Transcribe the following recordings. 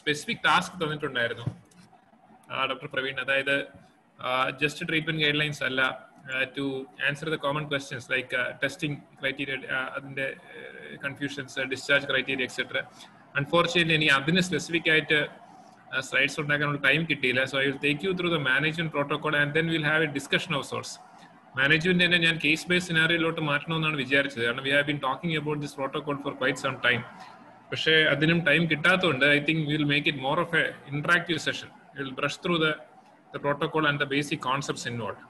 Specific task തന്നിട്ടുണ്ടായിരുന്നു doctor Praveen അതായത് just treatment guidelines അല്ല to answer the common questions like testing criteria അതിന്റെ confusions discharge criteria etcetera unfortunately എനിക്ക് അതിന് specific ആയിട്ട് സ്ലൈഡ്സ് ഉണ്ടാക്കാനുള്ള ടൈം കിട്ടിയില്ല so I will take you through the management protocol and then will have a discussion of sorts management തന്നെ ഞാൻ case base സിനാറിയിലോട്ട് മാറ്റണമെന്നാണ് വിചാരിച്ചത് കാരണം we have been talking about this protocol for quite some time പക്ഷേ അതിനും time കിട്ടാത്തതുകൊണ്ട് I think will make it more of a interactive session will brush through the the protocol and the basic concepts involve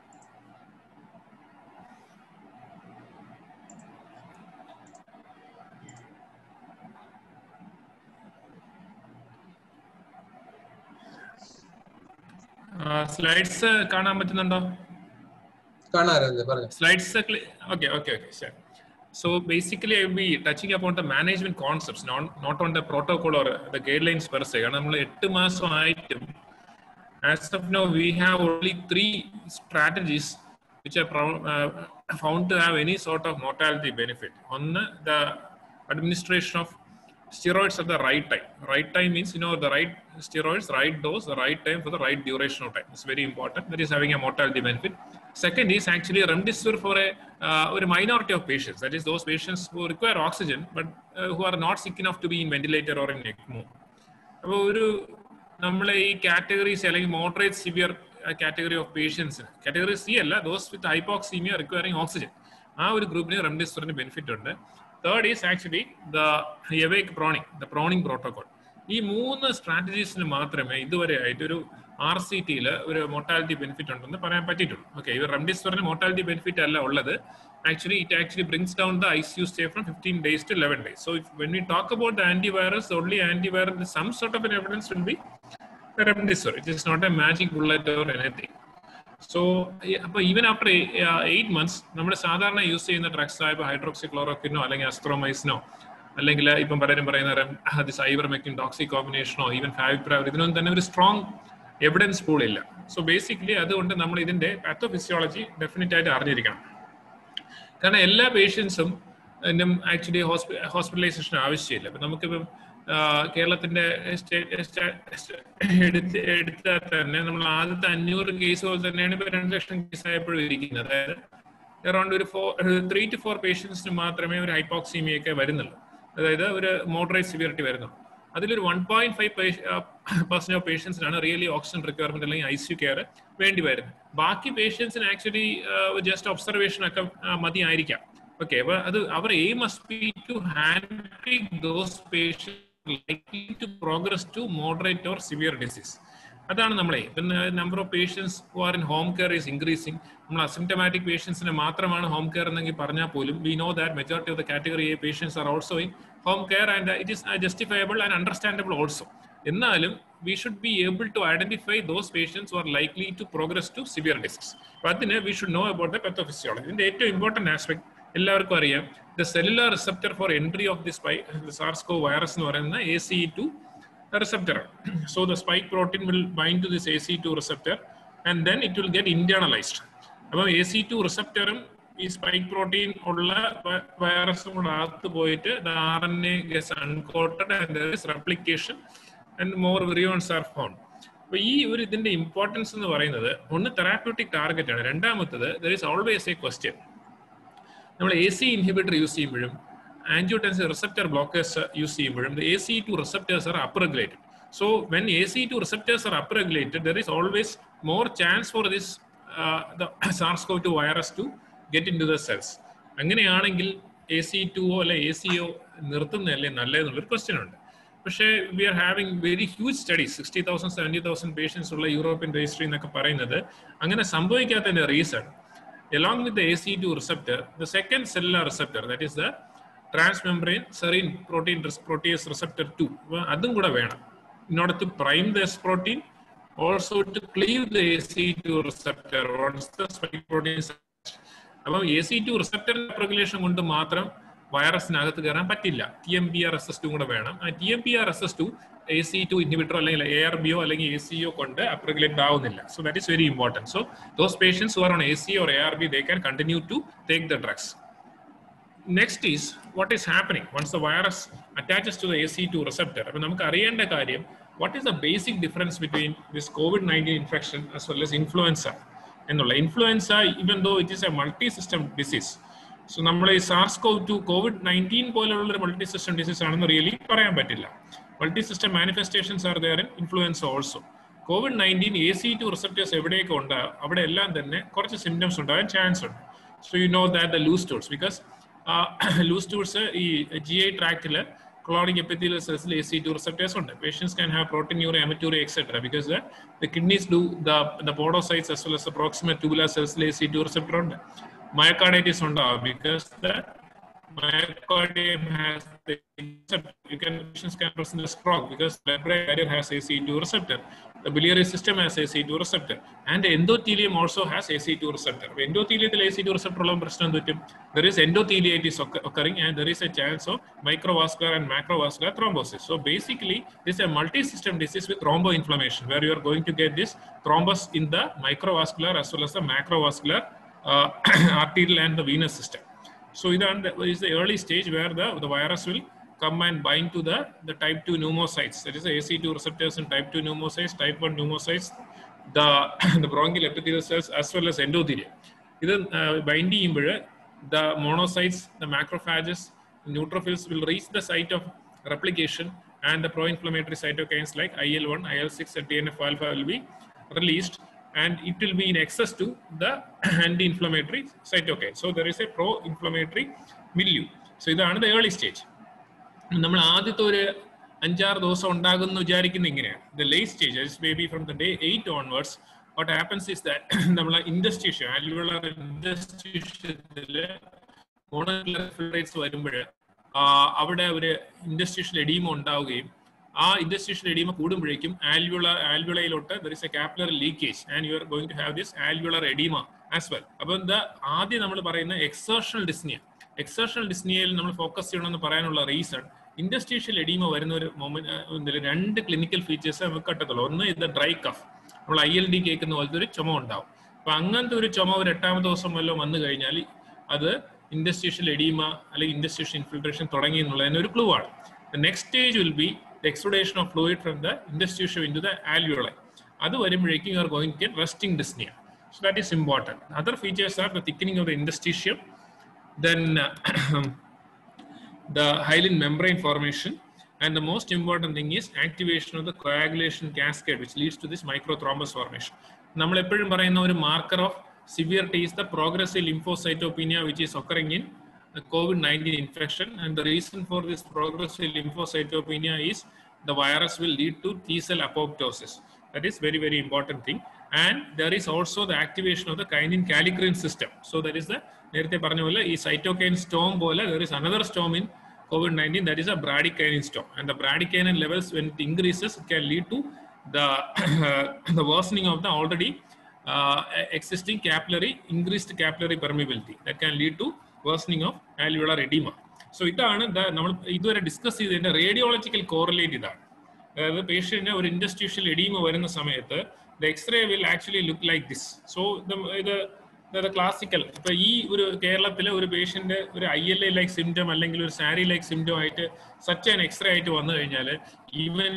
slides കാണാൻ പറ്റുന്നുണ്ടോ കാണാറുണ്ട് പറഞ്ഞു slides okay okay okay sure so basically i will be touching upon the management concepts not not on the protocol or the guidelines per se കാരണം നമ്മൾ എട്ട് മാസമായിട്ടും as of now we have only three strategies which are found to have any sort of mortality benefit ഒന്ന് the administration of steroids at the right time. Right time means you know the right steroids, right dose, the right time for the right duration of time. It's very important. That is having a mortality benefit. Second is actually remdesivir for a uh, a minority of patients. That is those patients who require oxygen but uh, who are not sick enough to be in ventilator or in ECMO. അപ്പോൾ ഒരു നമ്മളെ ഈ categories അല്ലെങ്കിൽ moderate severe category of പേഷ്യൻസിന് category C അല്ല those with hypoxemia requiring oxygen ആ ഒരു ഗ്രൂപ്പിന് റെംഡെസിവിറിന് ബെനിഫിറ്റ് ഉണ്ട് third is actually the awake proning the proning protocol ഈ മൂന്ന് സ്ട്രാറ്റജീസിന് മാത്രമേ ഇതുവരെ ആയിട്ട് ഒരു ആർ സി ടിയിൽ ഒരു മോർട്ടാലിറ്റി ബെനിഫിറ്റ് ഉണ്ടെന്ന് പറയാൻ പറ്റിയിട്ടുള്ളൂ ഓക്കെ ഇവർ റെംഡിസിവറിന് മോർട്ടാലിറ്റി ബെനിഫിറ്റ് അല്ല ഉള്ളത് actually it actually brings down the I U stay from fifteen days to eleven days so when we talk about the antivirus only antiviral some sort of evidence will be remdesivir it is not a magic bullet or anything so അപ്പൊ even after eight months നമ്മൾ സാധാരണ use ചെയ്യുന്ന drugs ആയപ്പോൾ hydroxy ക്ലോറോക്കിനോ അല്ലെങ്കിൽ അസ്ട്രോമൈസിനോ അല്ലെങ്കിൽ ഇപ്പം പലരും പറയുന്ന സൈബർമെക്കിൻ ടോക്സിക് കോമ്പിനേഷനോ ഈവൻ ഫാവിപ്രാവർ ഇതിനൊന്നും തന്നെ ഒരു സ്ട്രോങ് എവിഡൻസ് പൂൾ ഇല്ല സോ ബേസിക്കലി അതുകൊണ്ട് നമ്മൾ ഇതിന്റെ പാത്തോഫിസിയോളജി ഡെഫിനറ്റ് ആയിട്ട് അറിഞ്ഞിരിക്കണം കാരണം എല്ലാ പേഷ്യൻസും ആക്ച്വലി ഹോസ്പിറ്റലൈസേഷൻ ആവശ്യമില്ല ഇപ്പം നമുക്കിപ്പം കേരളത്തിന്റെ എടുത്ത് എടുത്താൽ തന്നെ നമ്മൾ ആദ്യത്തെ അഞ്ഞൂറ് കേസ് പോലെ തന്നെയാണ് ഇപ്പൊ രണ്ട് ലക്ഷം കേസ് ആയപ്പോഴും ഇരിക്കുന്നത് അതായത് അറൌണ്ട് ഒരു ഫോർ ത്രീ ടു ഫോർ പേഷ്യൻസിന് മാത്രമേ ഒരു ഹൈപ്പോക്സീമിയ ഒക്കെ വരുന്നുള്ളൂ അതായത് ഒരു മോഡറേറ്റ് സിവിയറിറ്റി വരുന്നുള്ളൂ അതിലൊരു one point five percent of പേഷ്യൻസിനാണ് റിയലി ഓക്സിജൻ റിക്വയർമെന്റ് അല്ലെങ്കിൽ ഐ സി കെയർ വേണ്ടി വരുന്നത് ബാക്കി പേഷ്യൻസിന് ആക്ച്വലി ജസ്റ്റ് ഒബ്സർവേഷൻ ഒക്കെ മതി ആയിരിക്കാം ഓക്കെ അപ്പൊ അത് our aim must be to handle those patients likely to progress to moderate or severe disease. അതാണ് നമ്മളെ പിന്നെ number of patients who are in home care is increasing നമ്മൾ അസിംറ്റമാറ്റിക് പേഷ്യൻസിന് മാത്രമാണ് ഹോം കെയർ എന്നെങ്കിൽ പറഞ്ഞാൽ പോലും we know that majority of the category A patients are also in home care and it is justifiable and understandable also എന്നാലും we should be able to identify those patients are likely to progress to severe disease അപ്പൊ അതിന് we should know about the pathophysiology ഇതിന്റെ ഏറ്റവും important aspect എല്ലാവർക്കും അറിയാം the cellular receptor for entry of the spy SARS CoV virus എന്ന് പറയുന്ന A C two receptor. So the spike protein will bind to this AC2 receptor and then it will get internalized. അപ്പോൾ A C two റിസപ്റ്ററും ഈ spike protein ഉള്ള വൈറസും കൂടെ അകത്ത് പോയിട്ട് R N A gets uncoated and replication and more virions are formed അപ്പൊ ഈ ഒരു ഇതിന്റെ ഇമ്പോർട്ടൻസ് എന്ന് പറയുന്നത് ഒന്ന് തെറാപ്യൂട്ടിക് ടാർഗറ്റ് ആണ് രണ്ടാമത്തത് there is always a question നമ്മൾ എ സി ഇൻഹിബിറ്റർ യൂസ് ചെയ്യുമ്പോഴും angiotensin receptor blockers use ചെയ്യുമ്പോഴും the ACE2 receptors are upregulated. So when ACE2 receptors are upregulated, there is always more chance for this uh, the SARS-CoV-2 virus to get into the cells. അങ്ങനെയാണെങ്കിൽ A C ടുവോ അല്ലെ A സിയോ നിർത്തുന്നതല്ലേ നല്ലതെന്നുള്ളൊരു question ഉണ്ട് പക്ഷേ we are having very huge studies sixty thousand seventy thousand patients ഉള്ള European registry എന്നൊക്കെ പറയുന്നത് അങ്ങനെ സംഭവിക്കാത്തതിന്റെ reason along with the AC2 receptor, the second cellular receptor, that is the transmembrane serine protein protease receptor 2 അതും കൂടെ വേണം in order to prime this protein also to cleave the AC2 receptor once the spike protein is അപ്പം A C two receptor regulation കൊണ്ട് മാത്രം വൈറസിനകത്ത് കയറാൻ പറ്റില്ല T M P R S S two കൂടെ വേണം ആ T M P R S S two A C two inhibitor അല്ലെങ്കിൽ എ ആർ ബിയോ അല്ലെങ്കിൽ എ സിയോ കൊണ്ട് അപ്രഗുലേറ്റ് ആവുന്നില്ല so that is very important so those patients who are on A C or A R B they can continue to take the drugs next is what is happening once the virus attaches to the A C two receptor അപ്പൊ നമുക്ക് അറിയേണ്ട കാര്യം what is the basic difference between this Covid nineteen infection as well as influenza എന്നുള്ള influenza even though it is a multi system disease so നമ്മൾ ഈ SARS CoV two Covid nineteen പോലുള്ള ഒരു multi system disease ആണെന്ന് really പറയാൻ പറ്റില്ല multi system manifestations are there in influenza also covid nineteen A C two receptors എവിടെയൊക്കെ ഉണ്ട് അവിടെ എല്ലാം തന്നെ കുറച്ച് സിംറ്റംസ് ഉണ്ടാകാൻ ചാൻസ് ഉണ്ട് so you know that the loose stools because loose stools ഈ ജി ഐ ട്രാക്റ്റിൽ clonic epithelial cells AC2 receptors ഉണ്ട്. Patients can have proteinuria, hematuria, etc. because the, the kidneys do the, the podocytes as well as the proximal tubular cells AC2 receptor ഉണ്ട്. Myocarditis ഉണ്ടാവും because the myocardium has the receptor. You can patients can present the stroke because the blood barrier has AC2 receptor. The biliary system has AC2 receptor. And the endothelium also has AC2 receptor. Endothelial AC2 receptor ഉള്ള പ്രശ്നം എന്ത് പറ്റും? There is endotheliitis occ- occurring and there is a chance of microvascular and macrovascular thrombosis. So basically, this is a multi-system disease with thromboinflammation where you are going to get this thrombus in the microvascular as well as the macrovascular uh, arterial and the venous system. So idan is the early stage where the, the virus will come and bind to the, the type 2 pneumocytes. That is the AC2 receptors in type 2 pneumocytes, type 1 pneumocytes, the, the bronchial epithelial cells as well as endothelium. ഇത് bind ചെയ്യുമ്പോൾ the monocytes, the macrophages, neutrophils will reach the site of replication and the pro-inflammatory cytokines like IL-1, IL-6 and TNF-alpha will be released and it will be in excess to the anti-inflammatory cytokine. So there is a pro-inflammatory milieu. So ഇതാണ് the early stage. നമ്മൾ ആദ്യത്തെ ഒരു അഞ്ചാറ് ദിവസം ഉണ്ടാകുന്ന വിചാരിക്കുന്ന ഇങ്ങനെയാണ് the late stage may be from the day eight onwards what happens is that നമ്മൾ ഇൻഡസ്ട്രീഷ്യം ആൽവുലർ ഇൻഡസ്ട്രീഷ്യത്തില് മോണോഫിൽറേറ്റ്സ് വരുമ്പോൾ അവിടെ ഒരു ഇൻഡസ്ട്രീഷ്യൽ എഡീമ ഉണ്ടാവുകയും ആ ഇൻഡസ്ട്രീഷ്യൽ എഡീമ കൂടുമ്പോഴേക്കും ആൽവുളർ ആൽവുളയിലോട്ട് there is a capillary leakage and you are going to have this alveolar oedema as well അപ്പൊ എന്താ ആദ്യം നമ്മൾ പറയുന്ന എക്സേഷണൽ ഡിസ്നിയ എക്സേഷണൽ ഡിസ്നിയയിൽ നമ്മൾ ഫോക്കസ് ചെയ്യണമെന്ന് പറയാനുള്ള റീസൺ ഇൻഡസ്ട്രീഷ്യൽ എഡീമ വരുന്ന ഒരു മൊമെന്റ് രണ്ട് ക്ലിനിക്കൽ ഫീച്ചേഴ്സ് നമുക്ക് കട്ടത്തുള്ളൂ ഒന്ന് ഇത് ഡ്രൈ കഫ് നമ്മൾ ഐ എൽ ഡി കേൾക്കുന്ന പോലത്തെ ഒരു ചുമ ഉണ്ടാവും അപ്പൊ അങ്ങനത്തെ ഒരു ചുമ ഒരു എട്ടാമത്തെ ദിവസം വല്ലതും വന്നു കഴിഞ്ഞാൽ അത് ഇൻഡസ്ട്രീഷ്യൽ എഡീമ അല്ലെങ്കിൽ ഇൻഡസ്ട്രീഷ്യൽ ഇൻഫിൽട്രേഷൻ തുടങ്ങി എന്നുള്ളതിന് ഒരു ക്ലൂ ആണ് the next stage will be the exudation of fluid from the interstitial into the alveoli അത് വരുമ്പോഴേക്കും you are going to get resting dyspnoea so that is important other features are the thickening of the interstitium then uh, the hyaline membrane formation and the most important thing is activation of the coagulation cascade which leads to this microthrombus formation നമ്മൾ എപ്പോഴും പറയുന്ന ഒരു marker of severity is the progressive lymphocytopenia which is occurring in the COVID-19 infection and the reason for this progressive lymphocytopenia is the virus will lead to T cell apoptosis. That is very, very important thing. And there is also the activation of the kinin kallikrein system. So that is the നേരത്തെ പറഞ്ഞ പോലെ ഈ cytokine storm പോലെ there is another storm in COVID-19 that is a bradykinin storm. And the bradykinin levels when it increases it can lead to the, the worsening of the already uh, existing capillary, increased capillary permeability that can lead to worsening of alveolar edema. So ഇതാണ് നമ്മൾ ഇതുവരെ discuss ചെയ്തതിന്റെ radiological correlate ഇതാണ് അതായത് പേഷ്യന്റിന് ഒരു ഇൻഡസ്ട്രീഷ്യൽ oedema വരുന്ന സമയത്ത് the X-ray will actually look like this so ഇത് ക്ലാസിക്കൽ ഇപ്പൊ ഈ ഒരു കേരളത്തിലെ ഒരു പേഷ്യന്റ് ഒരു I L I like symptom അല്ലെങ്കിൽ ഒരു സാരി ലൈക്ക് സിംറ്റം ആയിട്ട് സച്ച് ആൻ എക്സ്റേ ആയിട്ട് വന്നു കഴിഞ്ഞാൽ even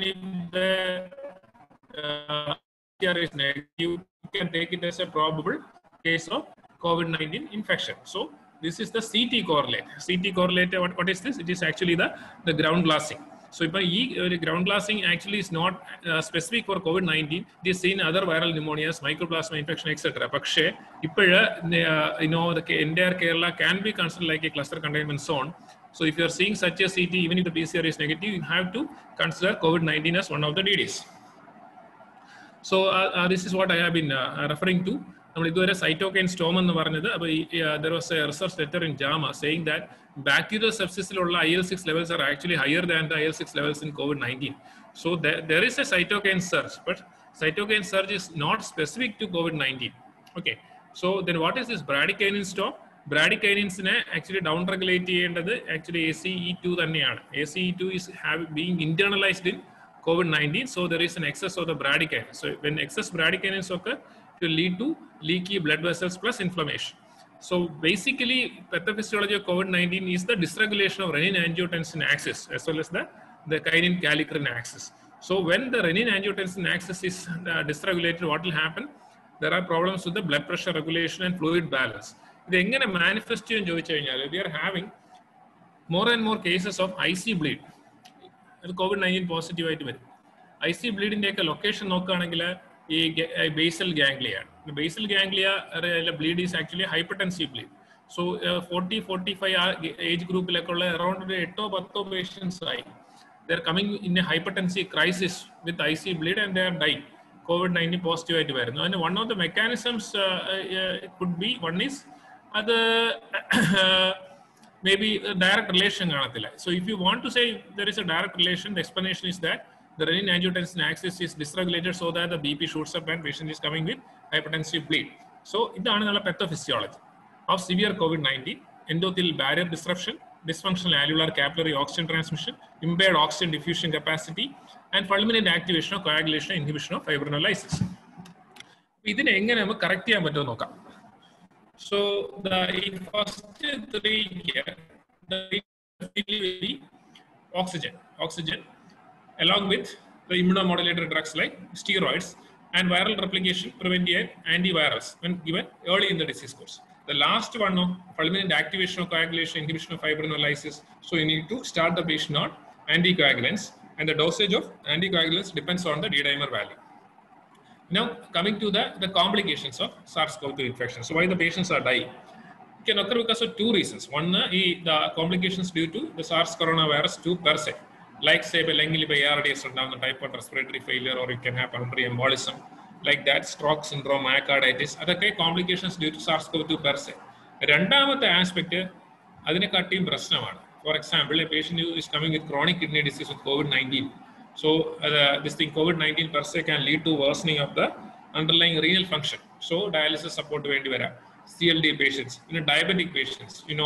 is negative, you can take it as a probable case of COVID-19 infection. So this is the CT correlate. CT correlate, what, what is this? It is actually the, the ground glassing. So if I ground glassing actually is not uh, specific for COVID-19, it is seen in other viral pneumonias, mycoplasma infection, etc. പക്ഷേ ഇപ്പോഴ് you know the entire Kerala can be considered like a cluster containment zone. So if you are seeing such a CT, even if the PCR is negative, you have to consider COVID-19 as one of the DDs. So this is what I have been referring to നമ്മൾ ഇതുവരെ cytokine storm എന്ന് പറഞ്ഞത് അപ്പോൾ there was a research letter in JAMA saying that bacterial സെപ്സിസിലുള്ള I L six levels are actually higher than the I L six levels in COVID nineteen so there is a cytokine surge but cytokine surge is not specific to Covid nineteen okay so then what is this bradykinin Storm ബ്രാഡിക്കൈനിൻസിനെ actually down regulate ചെയ്യേണ്ടത് actually A C E two തന്നെയാണ് A C E two is have being internalised in COVID-19. So there is an excess of the bradykinin. So when excess bradykinin occur, it will lead to leaky blood vessels plus inflammation. So basically, pathophysiology of COVID-19 is the dysregulation of renin-angiotensin axis as well as the, the kinin-kallikrein axis. So when the renin-angiotensin axis is uh, dysregulated, what will happen? There are problems with the blood pressure regulation and fluid balance. ഇത് എങ്ങനെ manifest ചെയ്യും ചോദിച്ചു കഴിഞ്ഞാൽ we are having more and more cases of I C bleed അത് COVID nineteen positive ആയിട്ട് വരും I C ബ്ലീഡിന്റെ ഒക്കെ ലൊക്കേഷൻ നോക്കുകയാണെങ്കിൽ ഈ ബേസൽ ഗാംഗ്ലിയ ആണ് basal ganglia bleed is actually hypertensive bleed so forty forty five ആ ഏജ് ഗ്രൂപ്പിലൊക്കെ ഉള്ള അറൌണ്ട് ഒരു എട്ടോ പത്തോ പേഷ്യൻസ് ആയി they're coming in a hypertensive crisis with I C bleed and they're die COVID nineteen positive ആയിട്ട് വരുന്നു അതിന് one of the mechanisms could be one is അത് മേ ബി ഡയറക്റ്റ് റിലേഷൻ കാണത്തില്ല so if you want to say there is a direct relation the explanation is that the renin angiotensin axis is dysregulated so that the BP shoots up and patient is coming with hypertensive bleed. So, ഇതാണ് നല്ല pathophysiology of severe COVID-19, endothelial barrier disruption, dysfunctional alveolar capillary oxygen transmission, impaired oxygen diffusion capacity, and fulminant activation of coagulation inhibition of fibrinolysis. ഇതിനെ എങ്ങനെ നമുക്ക് correct ചെയ്യാൻ പറ്റുമോ നോക്കാം so the first three oxygen oxygen along with the immunomodulator drugs like steroids and viral replication preventive antivirals when given early in the disease course. The last one of fulminant activation of coagulation, inhibition of fibrinolysis. So you need to start the patient on anticoagulants and the dosage of anticoagulants depends on the D-dimer value. Now coming to the, the complications of SARS-CoV-2 infection. So why the patients are dying? It can occur because of two reasons. One, uh, the complications due to the SARS coronavirus 2 per se. like say lung ARDS ഉണ്ടാകുന്ന type of respiratory failure or you can have pulmonary embolism like that stroke syndrome myocarditis അതൊക്കെ complications due to SARS CoV two per se രണ്ടാമത്തെ aspect അതിനെക്കാട്ടിയും പ്രശ്നമാണ് for example a patient is coming with chronic kidney disease with COVID nineteen so this thing COVID nineteen per se can lead to worsening of the underlying renal function so dialysis support വേണ്ടി വരാം C L D patients പിന്നെ diabetic patients you know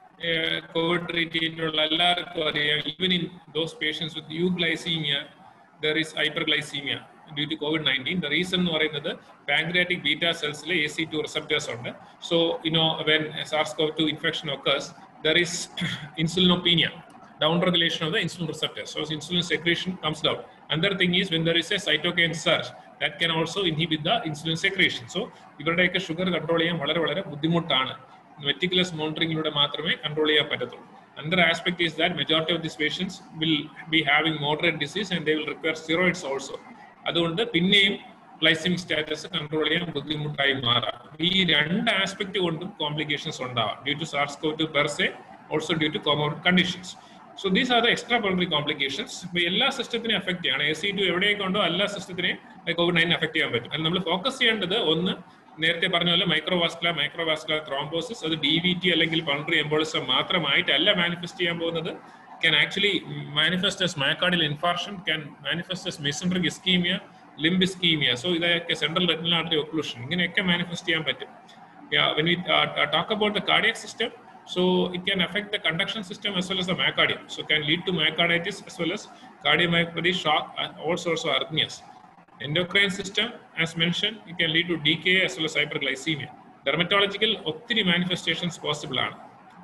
COVID treat ചെയ്തിട്ടുള്ള എല്ലാവർക്കും അറിയാം even in those patients with euglycaemia there is hyper hyperglycaemia due to Covid nineteen the reason എന്ന് പറയുന്നത് pancreatic beta സെൽസിൽ A C two receptors ഉണ്ട് so you know when SARS CoV two infection occurs there is insulinopenia down regulation of the insulin receptors. So insulin secretion comes down. Another thing is when there is a cytokine surge, that can also inhibit the insulin secretion. So ഇവരുടെയൊക്കെ sugar control ചെയ്യാൻ വളരെ വളരെ ബുദ്ധിമുട്ടാണ് meticulous മോണിറ്ററിംഗിലൂടെ മാത്രമേ control ചെയ്യാൻ പറ്റത്തുള്ളൂ another aspect is that majority of this patients will be having moderate disease and they will require steroids also അതുകൊണ്ട് പിന്നെയും ഗ്ലൈസിമിക് സ്റ്റാറ്റസ് കൺട്രോൾ ചെയ്യാൻ ബുദ്ധിമുട്ടായി മാറാം ഈ രണ്ട് ആസ്പെക്ട് കൊണ്ടും കോംപ്ലിക്കേഷൻസ് ഉണ്ടാവാം due to SARS CoV two per se also due to comorbid conditions so these are the extra pulmonary complications ഇപ്പൊ എല്ലാ സിസ്റ്റത്തിനെയും അഫക്ട് ചെയ്യാണ് എ സി ടു എവിടെയൊക്കെ ഉണ്ടോ എല്ലാ സിസ്റ്റത്തിനെയും കോവിഡ് നയൻ അഫക്ട് ചെയ്യാൻ പറ്റും അത് നമ്മൾ ഫോക്കസ് ചെയ്യേണ്ടത് ഒന്ന് നേരത്തെ പറഞ്ഞ പോലെ മൈക്രോവാസ്കുലർ മൈക്രോവാസ്കുലർ ത്രോംബോസിസ് അത് ഡി വി ടി അല്ലെങ്കിൽ പൾമറി എംബോളിസം മാത്രമായിട്ടല്ല മാനിഫെസ്റ്റ് ചെയ്യാൻ പോകുന്നത് can actually manifest as myocardial infarction can manifest as mesenteric ischaemia limb ischaemia so ഇതൊക്കെ സെൻട്രൽ റെറ്റിനൽ ആർട്ടറി ഒക്ലൂഷൻ ഇങ്ങനെയൊക്കെ മാനിഫെസ്റ്റ് ചെയ്യാൻ പറ്റും when we talk about the cardiac system So it can affect the conduction system as well as the myocardium. So can lead to myocarditis as well as cardiomyopathy, shock, and all sorts of arrhythmias. Endocrine system, as mentioned, it can lead to DKA as well as hyperglycemia. Dermatological ഒത്തിരി manifestations possible ആണ്.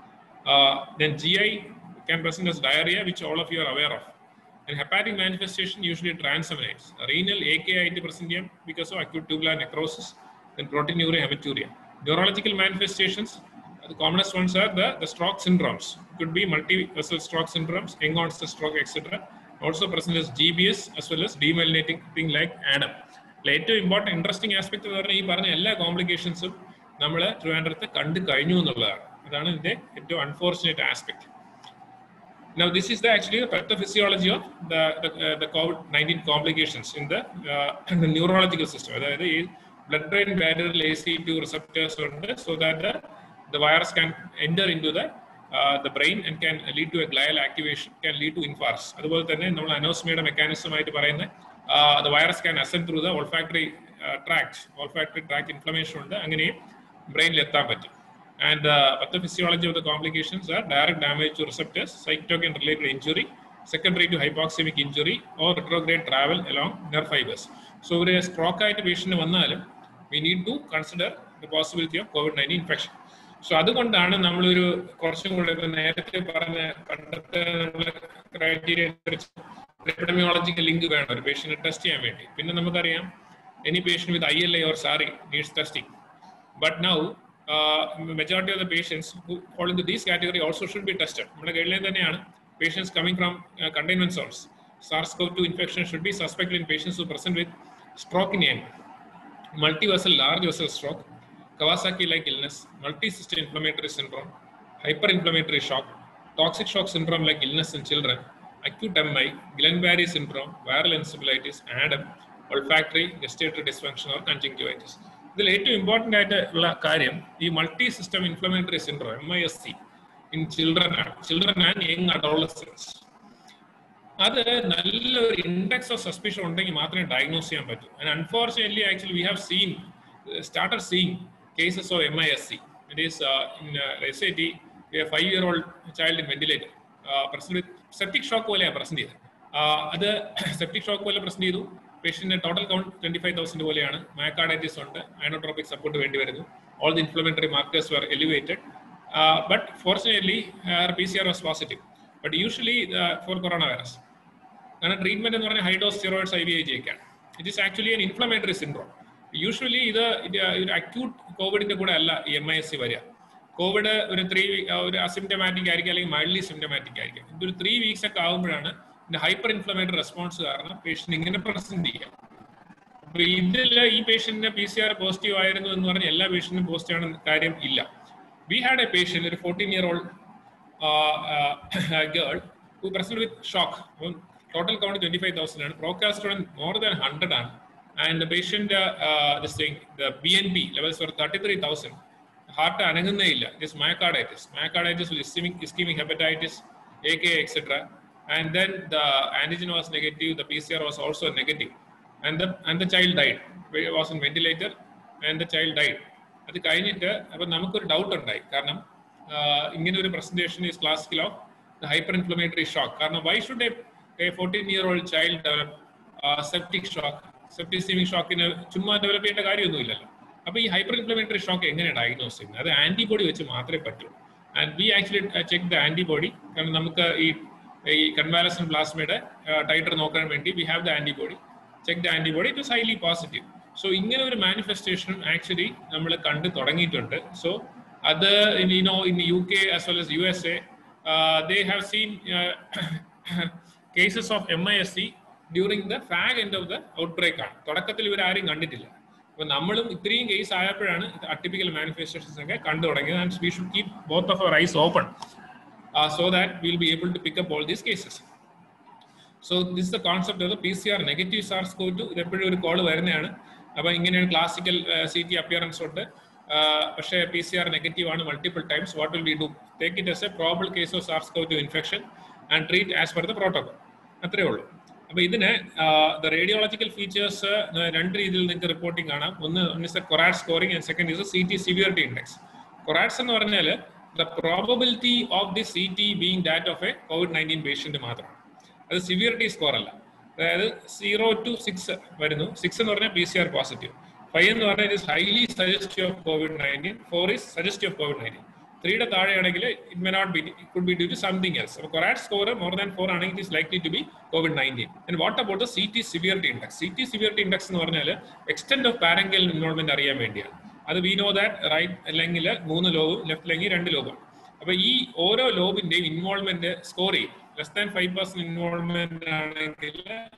Uh, then GI can present as diarrhea, which all of you are aware of. And hepatic manifestation usually transaminates. Renal AKI present ചെയ്യാം because of acute tubular necrosis, then proteinuria, hematuria. Neurological manifestations, the commonest ones are the, the stroke syndromes. It could be multi-vessel stroke syndromes, young onset stroke, etc. Also present as GBS as well as demyelinating thing like ADAM. ഏറ്റവും important interesting aspect എന്ന് പറഞ്ഞാൽ ഈ പറഞ്ഞ എല്ലാ കോംപ്ലിക്കേഷൻസും നമ്മൾ ട്രിവാൻഡ്രത്ത് കണ്ടു കഴിഞ്ഞു എന്നുള്ളതാണ് അതാണ് ഇതിന്റെ ഏറ്റവും unfortunate aspect Now, this is the actually the pathophysiology of the, the, uh, the COVID-19 complications in the, uh, the neurological system. അതായത് ഈ blood brain barrier AC2 receptors ഉണ്ട് so that the, the virus can enter into the uh, the brain and can lead to a glial activation, can lead to infarcts. അതുപോലെ തന്നെ നമ്മൾ അനോസ്മിയുടെ mechanism ആയിട്ട് പറയുന്ന the virus can ascend through the olfactory uh, tract, olfactory tract inflammation ഉണ്ട് അങ്ങനെയും ബ്രെയിനിൽ എത്താൻ പറ്റും. And the pathophysiology of the complications are direct damage to receptors, cytokine related injury, secondary to hypoxemic injury, or retrograde travel along nerve fibers. So, ഒരു stroke ആയിട്ട് patient വന്നാലും we need to consider the possibility of COVID-19 infection. So അതുകൊണ്ടാണ് നമ്മളൊരു കുറച്ചും കൂടെ ഇപ്പൊ നേരത്തെ പറഞ്ഞ പണ്ടത്തെ നമ്മളെ ക്രൈറ്റീരിയ അനുസരിച്ച് എപ്പിഡമിയോളജിക്കൽ ലിങ്ക് വേണം ഒരു പേഷ്യന്റ് ടെസ്റ്റ് ചെയ്യാൻ വേണ്ടി പിന്നെ നമുക്കറിയാം any patient with I L I or SARI needs testing but now majority of the patients fall in these category also should be tested നമ്മുടെ ഗൈഡ് ലൈൻ തന്നെയാണ് patients coming from containment zones SARS CoV two infection should be suspect in patients who present with stroke in end, multivessel large vessel stroke, Kawasaki-like illness, multi-system inflammatory syndrome, hyperinflammatory shock, toxic shock syndrome like illness in children, acute MI, Guillain-Barré syndrome, viral encephalitis, ADEM, olfactory, gustatory dysfunction or conjunctivitis. ഇതിൽ ഏറ്റവും important ആയിട്ട് ഉള്ള കാര്യം ഈ multi system inflammatory syndrome M I S C in children ആണ് children and young adolescents അത് നല്ലൊരു index of suspicion ഉണ്ടെങ്കിൽ മാത്രമേ ഡയഗ്നോസ് ചെയ്യാൻ പറ്റൂ and unfortunately actually we have seen started seeing cases of M I S C it is in S I T five year old child in ventilator present with septic shock പോലെയാണ് present ചെയ്തത് അത് septic shock പോലെ present ചെയ്തു പേഷ്യന്റിന്റെ total count twenty five thousand പോലെയാണ് myocarditis ഉണ്ട് inotropic support വേണ്ടി വരുന്നു all the inflammatory markers were elevated but fortunately P C R was positive but usually for corona virus കാരണം ട്രീറ്റ്മെന്റ് എന്ന് പറഞ്ഞാൽ high dose steroids I V I ജെക്കാണ് it is actually an inflammatory syndrome usually ഇത് ഒരു acute കോവിഡിന്റെ കൂടെ അല്ല ഈ എം ഐ എസ് സി വരിക കോവിഡ് ഒരു ത്രീ ഒരു അസിംറ്റമാറ്റിക് ആയിരിക്കും അല്ലെങ്കിൽ മൈൽഡ്ലി സിംറ്റമാറ്റിക് ആയിരിക്കും ഇതൊരു ത്രീ വീക്സ് ഒക്കെ ആകുമ്പോഴാണ് ഇതിന്റെ ഹൈപ്പർ ഇൻഫ്ലമേറ്ററി റെസ്പോൺസ് കാരണം പേഷ്യന്റ് ഇങ്ങനെ പ്രസന്റ് ചെയ്യാം അപ്പൊ ഇതിൽ ഈ പേഷ്യന്റിന് പി സി ആർ പോസിറ്റീവ് ആയിരുന്നു എന്ന് പറഞ്ഞാൽ എല്ലാ പേഷ്യന്റിനും പോസിറ്റീവ് ആണ് കാര്യം ഇല്ല വി ഹാഡ് എ പേഷ്യന്റ് ഒരു fourteen year old girl who present with shock total count twenty five thousand ആണ് പ്രോകാസ്ട്രോൺ മോർ ദാൻ ഹൺഡ്രഡ് ആണ് and patient this thing the B N P levels four thirty three thousand heart അനങ്ങുന്നേ ഇല്ല it മയക്കാർഡൈറ്റിസ് myocarditis ischaemic ischaemic hepatitis A K etcetera and then the antigen was negative the P C R was also negative and the and the child died was in ventilator and the child died അത് കഴിഞ്ഞിട്ട് അപ്പൊ നമുക്കൊരു doubt ഉണ്ടായി കാരണം ഇങ്ങനെ ഒരു presentation is classical of the hyper inflammatory shock കാരണം why should a fourteen year old child develop septic shock septicaemic ഷോക്കിന് ചുമ്മാ ഡെവലപ്പ് ചെയ്യേണ്ട കാര്യമൊന്നുമില്ലല്ലോ അപ്പൊ ഈ ഹൈപ്പർ ഇൻഫ്ലമേറ്ററി ഷോക്ക് എങ്ങനെയാണ് ഡയഗ്നോസ് ചെയ്യുന്നത് അത് ആന്റിബോഡി വെച്ച് മാത്രമേ പറ്റൂ and we actually check the antibody കാരണം നമുക്ക് ഈ ഈ കൺവാലസൻ പ്ലാസ്മയുടെ ടൈറ്റർ നോക്കാൻ വേണ്ടി we have the antibody check the antibody it was highly positive so ഇങ്ങനെ ഒരു മാനിഫെസ്റ്റേഷൻ ആക്ച്വലി നമ്മൾ കണ്ടു തുടങ്ങിയിട്ടുണ്ട് സോ അത് you know in U K as well as U S A they have seen cases of M I S C during the fag end of the outbreak ആണ് തുടക്കത്തിൽ ഇവർ ആരും കണ്ടിട്ടില്ല അപ്പൊ നമ്മളും ഇത്രയും കേസ് ആയപ്പോഴാണ് അട്ടിപ്പിക്കൽ മാനിഫെസ്റ്റേഷൻസ് ഒക്കെ കണ്ടു തുടങ്ങിയത് and we should keep both of our eyes open so that will be able to pick up all these cases so this the concept of P C R negative SARS CoV two ഇത് എപ്പോഴും ഒരു call വരുന്നതാണ് അപ്പൊ ഇങ്ങനെയാണ് classical C T appearance ഉണ്ട് പക്ഷേ P C R negative ആണ് multiple times what will be do take it as a probable case of SARS CoV two infection and treat as per the protocol അത്രേ ഉള്ളൂ അപ്പൊ ഇതിന് the radiological features രണ്ട് രീതിയിൽ നിങ്ങൾക്ക് റിപ്പോർട്ടിംഗ് കാണാം ഒന്ന് is a CO-RAD scoring and second is C T severity index CO-RADS എന്ന് പറഞ്ഞാൽ the probability of the C T being that of a COVID nineteen patient മാത്രമാണ് അത് സിവിയറിറ്റി സ്കോർ അല്ല അതായത് സീറോ ടു സിക്സ് വരുന്നു six എന്ന് പറഞ്ഞാൽ P C R positive five എന്ന് പറഞ്ഞാൽ it is highly suggestive of COVID nineteen four is suggestive of COVID nineteen ത്രീയുടെ താഴെയാണെങ്കിൽ it may not B it could be due to something else അപ്പോൾ CORAD score more than four ആണെങ്കിൽ it is likely to be COVID nineteen and what about the C T severity index C T severity index എന്ന് പറഞ്ഞാൽ extend of പാരങ്കൽ involvement അറിയാൻ വേണ്ടിയാണ് അത് V know that right അല്ലെങ്കിൽ മൂന്ന് ലോബും left അല്ലെങ്കിൽ രണ്ട് ലോബും അപ്പൊ ഈ ഓരോ ലോബിന്റെയും ഇൻവോൾവ്മെന്റ് സ്കോർ ചെയ്യും less than five percent involvement ആണെങ്കിൽ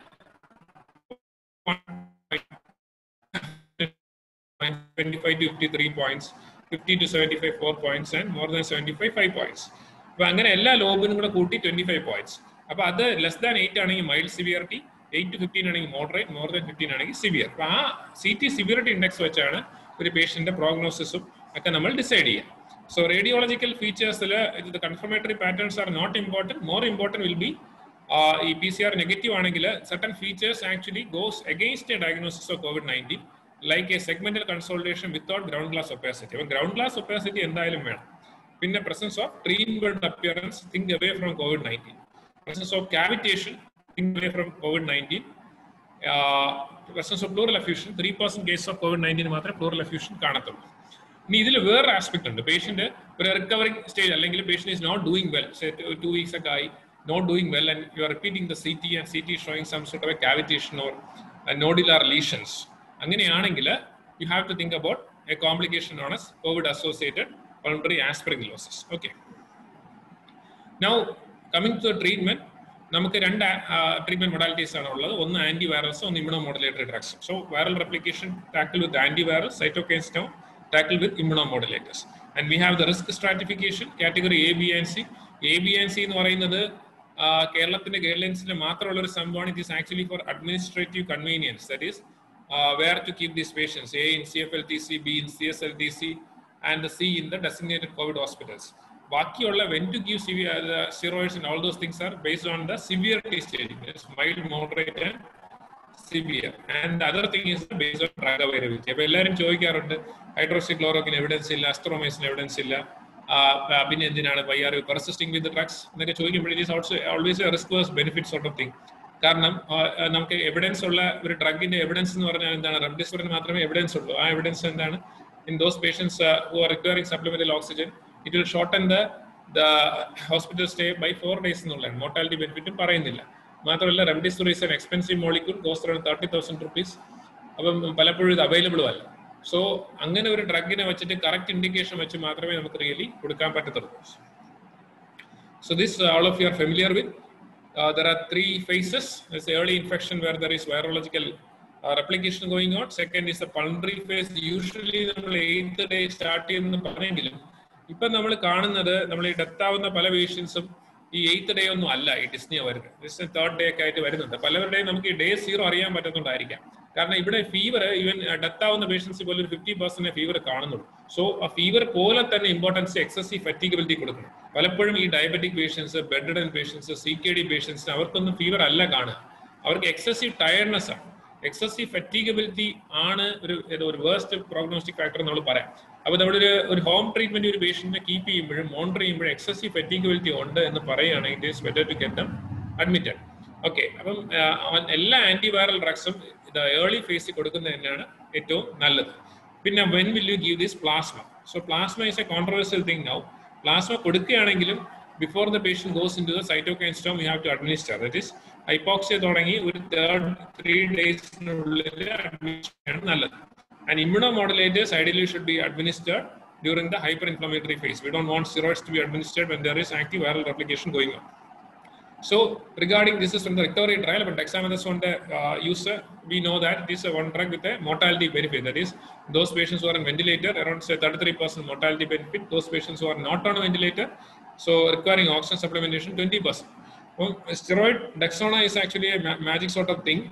twenty five to fifty three points fifty to seventy five four points and more than seventy five five points അപ്പൊ അങ്ങനെ എല്ലാ ലോബിനും കൂടെ കൂട്ടി ട്വന്റി ഫൈവ് പോയിന്റ്സ് അപ്പൊ അത് ലെസ് ദാൻ എയ്റ്റ് ആണെങ്കിൽ mild severity eight to fifteen ആണെങ്കിൽ മോഡറേറ്റ് മോർ ദാൻ ഫിഫ്റ്റീൻ ആണെങ്കിൽ സിവിയർ അപ്പൊ ആ സി ടി സിവിയറിറ്റി ഇൻഡെക്സ് വെച്ചാണ് ഒരു പേഷ്യന്റെ പ്രോഗ്നോസിസും ഒക്കെ നമ്മൾ ഡിസൈഡ് ചെയ്യുക സോ റേഡിയോളജിക്കൽ ഫീച്ചേഴ്സിൽ ഇത് confirmatory patterns are not important more important will be ഈ പി സി ആർ നെഗറ്റീവ് ആണെങ്കിൽ certain features actually goes against a diagnosis of COVID nineteen like a segmental consolidation without ground glass opacity അപ്പം ground glass opacity എന്തായാലും വേണം പിന്നെ presence of tree in bud appearance think away from COVID nineteen presence of cavitation think away from COVID nineteen presence of pleural effusion three percent case of COVID nineteen മാത്രമേ pleural effusion കാണത്തുള്ളൂ ഇനി ഇതിൽ വേറൊരു aspect ഉണ്ട് patient ഒരു recovering stage അല്ലെങ്കിൽ patient is not doing well two weeks ഒക്കെ ആയി not doing well and you are repeating the C T and C T showing some sort of cavitation or nodular lesions അങ്ങനെയാണെങ്കിൽ you have to think about a complication on as COVID associated pulmonary aspergillosis okay now coming to treatment നമുക്ക് രണ്ട് treatment modalities ആണ് ഉള്ളത് ഒന്ന് anti virals ഒന്ന് immuno modulatory drugs so viral replication tackle with anti viral cytokine storm tackle with immuno modulators and we have the risk stratification category A B and C A B and C എന്ന് പറയുന്നത് കേരളത്തിന്റെ ഗൈഡ്ലൈൻസിൽ മാത്രമുള്ള ഒരു സംഭവമാണ് it is actually for administrative convenience that is where to keep these patients A in C F L T C B in C S L T C and C in the designated COVID hospitals ബാക്കിയുള്ള when to give severe steroids and all those things are based on the severity staging. It's mild, moderate, and severe. And the other thing is based on drug availability. അപ്പൊ എല്ലാവരും ചോദിക്കാറുണ്ട് hydroxy ക്ലോറോക്കിന് evidence ഇല്ല അസ്ട്രോമൈസിന് evidence ഇല്ല പിന്നെ എന്തിനാണ് why are persisting with drugs എന്നൊക്കെ ചോദിക്കുമ്പോൾ it is also always a risk verse benefit sort of thing കാരണം നമുക്ക് എവിഡൻസ് ഉള്ള ഒരു ഡ്രഗിന്റെ എവിഡൻസ് എന്ന് പറഞ്ഞാൽ എന്താണ് റെംഡെസിവിറിന് മാത്രമേ എവിഡൻസ് ഉള്ളൂ ആ എവിഡൻസ് എന്താണ് in those patients who are requiring supplemental oxygen it will shorten the the hospital stay by four days എന്നുള്ളതാണ് മോർട്ടാലിറ്റി ബെനിഫിറ്റും പറയുന്നില്ല മാത്രമല്ല remdesivir is an expensive molecule cost around thirty thousand rupees അപ്പം പലപ്പോഴും ഇത് അവൈലബിളും അല്ല സോ അങ്ങനെ ഒരു ഡ്രഗിനെ വെച്ചിട്ട് കറക്റ്റ് ഇൻഡിക്കേഷൻ വെച്ച് മാത്രമേ നമുക്ക് റിയലി കൊടുക്കാൻ പറ്റത്തുള്ളൂ so this all of you are familiar with there are three phases early infection where there is virological replication going out second is a pulmonary phase usually നമ്മൾ eighth day start ചെയ്യുന്ന പറഞ്ഞെങ്കിലും ഇപ്പൊ നമ്മൾ കാണുന്നത് നമ്മൾ ഈ ഡെത്ത് ആവുന്ന പല പേഷ്യൻസും ഈ എയ്ത്ത് ഡേ ഒന്നും അല്ല ഈ ഡിസ്നിയ വരുന്നത് ഡിസ്നി തേർഡ് ഡേ ഒക്കെ ആയിട്ട് വരുന്നുണ്ട് പലവരുടെയും നമുക്ക് ഈ ഡേ സീറോ അറിയാൻ പറ്റുന്നുണ്ടായിരിക്കാം കാരണം ഇവിടെ ഫീവർ ഈവൻ ഡെത്ത് ആവുന്ന പേഷ്യൻസ് പോലെ ഒരു ഫിഫ്റ്റി പെർസെന്റ് ഫീവർ കാണുന്നുള്ളൂ സോ ആ ഫീവർ പോലെ തന്നെ ഇമ്പോർട്ടൻസ് എക്സസീവ് ഫറ്റിഗിബിലിറ്റി കൊടുക്കണം പലപ്പോഴും ഈ diabetic patients bedridden patients C K D patients അവർക്കൊന്നും ഫീവർ അല്ല കാണുക അവർക്ക് എക്സസീവ് ടയർഡ്നെസ് ആണ് എക്സസീവ് ഫറ്റീഗബിലിറ്റി ആണ് ഒരു ഒരു വേസ്റ്റ് പ്രോഗ്നോസ്റ്റിക് ഫാക്ടർ നമ്മൾ പറയാം അപ്പോൾ നമ്മളൊരു ഒരു ഹോം ട്രീറ്റ്മെന്റ് ഒരു പേഷ്യന്റിനെ കീപ്പ് ചെയ്യുമ്പോഴും മോണിറ്റർ ചെയ്യുമ്പോഴും എക്സസീവ് ഫറ്റീഗബിലിറ്റി ഉണ്ട് എന്ന് പറയുകയാണെങ്കിൽ it is better to get them admitted okay അപ്പം എല്ലാ ആന്റിവൈറൽ ഡ്രഗ്സും ഇത് ഏർലി ഫേസിൽ കൊടുക്കുന്നത് തന്നെയാണ് ഏറ്റവും നല്ലത് പിന്നെ when will you give this plasma so plasma is a controversial thing now plasma കൊടുക്കുകയാണെങ്കിലും before the patient goes into the cytokine storm you have to administer that is hypoxia തുടങ്ങി ഒരു third three ഡേയ്സിനുള്ളിൽ admission നല്ലത് and immuno modulators ideally should be administered during the hyperinflammatory phase. We don't want steroids to be administered when there is active viral replication going on. So regarding this is from the recovery trial, but dexamethasone uh, user, we know that it is a one drug with a mortality benefit. That is, those patients who are on ventilator, around say 33% mortality benefit. Those patients who are not on a ventilator, so requiring oxygen supplementation, 20%. Well, steroid dexona is actually a ma magic sort of thing.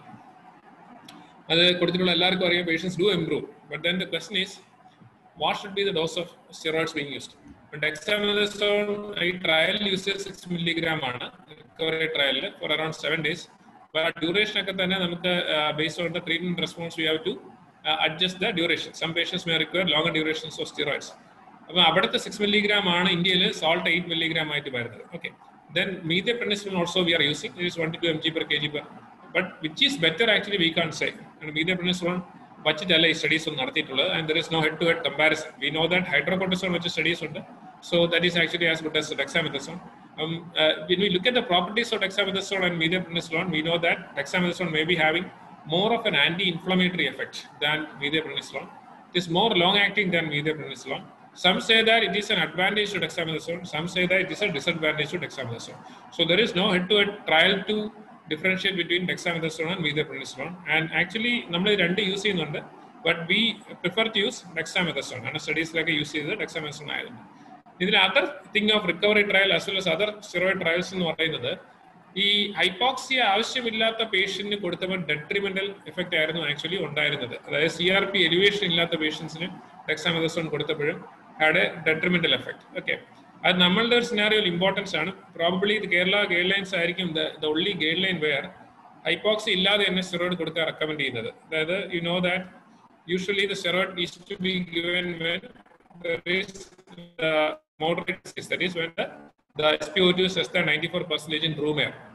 അത് കൊടുത്തിട്ടുള്ള എല്ലാവർക്കും അറിയാം patients do improve but then the question is what should be the dose of steroids being used? Dexamethasone, I trial uses 6 milligram ആണ് recovery ട്രയലിൽ for around seven days ആ duration ഒക്കെ തന്നെ നമുക്ക് based on the treatment response we have to adjust the duration some patients may require longer durations of steroids അപ്പൊ അവിടുത്തെ six milligram ആണ് ഇന്ത്യയിൽ സോൾട്ട് എയ്റ്റ് മില്ലിഗ്രാം ആയിട്ട് വരുന്നത് okay then methylprednisolone also we are using it is one to M G per K G per but which is better actually we can't say methylprednisolone വച്ചിട്ടല്ല ഈ studies ഒന്നും നടത്തിയിട്ടുള്ളത് and there is no head to head comparison we know that hydrocortisone വെച്ച് studies ഉണ്ട് so that is actually as good as dexamethasone Um, uh, when we look at the properties of dexamethasone and mediaprednisolone, we know that dexamethasone may be having more of an anti-inflammatory effect than mediaprednisolone. It is more long-acting than mediaprednisolone. Some say that it is an advantage to dexamethasone. Some say that it is a disadvantage to dexamethasone. So there is no head-to-head trial to differentiate between dexamethasone and mediaprednisolone. And actually, നമ്മൾ രണ്ട് use ചെയ്യുന്നുണ്ട് but we prefer to use dexamethasone ആണ് സ്റ്റഡീസിലൊക്കെ use ചെയ്തത് dexamethasone ആയതുകൊണ്ട് ഇതിൽ other thing of recovery trial as well as other steroid trials എന്ന് പറയുന്നത് ഈ ഹൈപ്പോക്സിയ ആവശ്യമില്ലാത്ത പേഷ്യന്റിന് കൊടുത്തപ്പോൾ ഡെട്രിമെന്റൽ എഫക്റ്റ് ആയിരുന്നു ആക്ച്വലി ഉണ്ടായിരുന്നത് അതായത് സി ആർ പി എലിവേഷൻ ഇല്ലാത്ത പേഷ്യൻസിന് ഡെക്സാമെത്തസോൺ കൊടുത്തപ്പോഴും had a detrimental effect okay അത് നമ്മളുടെ ഒരു സിനാറിയോയിൽ ഇമ്പോർട്ടൻസ് ആണ് പ്രോബബ്ലി ഇത് കേരള ഗൈഡ് ലൈൻസ് ആയിരിക്കും the only guideline where hypoxia ഇല്ലാതെ തന്നെ സ്റ്റിറോയിഡ് കൊടുക്കാൻ റെക്കമെൻഡ് ചെയ്യുന്നത് അതായത് you know that usually the steroid is to be given when there is the moderate disease, that is when the, the SpO2 is less than 94 percentage in room air.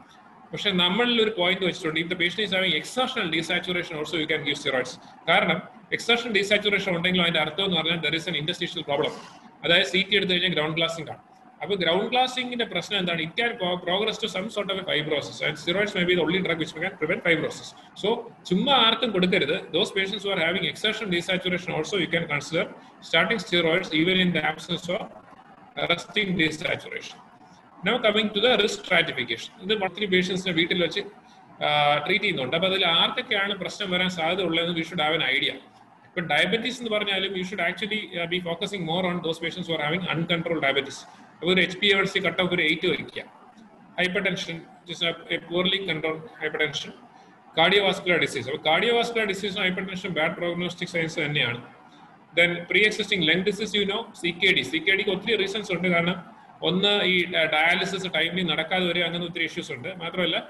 പക്ഷെ നമ്മളിൽ ഒരു point വെച്ചിട്ടുണ്ട് if the patient is having exertional desaturation also you can give steroids കാരണം exertional desaturation ഉണ്ടെങ്കിലും അതിന്റെ അർത്ഥം എന്ന് പറഞ്ഞാൽ there is an interstitial problem അതായത് സി ടി എടുത്തു കഴിഞ്ഞാൽ ഗ്രൗണ്ട് ഗ്ലാസിംഗ് ആണ് അപ്പൊ ഗ്രൗണ്ട് ഗ്ലാസിംഗിന്റെ പ്രശ്നം എന്താണ് it can progress to some sort of fibrosis and steroids may be the only drug which can prevent fibrosis so ചുമ്മാ ആർക്കും കൊടുക്കരുത് those patients are having exertion desaturation also you can consider starting steroids even in the absence of resting desaturation no coming to the risk stratification ഇത് ഒത്തിരി പേഷ്യൻസിനെ വീട്ടിൽ വെച്ച് treat ചെയ്യുന്നുണ്ട് അപ്പൊ അതിൽ ആർക്കൊക്കെയാണ് പ്രശ്നം വരാൻ സാധ്യത ഉള്ളതെന്ന് we should have an idea ഇപ്പൊ ഡയബറ്റീസ് എന്ന് പറഞ്ഞാലും you should actually be focusing more on those patients are having uncontrol diabetes അപ്പോൾ ഒരു H P F C cut off ഒരു എയ്റ്റ് വയ്ക്കുക hypertension poorly control hypertension cardiovascular disease അപ്പോൾ cardiovascular ഡിസീസും hypertension bad prognostic signs തന്നെയാണ് then pre existing lung disease you know C K D C K ഡിക്ക് ഒത്തിരി reasons ഉണ്ട് കാരണം ഒന്ന് ഈ ഡയാലിസിസ് ടൈമിൽ നടക്കാതെ വരെ അങ്ങനെ ഒത്തിരി ഇഷ്യൂസ് ഉണ്ട് മാത്രമല്ല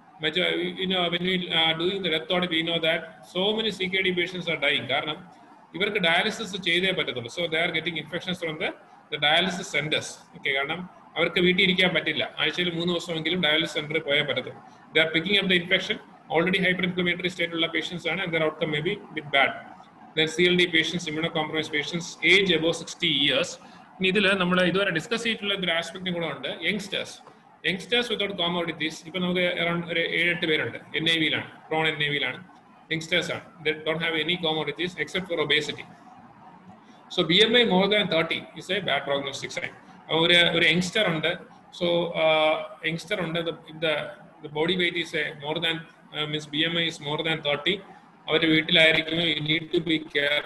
doing the death audit we know that so many C K D patients are dying കാരണം ഇവർക്ക് ഡയാലിസിസ് ചെയ്തേ പറ്റത്തുള്ളൂ so they are getting infections from the dialysis centers okay കാരണം അവർക്ക് വീട്ടിൽ ഇരിക്കാൻ പറ്റില്ല ആഴ്ചയിൽ മൂന്ന് ദിവസമെങ്കിലും ഡയാലിസിസ് സെന്ററിൽ പോയാൽ പറ്റത്തുള്ളൂ they are picking up the infection already hyper inflammatory സ്റ്റേറ്റുള്ള പേഷ്യൻസ് ആണ് and their outcome may be bit bad then C L D patients immuno compromise patients age above sixty years ഇനി ഇതിൽ നമ്മൾ ഇതുവരെ ഡിസ്കസ് ചെയ്തിട്ടുള്ള ഒരു ആസ്പെക്റ്റും കൂടെ ഉണ്ട് യങ്സ്റ്റേഴ്സ് യങ്സ്റ്റേഴ്സ് വിത്തൗട്ട് കോമോഡിറ്റീസ് ഇപ്പൊ നമുക്ക് അറൌണ്ട് ഒരു ഏഴെട്ട് പേരുണ്ട് എൻ ഐ വിയിലാണ് പ്രോൺ എൻ ഐ വിയിലാണ് യങ്സ്റ്റേഴ്സ് ആണ് don't have any comorbidities except for obesity so B M I more than thirty is a bad prognostic sign ഒരു ഒരു യങ്സ്റ്റർ ഉണ്ട് സോ യങ്സ്റ്റർ ഉണ്ട് the body weight is a more than means B M I is more than thirty അവർ വീട്ടിലായിരിക്കും you need to be care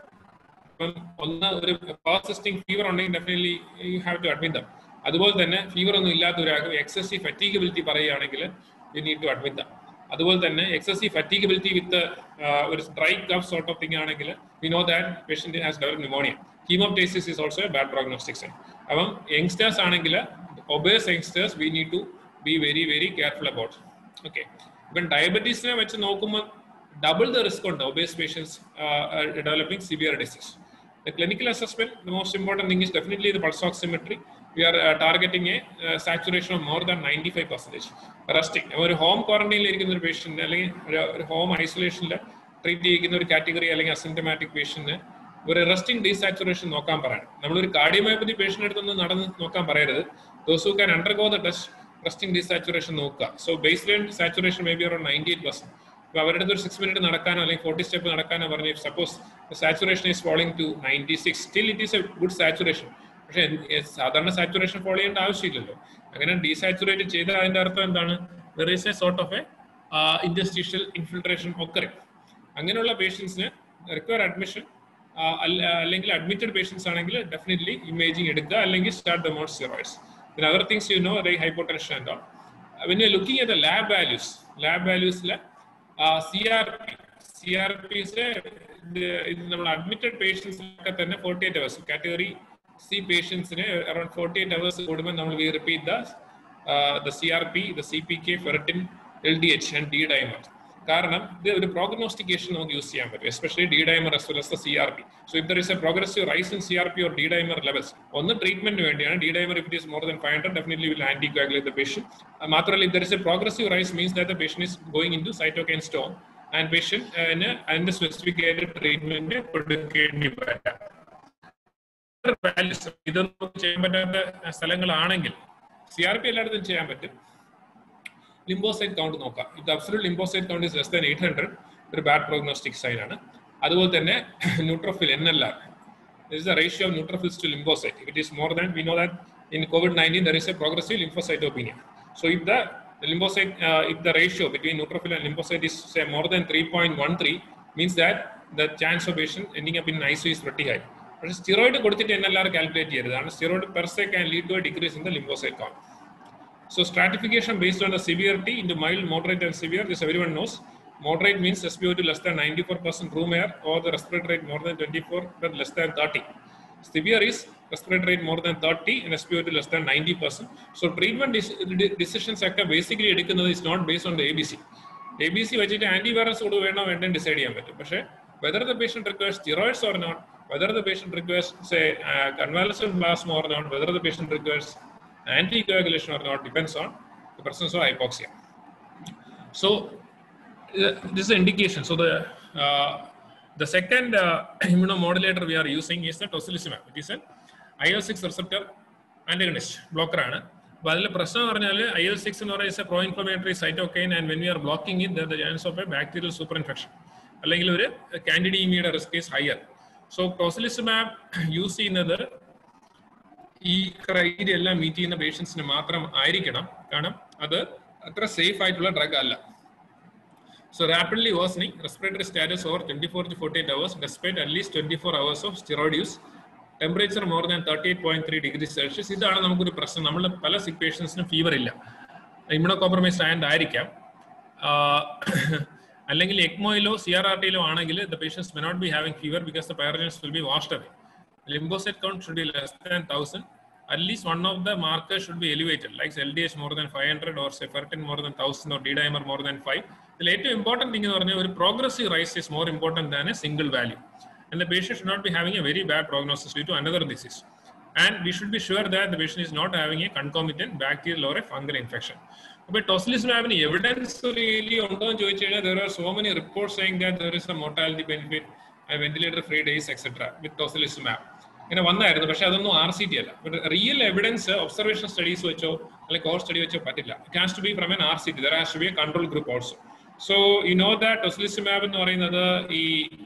ഇപ്പം ഒന്ന് ഒരു persisting fever ഉണ്ടെങ്കിൽ definitely you have to admit them അതുപോലെ തന്നെ ഫീവർ ഒന്നും ഇല്ലാത്ത ഒരാൾക്ക് എക്സസീവ് ഫറ്റീഗബിലിറ്റി പറയുകയാണെങ്കിൽ you need to admit them അതുപോലെ തന്നെ എക്സസീവ് ഫറ്റീഗബിലിറ്റി വിത്ത് ഒരു dry cough sort of thing ആണെങ്കിൽ we know that patient has develop pneumonia hemoptysis is also a bad prognostic sign അപ്പം യങ്സ്റ്റേഴ്സ് ആണെങ്കിൽ obese youngsters we need to be very very careful about okay ഇപ്പം ഡയബറ്റീസിനെ വെച്ച് നോക്കുമ്പോൾ double the risk on obese patients uh, uh, developing severe disease. The clinical assessment, the most important thing is definitely the pulse oximetry. We are uh, targeting a uh, saturation of more than 95 percentage. Resting. ഒരു home ക്വാറന്റൈനിൽ ഇരിക്കുന്ന ഒരു patient അല്ലെങ്കിൽ ഒരു home ഐസൊലേഷനിൽ treat ചെയ്യുന്ന ഒരു category അല്ലെങ്കിൽ asymptomatic പേഷ്യന്റിന് ഒരു റെസ്റ്റിംഗ് ഡീസാച്ചുറേഷൻ നോക്കാൻ പറയണം നമ്മളൊരു കാർഡിയോമയോപ്പതി പേഷ്യന്റ് അടുത്തൊന്നും നടന്ന് നോക്കാൻ പറയരുത് those who can undergo the test resting desaturation നോക്കുക so baseline saturation may be around ninety eight percent ഇപ്പൊ അവരുടെ അടുത്ത് ഒരു സിക്സ് മിനിറ്റ് നടക്കാനോ അല്ലെങ്കിൽ ഫോർട്ടി സ്റ്റെപ്പ് നടക്കാനോ പറഞ്ഞു suppose saturation is following to ninety six still it is a good saturation പക്ഷെ സാധാരണ സാച്ചുറേഷൻ ഫോളോ ചെയ്യേണ്ട ആവശ്യമില്ലല്ലോ അങ്ങനെ ഡീസാച്ചുറേറ്റ് ചെയ്ത അതിന്റെ അർത്ഥം എന്താണ് there is a sort of a interstitial infiltration occurring അങ്ങനെയുള്ള പേഷ്യൻസിന് റിക്വയർ അഡ്മിഷൻ അല്ലെങ്കിൽ അഡ്മിറ്റഡ് പേഷ്യൻസ് ആണെങ്കിൽ ഡെഫിനറ്റ്ലി ഇമേജിങ് എടുക്കുക അല്ലെങ്കിൽ സ്റ്റാർട്ട് ദ മോർ സ്റ്റിറോയിഡ്സ് പിന്നെ other things you know like hypotension and all when you looking at the lab values lab വാല്യൂസിലെ C R P C R Ps നമ്മൾ admitted പേഷ്യൻസിനൊക്കെ തന്നെ forty eight hours category C പേഷ്യൻസിന് around forty eight hours കൂടുമ്പോൾ നമ്മൾ V repeat the the C R P the C P K ferritin L D H and D dimer കാരണം ഇത് ഒരു prognostication നമുക്ക് യൂസ് ചെയ്യാൻ പറ്റും especially D dimer as well as the C R P so if there is a progressive rise in C R P or D dimer levels ഒന്ന് treatment വേണ്ടിയാണ് D dimer if it is more than five hundred definitely will anticoagulate the patient മാത്രമല്ല if there is a progressive rise means that the patient is going in to cytokine storm and patient അതിന്റെ specific ആയിട്ട് treatment കൊടുക്കേണ്ടി വരാം ഇത് നമുക്ക് ചെയ്യാൻ പറ്റാത്ത സ്ഥലങ്ങളാണെങ്കിൽ C R P എല്ലായിടത്തും ചെയ്യാൻ പറ്റും ലിംബോസൈറ്റ് കൗണ്ട് നോക്കാം ഇത് absolute lymphocyte count is less than eight hundred ഒരു ബാഡ് പ്രോഗ്നോസ്റ്റിക് സൈൻ ആണ് അതുപോലെ തന്നെ neutrophil N L R is the ratio of neutrophils to lymphocyte. If it is more than, we know that in COVID-19 there is a progressive lymphocytopenia. So if the, the lymphocyte, uh, if the ratio between neutrophil and lymphocyte is say more than 3.13, means that the chance of patient ending up in ICU is pretty high. പക്ഷേ steroid കൊടുത്തിട്ട് N L R calculate ചെയ്യരുത് കാരണം steroid per se can lead to a decrease in the lymphocyte count So stratification based on the severity into mild, moderate, and severe. This everyone knows. Moderate means SpO2 less than 94% room air, or the respiratory rate more than 24, but less than 30. Severe is respiratory rate more than 30 and SpO2 less than 90%. So treatment de- decisions ഒക്കെ basically എടുക്കുന്നത് is not based on the ABC. ABC വെച്ചിട്ട് antivirus കൂടെ വേണോ വേണ്ടോ decide ചെയ്യാൻ പറ്റും പക്ഷേ whether the patient requires steroids or not, whether the patient requires say uh, convalescent plasma or not, whether the patient requires anticoagulation or not depends on the presence of hypoxia. So uh, this is an indication. So the uh, the second uh, immunomodulator we are using is the tocilizumab. It is an IL-6 receptor antagonist blocker ആണ് അപ്പോൾ അതിൽ പ്രശ്നം എന്ന് പറഞ്ഞാൽ I L six എന്ന് പറയുന്ന pro inflammatory cytokine and when we are blocking in the chance of a bacterial super infection അല്ലെങ്കിൽ ഒരു കാൻഡിഡീമിയുടെ risk is higher so tocilizumab use ചെയ്യുന്നത് ഈ ക്രൈറ്റീരിയ എല്ലാം മീറ്റ് ചെയ്യുന്ന പേഷ്യൻസിന് മാത്രം ആയിരിക്കണം കാരണം അത് അത്ര സേഫ് ആയിട്ടുള്ള ഡ്രഗ് അല്ല So rapidly worsening respiratory status over 24 to 48 hours despite at least 24 hours of steroid use. Temperature more than thirty eight point three degree Celsius ഇതാണ് നമുക്കൊരു പ്രശ്നം നമ്മൾ പല സിക് പേഷ്യൻസിനും ഫീവർ ഇല്ല ഇമ്യൂണോ കോംപ്രമൈസ്ഡ് ആൻഡ് ആയിരിക്കാം അല്ലെങ്കിൽ എക്മോയിലോ സി ആർ ആർ ടിയിലോ ആണെങ്കിൽ the patients may not be having fever because the pyrogens will be washed away lymphocyte count should be less than thousand at least one of the markers should be elevated, like LDH more than 500 or say ferritin more than 1000 or D-dimer more than 5. The ഏറ്റവും important thing എന്ന് പറഞ്ഞാൽ ഒരു progressive rise is more important than a single value. And the patient should not be having a very bad prognosis due to another disease. And we should be sure that the patient is not having a concomitant bacterial or a fungal infection. അപ്പോൾ ടോസ്ലിസ്മാബിന് evidence really ഉണ്ടോ എന്ന് ചോദിച്ചു കഴിഞ്ഞാൽ there are so many report saying that there is a mortality benefit ventilator free days etcetera with tocilizumab ഇങ്ങനെ വന്നായിരുന്നു പക്ഷെ അതൊന്നും R C T അല്ല റിയൽ എവിഡൻസ് ഒബ്സർവേഷൻ സ്റ്റഡീസ് വെച്ചോ അല്ലെങ്കിൽ കോർ സ്റ്റഡി വെച്ചോ പറ്റില്ല it has to be from N R C T there has to be a control group also so you know that tocilizumab എന്ന് പറയുന്നത് ഈ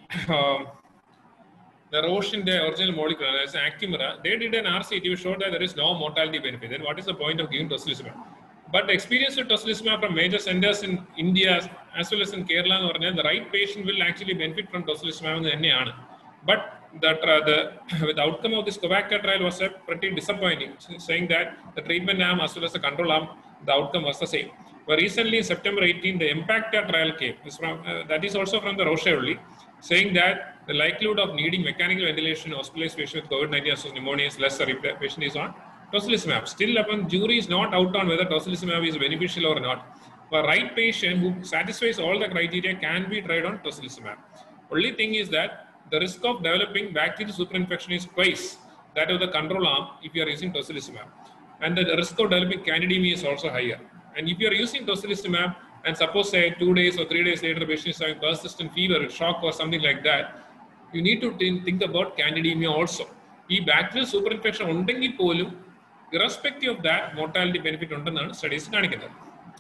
റോഷിന്റെ original molecular Actemra they did N R C T show that there is no mortality benefit then what is the point of giving tocilizumab but experience with tocilizumab from major centres in India as well as in Kerala എന്ന് പറഞ്ഞാൽ the right patient will actually benefit from tocilizumab എന്ന് തന്നെയാണ് but that uh, the with the outcome of this Covaxa trial was uh, pretty disappointing, saying that the treatment arm as well as the control arm, the outcome was the same. But recently, in September 18, the Impacta trial came. From, uh, that is also from the Roche only, saying that the likelihood of needing mechanical ventilation in hospitalized patient with COVID-19 associated pneumonia is lesser if the patient is on tocilizumab. Still, upon jury is not out on whether tocilizumab is beneficial or not. For right patient who satisfies all the criteria can be tried on tocilizumab. Only thing is that the risk of developing bacterial superinfection is twice that of the control arm if you are using tocilizumab. And the risk of developing candidemia is also higher. And if you are using tocilizumab and suppose say two days or three days later the patient is having persistent fever, shock or something like that, you need to think about candidemia also. ഈ bacterial super infection ഉണ്ടെങ്കിൽ പോലും irrespective of that mortality benefit ഉണ്ടെന്നാണ് studies കാണിക്കുന്നത്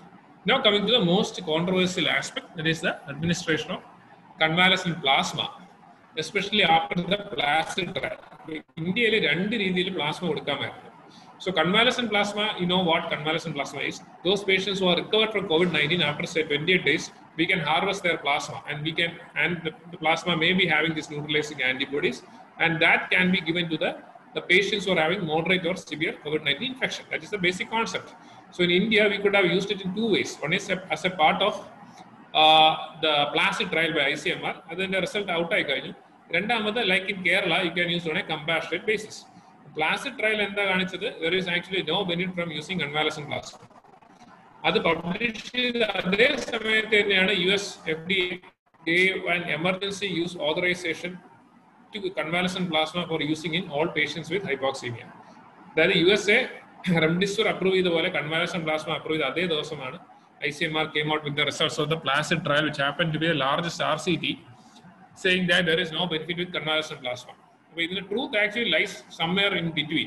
now coming to the most controversial aspect that is the administration of convalescent plasma especially after the PLACID trial ഇന്ത്യയിൽ രണ്ട് രീതിയിൽ plasma കൊടുക്കാമായിരുന്നു so convalescent plasma you know what convalescent plasma is those patients who are recovered from COVID nineteen after say twenty eight days we can harvest their plasma and we can and the, the plasma may be having this neutralizing antibodies and that can be given to the the patients who are having moderate or severe covid-19 infection that is the basic concept so in india we could have used it in two ways one is a, as a part of uh, the placid trial by ICMR, അതിന്റെ result out ആയി കഴിഞ്ഞു രണ്ടാമത് like in Kerala you can use on a compassionate basis PLACID trial എന്താ കാണിച്ചത് there is actually no benefit from using convalescent plasma അത് publish ചെയ്ത അതേ സമയത്ത് തന്നെയാണ് U S F D gave an emergency use authorisation to convalescent plasma for using in all patients with hypoxaemia അതായത് U S A remdesivir approve ചെയ്ത പോലെ convalescent plasma approve ചെയ്ത അതേ ദിവസമാണ് ICMR came out with the results of the Placid trial, which happened to be the largest RCT, saying that there is no benefit with convalescent plasma. But the truth actually lies somewhere in between.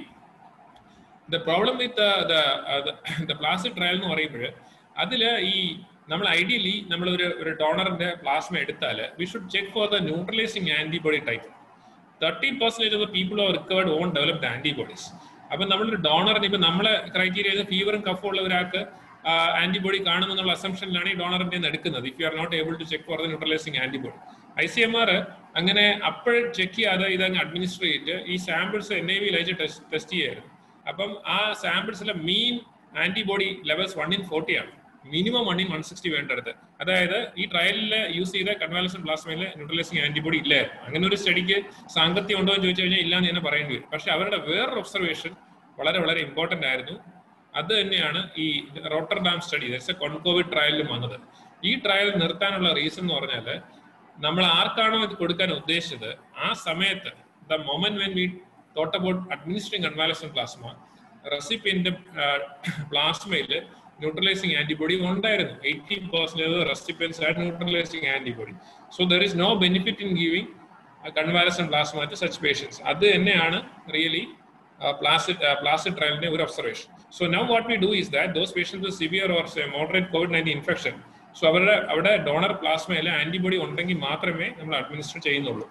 The problem with the, the, uh, the, the Placid trial എന്ന് പറയുമ്പോൾ അതിൽ ഈ നമ്മൾ ideally നമ്മൾ ഒരു ഒരു ഡോണറിന്റെ plasma എടുത്താൽ we should check for the neutralising antibody type thirty percentage of the people or recovered on developed antibodies അപ്പൊ നമ്മളൊരു ഡോണറിന് ഇപ്പൊ നമ്മളെ ക്രൈറ്റീരിയ ഫീവറും കഫും ഉള്ള ഒരാൾക്ക് ആന്റിബോഡി കാണുമെന്നുള്ള അസംഷനിലാണ് ഈ ഡോണറിന്റെ എടുക്കുന്നത് if you are not able to check for the neutralising antibody I C M R അങ്ങനെ അപ്പോൾ ചെക്ക് ചെയ്യാതെ ഇതങ്ങ് അഡ്മിനിസ്റ്റർ ചെയ്തിട്ട് ഈ സാമ്പിൾസ് എൻ ഐ വിയിൽ അയച്ച് ടെസ്റ്റ് ചെയ്യായിരുന്നു അപ്പം ആ സാമ്പിൾസിലെ mean antibody levels one in forty ആണ് minimum one in one sixty വേണ്ടടുത്ത് അതായത് ഈ ട്രയലിൽ യൂസ് ചെയ്ത കൺവാലസൻ പ്ലാസ്മയിൽ ന്യൂട്രലൈസിങ് ആന്റിബോഡി ഇല്ലായിരുന്നു അങ്ങനെ ഒരു സ്റ്റഡിക്ക് സാങ്കത്യം ഉണ്ടോ എന്ന് ചോദിച്ചു കഴിഞ്ഞാൽ ഇല്ലാന്ന് തന്നെ പറയേണ്ടി വരും പക്ഷെ അവരുടെ വേറൊരു ഒബ്സർവേഷൻ വളരെ വളരെ ഇമ്പോർട്ടന്റ് ആയിരുന്നു അത് തന്നെയാണ് ഈ Rotterdam study that's a ConCOVID ട്രയലിലും വന്നത് ഈ ട്രയൽ നിർത്താനുള്ള റീസൺ എന്ന് പറഞ്ഞാൽ നമ്മൾ ആർക്കാണോ ഇത് കൊടുക്കാൻ ഉദ്ദേശിച്ചത് ആ സമയത്ത് the moment when we thought about administering convalescent plasma റെസിപ്പിന്റെ പ്ലാസ്മയിൽ ന്യൂട്രലൈസിങ് ആന്റിബോഡി ഉണ്ടായിരുന്നു എയ്റ്റി പെർസെന്റേജ് റെസിപ്പിയൻസ് ആയിട്ട് neutralising antibody so there is no benefit in giving convalescent plasma to such patients അത് തന്നെയാണ് റിയലി പ്ലാസിഡ് പ്ലാസിഡ് ട്രയലിന്റെ ഒരു observation so now what we do is that those patients severe or moderate COVID nineteen infection so അവരുടെ അവിടെ donor പ്ലാസ്മയിൽ antibody ഉണ്ടെങ്കിൽ മാത്രമേ നമ്മൾ administer ചെയ്യുന്നുള്ളൂ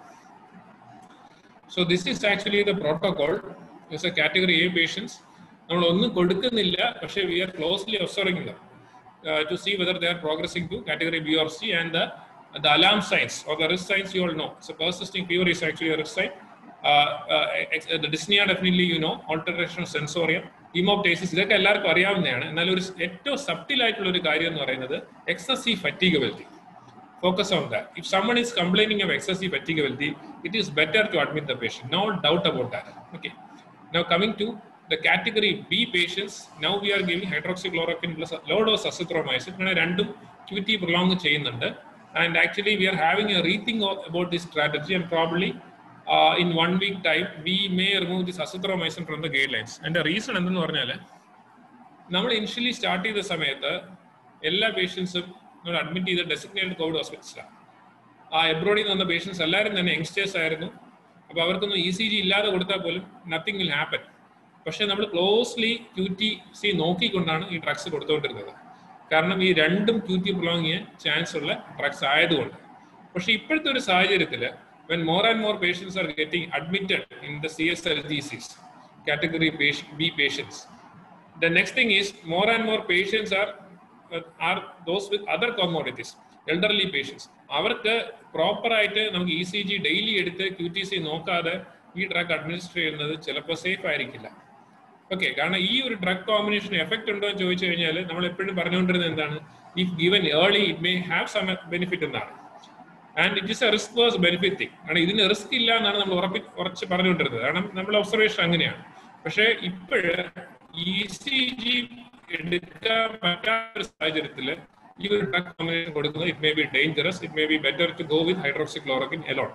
so this is actually the protocol is a category A patients നമ്മൾ ഒന്നും കൊടുക്കുന്നില്ല പക്ഷേ we are closely observing them to see whether they are progressing to category B or C and the alarm signs or the risk signs you all know. So persisting fever is actually a risk sign. Uh, uh, ex- uh, the dyspnea definitely you know, alteration of sensorium, hemoptysis ഇതൊക്കെ എല്ലാവർക്കും അറിയാവുന്നതാണ് എന്നാൽ ഒരു ഏറ്റവും സബ്റ്റിൽ ആയിട്ടുള്ള ഒരു കാര്യം എന്ന് പറയുന്നത് excessive fatigability focus on that. If someone is complaining of excessive fatigability, it is better to admit the patient. No doubt about that. Okay. Now coming to the category B patients, now we are giving hydroxychloroquine plus low dose azithromycin. അങ്ങനെ രണ്ടും QT prolong ചെയ്യുന്നുണ്ട്. And actually we are having a rethink of- about this strategy and probably uh, in one week time we may remove this azithromycin from the guidelines. And the reason എന്തെന്ന് പറഞ്ഞാൽ നമ്മൾ initially start ചെയ്ത സമയത്ത് എല്ലാ പേഷ്യൻസും നമ്മൾ admit ചെയ്ത designated Covid ഹോസ്പിറ്റൽസിലാണ് ആ എബ്രോഡിൽ നിന്ന് വന്ന പേഷ്യൻസ് എല്ലാവരും തന്നെ യങ്സ്റ്റേഴ്സ് ആയിരുന്നു അപ്പോൾ അവർക്കൊന്നും ഇ സി ജി ഇല്ലാതെ കൊടുത്താൽ പോലും നത്തിങ് വിൽ ഹാപ്പൻ പക്ഷേ നമ്മൾ ക്ലോസ്ലി ക്യൂ ടി സി നോക്കിക്കൊണ്ടാണ് ഈ ഡ്രഗ്സ് കൊടുത്തുകൊണ്ടിരുന്നത് കാരണം ഈ രണ്ടും ക്യൂ ടി പ്രൊലോങ് ചെയ്യാൻ ചാൻസ് ഉള്ള ഡ്രഗ്സ് ആയതുകൊണ്ട് പക്ഷേ ഇപ്പോഴത്തെ ഒരു സാഹചര്യത്തിൽ when more and more patients are getting admitted in the C S L G Cs category B patients the next thing is more and more patients are uh, are those with other comorbidities elderly patients അവർക്ക് proper ആയിട്ട് നമുക്ക് E C G daily എടുത്ത് Q T C നോക്കാതെ ഈ drug administer ചെയ്യുന്നത് ചിലപ്പോൾ safe ആയിരിക്കില്ല okay കാരണം ഈ ഒരു ഡ്രഗ് കോമ്പിനേഷൻ എഫക്ട് ഉണ്ടോ എന്ന് ചോദിച്ചു കഴിഞ്ഞാൽ നമ്മൾ എപ്പോഴും പറഞ്ഞുകൊണ്ടിരുന്നത് എന്താണ് if given early it may have some benefit എന്നാണ് and it is a risk verse benefit thing കാരണം ഇതിന് റിസ്ക് ഇല്ല എന്നാണ് നമ്മൾ ഉറപ്പി ഉറച്ച് പറഞ്ഞുകൊണ്ടിരുന്നത് കാരണം നമ്മൾ ഒബ്സർവേഷൻ അങ്ങനെയാണ് പക്ഷേ ഇപ്പോഴ് ഇ സി ജി എടുക്കാൻ പറ്റാത്ത ഒരു സാഹചര്യത്തിൽ ഈ ഒരു ഡ്രഗ് കോമ്പിനേഷൻ കൊടുക്കുന്നത് it may be dangerous it may be better to go with hydroxychloroquine alone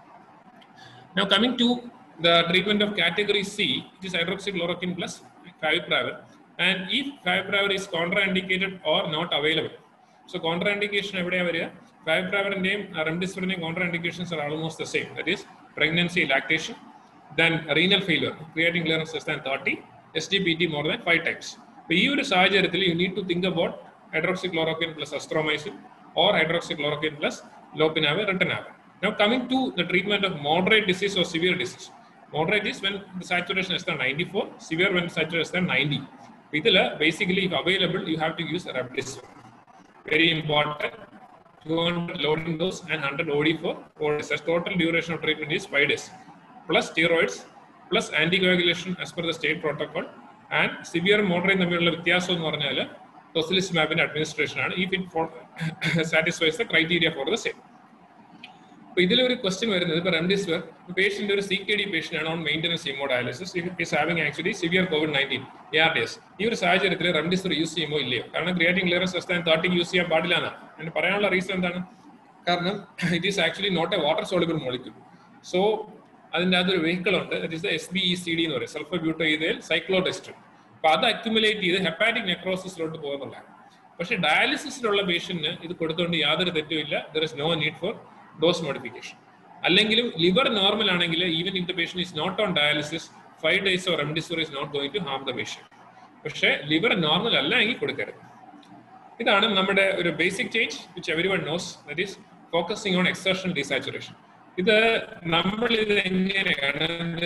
Now coming to the treatment of category C, it is hydroxychloroquine plus favipiravir. And if favipiravir is contraindicated or not available, so contraindication എവിടെയാ വരിക favipiraviriന്റെയും റെംഡിസിവിറിന്റെയും contraindications are almost the same. That is pregnancy, lactation, then renal failure, creatinine clearance less than 30, SGPT more than 5 times. അപ്പോൾ ഈ ഒരു സാഹചര്യത്തിൽ you need to think about hydroxychloroquine plus azithromycin or hydroxychloroquine plus lopinavir, ritonavir. Now coming to the treatment of moderate disease or severe disease. Moderate is when the saturation is than 94, severe when saturation is than 90. ഇതിൽ basically if available you have to use remdesivir. Very important. 200 loading dose and 100 OD for 4 days. That's total duration of treatment is 5 days. Plus steroids, plus anticoagulation as per the state protocol. And severe moderate തമ്മിലുള്ള വ്യത്യാസം എന്ന് പറഞ്ഞാൽ ടൊസിലിസ്മാബിന്റെ administration ആണ് if it satisfies the criteria for the same അപ്പൊ ഇതിലൊരു question വരുന്നത് ഇപ്പൊ റെംഡിസിവിർ പേഷ്യന്റ് ഒരു സി കെ ഡി പേഷ്യന്റ് ആണ് on maintenance haemodialysis is having actually severe COVID nineteen A R D S ഈ ഒരു സാഹചര്യത്തിൽ റെംഡിസിവിർ യൂസ് ചെയ്യുമോ ഇല്ലയോ കാരണം creatinine clearance less than thirty use ചെയ്യാൻ പാടില്ല എന്നാണ് അതിന് പറയാനുള്ള റീസൺ എന്താണ് കാരണം it is actually not a water soluble molecule so അതിൻ്റെ അകത്തൊരു വെഹിക്കിൾ ഉണ്ട് that is the S B E C D എന്ന് പറയും സൾഫർ ബ്യൂട്ടോയിതയിൽ സൈക്ലോടെസ്റ്റ് അപ്പൊ അത് അക്യുമുലേറ്റ് ചെയ്ത് ഹെപ്പാറ്റിക് നെക്രോസിസിലോട്ട് പോകുന്നുള്ളതാണ് പക്ഷെ ഡയാലിസിസിലുള്ള പേഷ്യന്റിന് ഇത് കൊടുത്തുകൊണ്ട് യാതൊരു തെറ്റുമില്ല there is no need for dose modification അല്ലെങ്കിലും ലിവർ നോർമൽ ആണെങ്കിൽ even if the patient is not on dialysis five days or remdesivir is not going to harm the patient പക്ഷേ ലിവർ നോർമൽ അല്ല എങ്കിൽ കൊടുക്കരുത് ഇതാണ് നമ്മുടെ ഒരു basic change which every one knows that is focusing on exertion desaturation ഇത് നമ്മൾ ഇത് എങ്ങനെയാണ്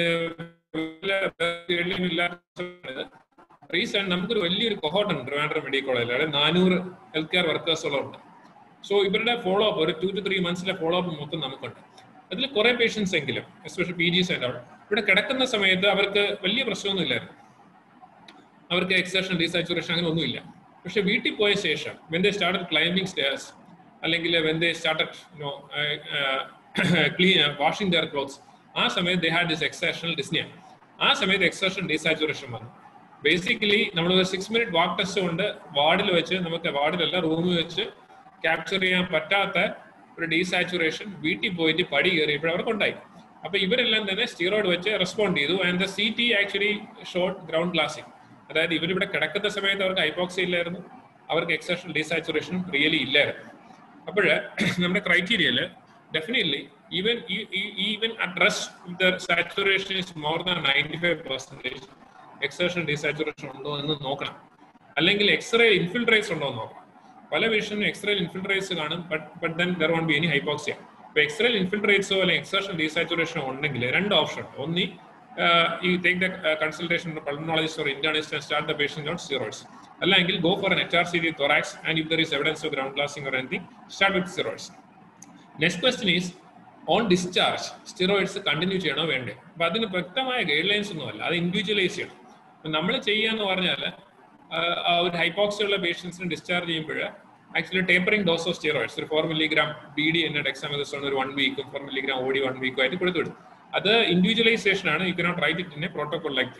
റീസൺ നമുക്കൊരു വലിയൊരു കൊഹോട്ട് ഉണ്ട് ട്രിവാൻഡ്രം മെഡിക്കൽ കോളേജിൽ അവിടെ നാനൂറ് ഹെൽത്ത് കെയർ വർക്കേഴ്സോളം ഉണ്ട് സോ ഇവരുടെ ഫോളോ അപ്പ് ഒരു ടു ടു ത്രീ മന്ത്സിലെ ഫോളോ അപ്പ് മൊത്തം നമുക്കുണ്ട് അതിൽ കുറെ പേഷ്യൻസ് എങ്കിലും എസ്പെഷ്യലി പി ജിസ് ആൻഡ് ഇവിടെ കിടക്കുന്ന സമയത്ത് അവർക്ക് വലിയ പ്രശ്നമൊന്നും ഇല്ലായിരുന്നു അവർക്ക് എക്സേഷൻ ഡീസാച്ചുറേഷൻ അങ്ങനെ ഒന്നുമില്ല പക്ഷെ വീട്ടിൽ പോയ ശേഷം when they started climbing stairs അല്ലെങ്കിൽ when they started no clean washing their clothes ആ സമയത്ത് ദേ ഹാഡ് ഡിസ് എക്സേഷണൽ ഡിസ്നിയ ആ സമയത്ത് എക്സേഷൻ ഡീസാച്ചുറേഷൻ വന്നു ബേസിക്കലി നമ്മൾ ഒരു സിക്സ് മിനിറ്റ് വാക്ക് ടെസ്റ്റ് കൊണ്ട് വാർഡിൽ വെച്ച് നമുക്ക് വാർഡിലല്ല റൂമിൽ വെച്ച് ക്യാപ്ചർ ചെയ്യാൻ പറ്റാത്ത ഒരു ഡീസാച്ചുറേഷൻ വീട്ടിൽ പോയിട്ട് പടി കയറിയപ്പോൾ അവർക്ക് ഉണ്ടായി അപ്പൊ ഇവരെല്ലാം തന്നെ സ്റ്റീറോയിഡ് വെച്ച് റെസ്പോണ്ട് ചെയ്തു and the C T actually showed ground glassing അതായത് ഇവരിവിടെ കിടക്കുന്ന സമയത്ത് അവർക്ക് ഹൈപ്പോക്സി ഇല്ലായിരുന്നു അവർക്ക് എക്സെഷൻ ഡീസാച്ചുറേഷൻ റിയലി ഇല്ലായിരുന്നു അപ്പോൾ നമ്മുടെ ക്രൈറ്റീരിയയിൽ definitely even even at rest the saturation is more than ninety five percentage exertion desaturation ഉണ്ടോ എന്ന് നോക്കണം അല്ലെങ്കിൽ എക്സ്റേ ഇൻഫിൽട്രേറ്റ്സ് ഉണ്ടോ എന്ന് നോക്കണം പല പേഷ്യന്റിനും എക്സ്റേ ഇൻഫിൽട്രേറ്റ്സ് കാണും but but then there won't be any hypoxia ഇപ്പൊ എക്സ്റേ ഇൻഫിൽട്രേറ്റ്സോ അല്ലെങ്കിൽ എക്സേഷൻ ഡീസാച്ചുറേഷനോ ഉണ്ടെങ്കിൽ രണ്ട് ഓപ്ഷൻ ഉണ്ട് ഒന്നി ഈ take the consultation pulmonologist or internist and start the patient on steroids അല്ലെങ്കിൽ go for an H R C T thorax and if there is evidence of ground glassing or anything start with steroids next question is on discharge steroids continue ചെയ്യണോ വേണ്ടേ അപ്പൊ അതിന് വ്യക്തമായ guide lines ഒന്നുമല്ല അത് individualise ചെയ്യണം നമ്മൾ ചെയ്യാന്ന് പറഞ്ഞാൽ ഒരു ഹൈപ്പോക്സി ഉള്ള പേഷ്യൻസിന് ഡിസ്ചാർജ് ചെയ്യുമ്പോൾ actually tapering dose of steroids ഒരു ഫോർ മില്ലിഗ്രാം ബി ഡി എന്ന ഡെക്സാമെതസോൺ ഒരു വൺ വീക്കും ഫോർ മില്ലിഗ്രാം ഓടി വൺ വീക്കും ആയിട്ട് കൊടുത്തു വിടും അത് ഇൻഡിവിജ്വലൈസേഷൻ ആണ് you cannot write it in a protocol like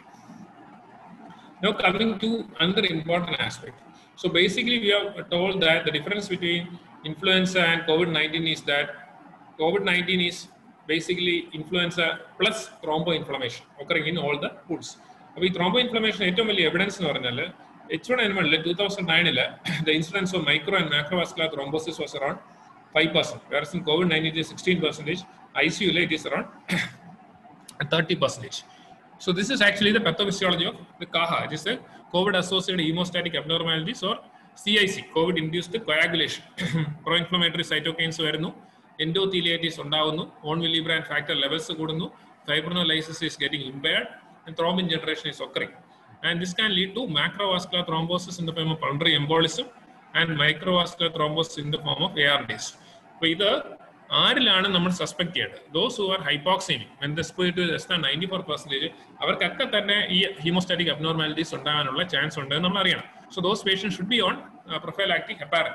Now coming to another important aspect. So basically we have told that the difference between influenza and COVID-19 is that COVID-19 is basically influenza plus thromboinflammation occurring in all the foods. അപ്പോൾ ഈ thrombo inflammation ഏറ്റവും വലിയ evidence എന്ന് പറഞ്ഞാൽ H one N വണ്ണിൽ two thousand നയനിൽ the incidence of micro and macrovascular thrombosis was around five percent വേറെ in COVID nineteen sixteen percentage I C യുയിൽ it is around thirty percentage So this is actually the pathophysiology of the CAHA. It is a COVID-associated hemostatic abnormalities or CIC, COVID-induced coagulation. Pro-inflammatory cytokines വരുന്നു എൻഡോത്തീലിയൈറ്റിസ് ഉണ്ടാവുന്നു on വിലിബ്രാൻഡ് factor levels കൂടുന്നു fibrinolysis is getting impaired and thrombin generation is occurring and this can lead to macrovascular thrombosis in the form of pulmonary embolism and microvascular thrombosis in the form of A R D S അപ്പോൾ ഇത് ആരിലാണ് നമ്മൾ suspect ചെയ്യേണ്ടത് those who are hypoxemic when the spirit less than ninety four percentage അവർക്കൊക്കെ തന്നെ ഈ ഹീമോസ്റ്റാറ്റിക് abnormalities ഉണ്ടാകാനുള്ള chance ഉണ്ട് നമ്മൾ അറിയണം so those patient should be on prophylactic heparin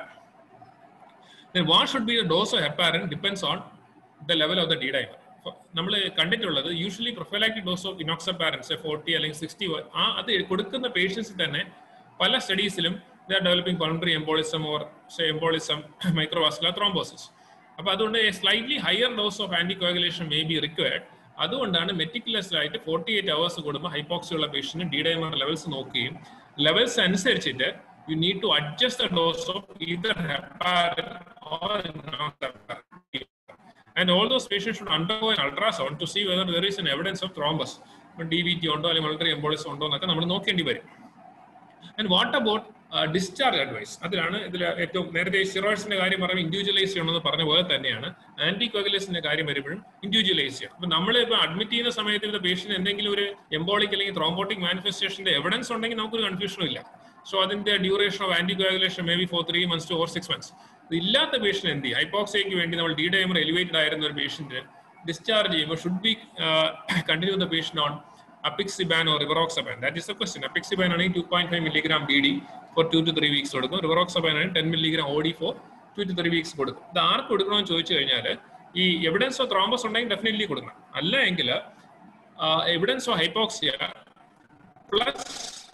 then what should be the dose of heparin depends on the level of the D dimer. നമ്മൾ കണ്ടിട്ടുള്ളത് usually prophylactic dose of enoxaparin forty അല്ലെങ്കിൽ sixty ആ അത് കൊടുക്കുന്ന പേഷ്യൻസിൽ തന്നെ പല സ്റ്റഡീസിലും they are developing pulmonary embolism or embolism microvascular thrombosis അപ്പൊ അതുകൊണ്ട് slightly higher dose of anti coagulation may be required അതുകൊണ്ടാണ് മെറ്റിക്കുലസ് ആയിട്ട് ഫോർട്ടി എയ്റ്റ് അവേഴ്സ് കൂടുമ്പോൾ ഹൈപ്പോക്സി ഉള്ള പേഷ്യന്റ് ഡി ഡൈമർ ലെവൽസ് നോക്കുകയും ലെവൽസ് അനുസരിച്ചിട്ട് you need to adjust the dose of either heparin or enoxaparin. And all those patients should undergo an ultrasound to see whether there is an evidence of thrombus. D V T ഉണ്ടോ അല്ലെങ്കിൽ വളരെ embolism ഉണ്ടോ എന്നൊക്കെ നമ്മൾ നോക്കേണ്ടി വരും and what about discharge advice അതിലാണ് ഇതിൽ ഏറ്റവും നേരത്തെ സ്റ്റിറോയിഡ്സിന്റെ കാര്യം പറയുമ്പോൾ ഇൻഡിവിജ്വലൈസ് ചെയ്യണമെന്ന് പറഞ്ഞ പോലെ തന്നെയാണ് ആന്റി കോഗുലേഷന്റെ കാര്യം വരുമ്പോഴും ഇൻഡിവിജ്വലൈസ് ചെയ്യണം അപ്പൊ നമ്മൾ ഇപ്പോൾ അഡ്മിറ്റ് ചെയ്യുന്ന സമയത്ത് പേഷ്യന്റ് എന്തെങ്കിലും ഒരു എംബോളിക് അല്ലെങ്കിൽ ത്രോംബോട്ടിക് മാനിഫെസ്റ്റേഷന്റെ എവിഡൻസ് ഉണ്ടെങ്കിൽ നമുക്കൊരു കൺഫ്യൂഷനും ഇല്ല സോ അതിന്റെ duration of anti coagulation may be for three months to or six months ഇല്ലാത്ത പേഷ്യന്റ് എന്ത് ചെയ്യും ഹൈപ്പോക്സിയയ്ക്ക് വേണ്ടി നമ്മൾ ഡി ഡൈമർ എലിവേറ്റഡ് ആയിരുന്ന ഒരു പേഷ്യന്റ് ഡിസ്ചാർജ് ചെയ്യുമ്പോൾ should be continue the patient on apixaban or rivaroxaban that is a question apixaban ആണെങ്കിൽ two point five milligram B D for two to three weeks കൊടുക്കും rivaroxaban ആണെങ്കിൽ ten milligram O D for two to three weeks കൊടുക്കും ഇത് ആർക്ക് കൊടുക്കണമെന്ന് ചോദിച്ചു കഴിഞ്ഞാൽ ഈ എവിഡൻസ് ഓഫ് ത്രോംബസ് ഉണ്ടെങ്കിൽ ഡെഫിനറ്റ്ലി കൊടുക്കണം അല്ല എങ്കിൽ evidence of hypoxia plus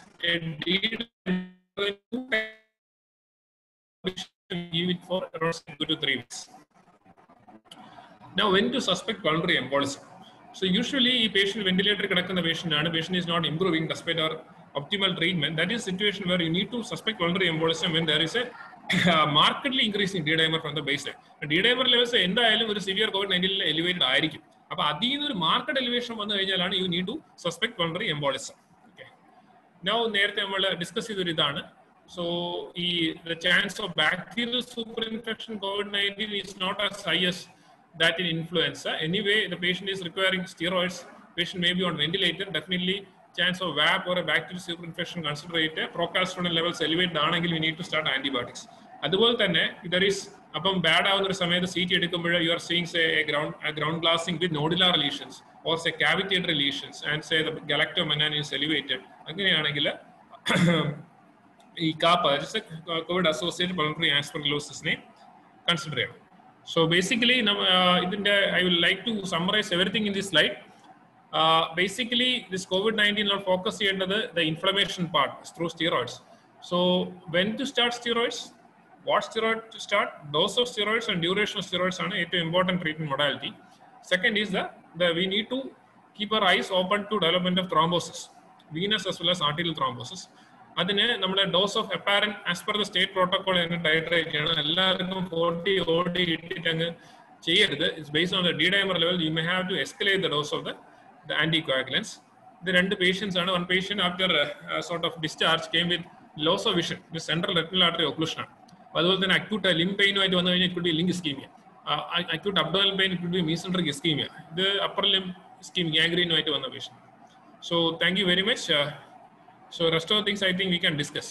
give it for around two to three weeks. Now, when to suspect pulmonary embolism? So, usually, ഈ patient ventilator കിടക്കുന്ന patient ആണ് patient is not improving despite our optimal treatment. That is situation where you need to suspect pulmonary embolism when there is a markedly increasing D dimer from the baseline. D dimer levels എന്തായാലും ഒരു severe Covid നയൻറ്റീനിൽ elevated ആയിരിക്കും അപ്പൊ അതിൽ നിന്ന് ഒരു market elevation വന്നു കഴിഞ്ഞാലാണ് you need to suspect pulmonary embolism now നേരത്തെ നമ്മൾ ഡിസ്കസ് ചെയ്തൊരു ഇതാണ് സോ ഈ the chance of bacterial super infection COVID nineteen is not as high as that in influenza anyway the patient is requiring steroids patient may be on ventilator definitely chance of VAP or bacterial super infection consider ചെയ്തിട്ട് procalcitonin levels elevated ആണെങ്കിൽ we need to start antibiotics അതുപോലെ തന്നെ ഇതർ is അപ്പം bad ആവുന്ന ഒരു സമയത്ത് C T എടുക്കുമ്പോൾ you are seeing say ground ground glassing with nodular lesions or say cavitatory lesions and say the galactomannan is elevated അങ്ങനെയാണെങ്കിൽ ഈ കാപ്പ കോവിഡ് അസോസിയേറ്റഡ് പൾമറി ആസ്പെർഗ്ലോസിസിനെ കൺസിഡർ ചെയ്യണം സോ ബേസിക്കലി ഇതിന്റെ I will like to summarise everything in this slide basically this Covid nineteen focus ചെയ്യേണ്ടത് the inflammation part through steroids so when to start steroids what steroid to start dose of steroids and duration of steroids ആണ് ഏറ്റവും important treatment modality second is the we need to keep our eyes open to development of thrombosis venous as well as arterial thrombosis. അതിന് നമ്മുടെ dose of heparin as per the state protocol അങ്ങ് titrate ചെയ്യണം എല്ലാവർക്കും forty OD ഇട്ടിട്ട് അങ്ങ് ചെയ്യരുത് it's based on the D dimer level you may have to escalate the dose of the the anti coagulants ഇത് രണ്ട് പേഷ്യൻസ് ആണ് one patient after sort of discharge came with loss of vision central retinal artery occlusion ആണ് അപ്പൊ അതുപോലെ തന്നെ acute limb പെയിനുമായിട്ട് വന്നു കഴിഞ്ഞാൽ it limb ischaemia acute abdominal pain it be mesenteric ischaemia ഇത് അപ്പർ ലിം സ്കീം ഗാംഗ്രീനുമായിട്ട് വന്ന patient so thank you very much so rest of things I think we can discuss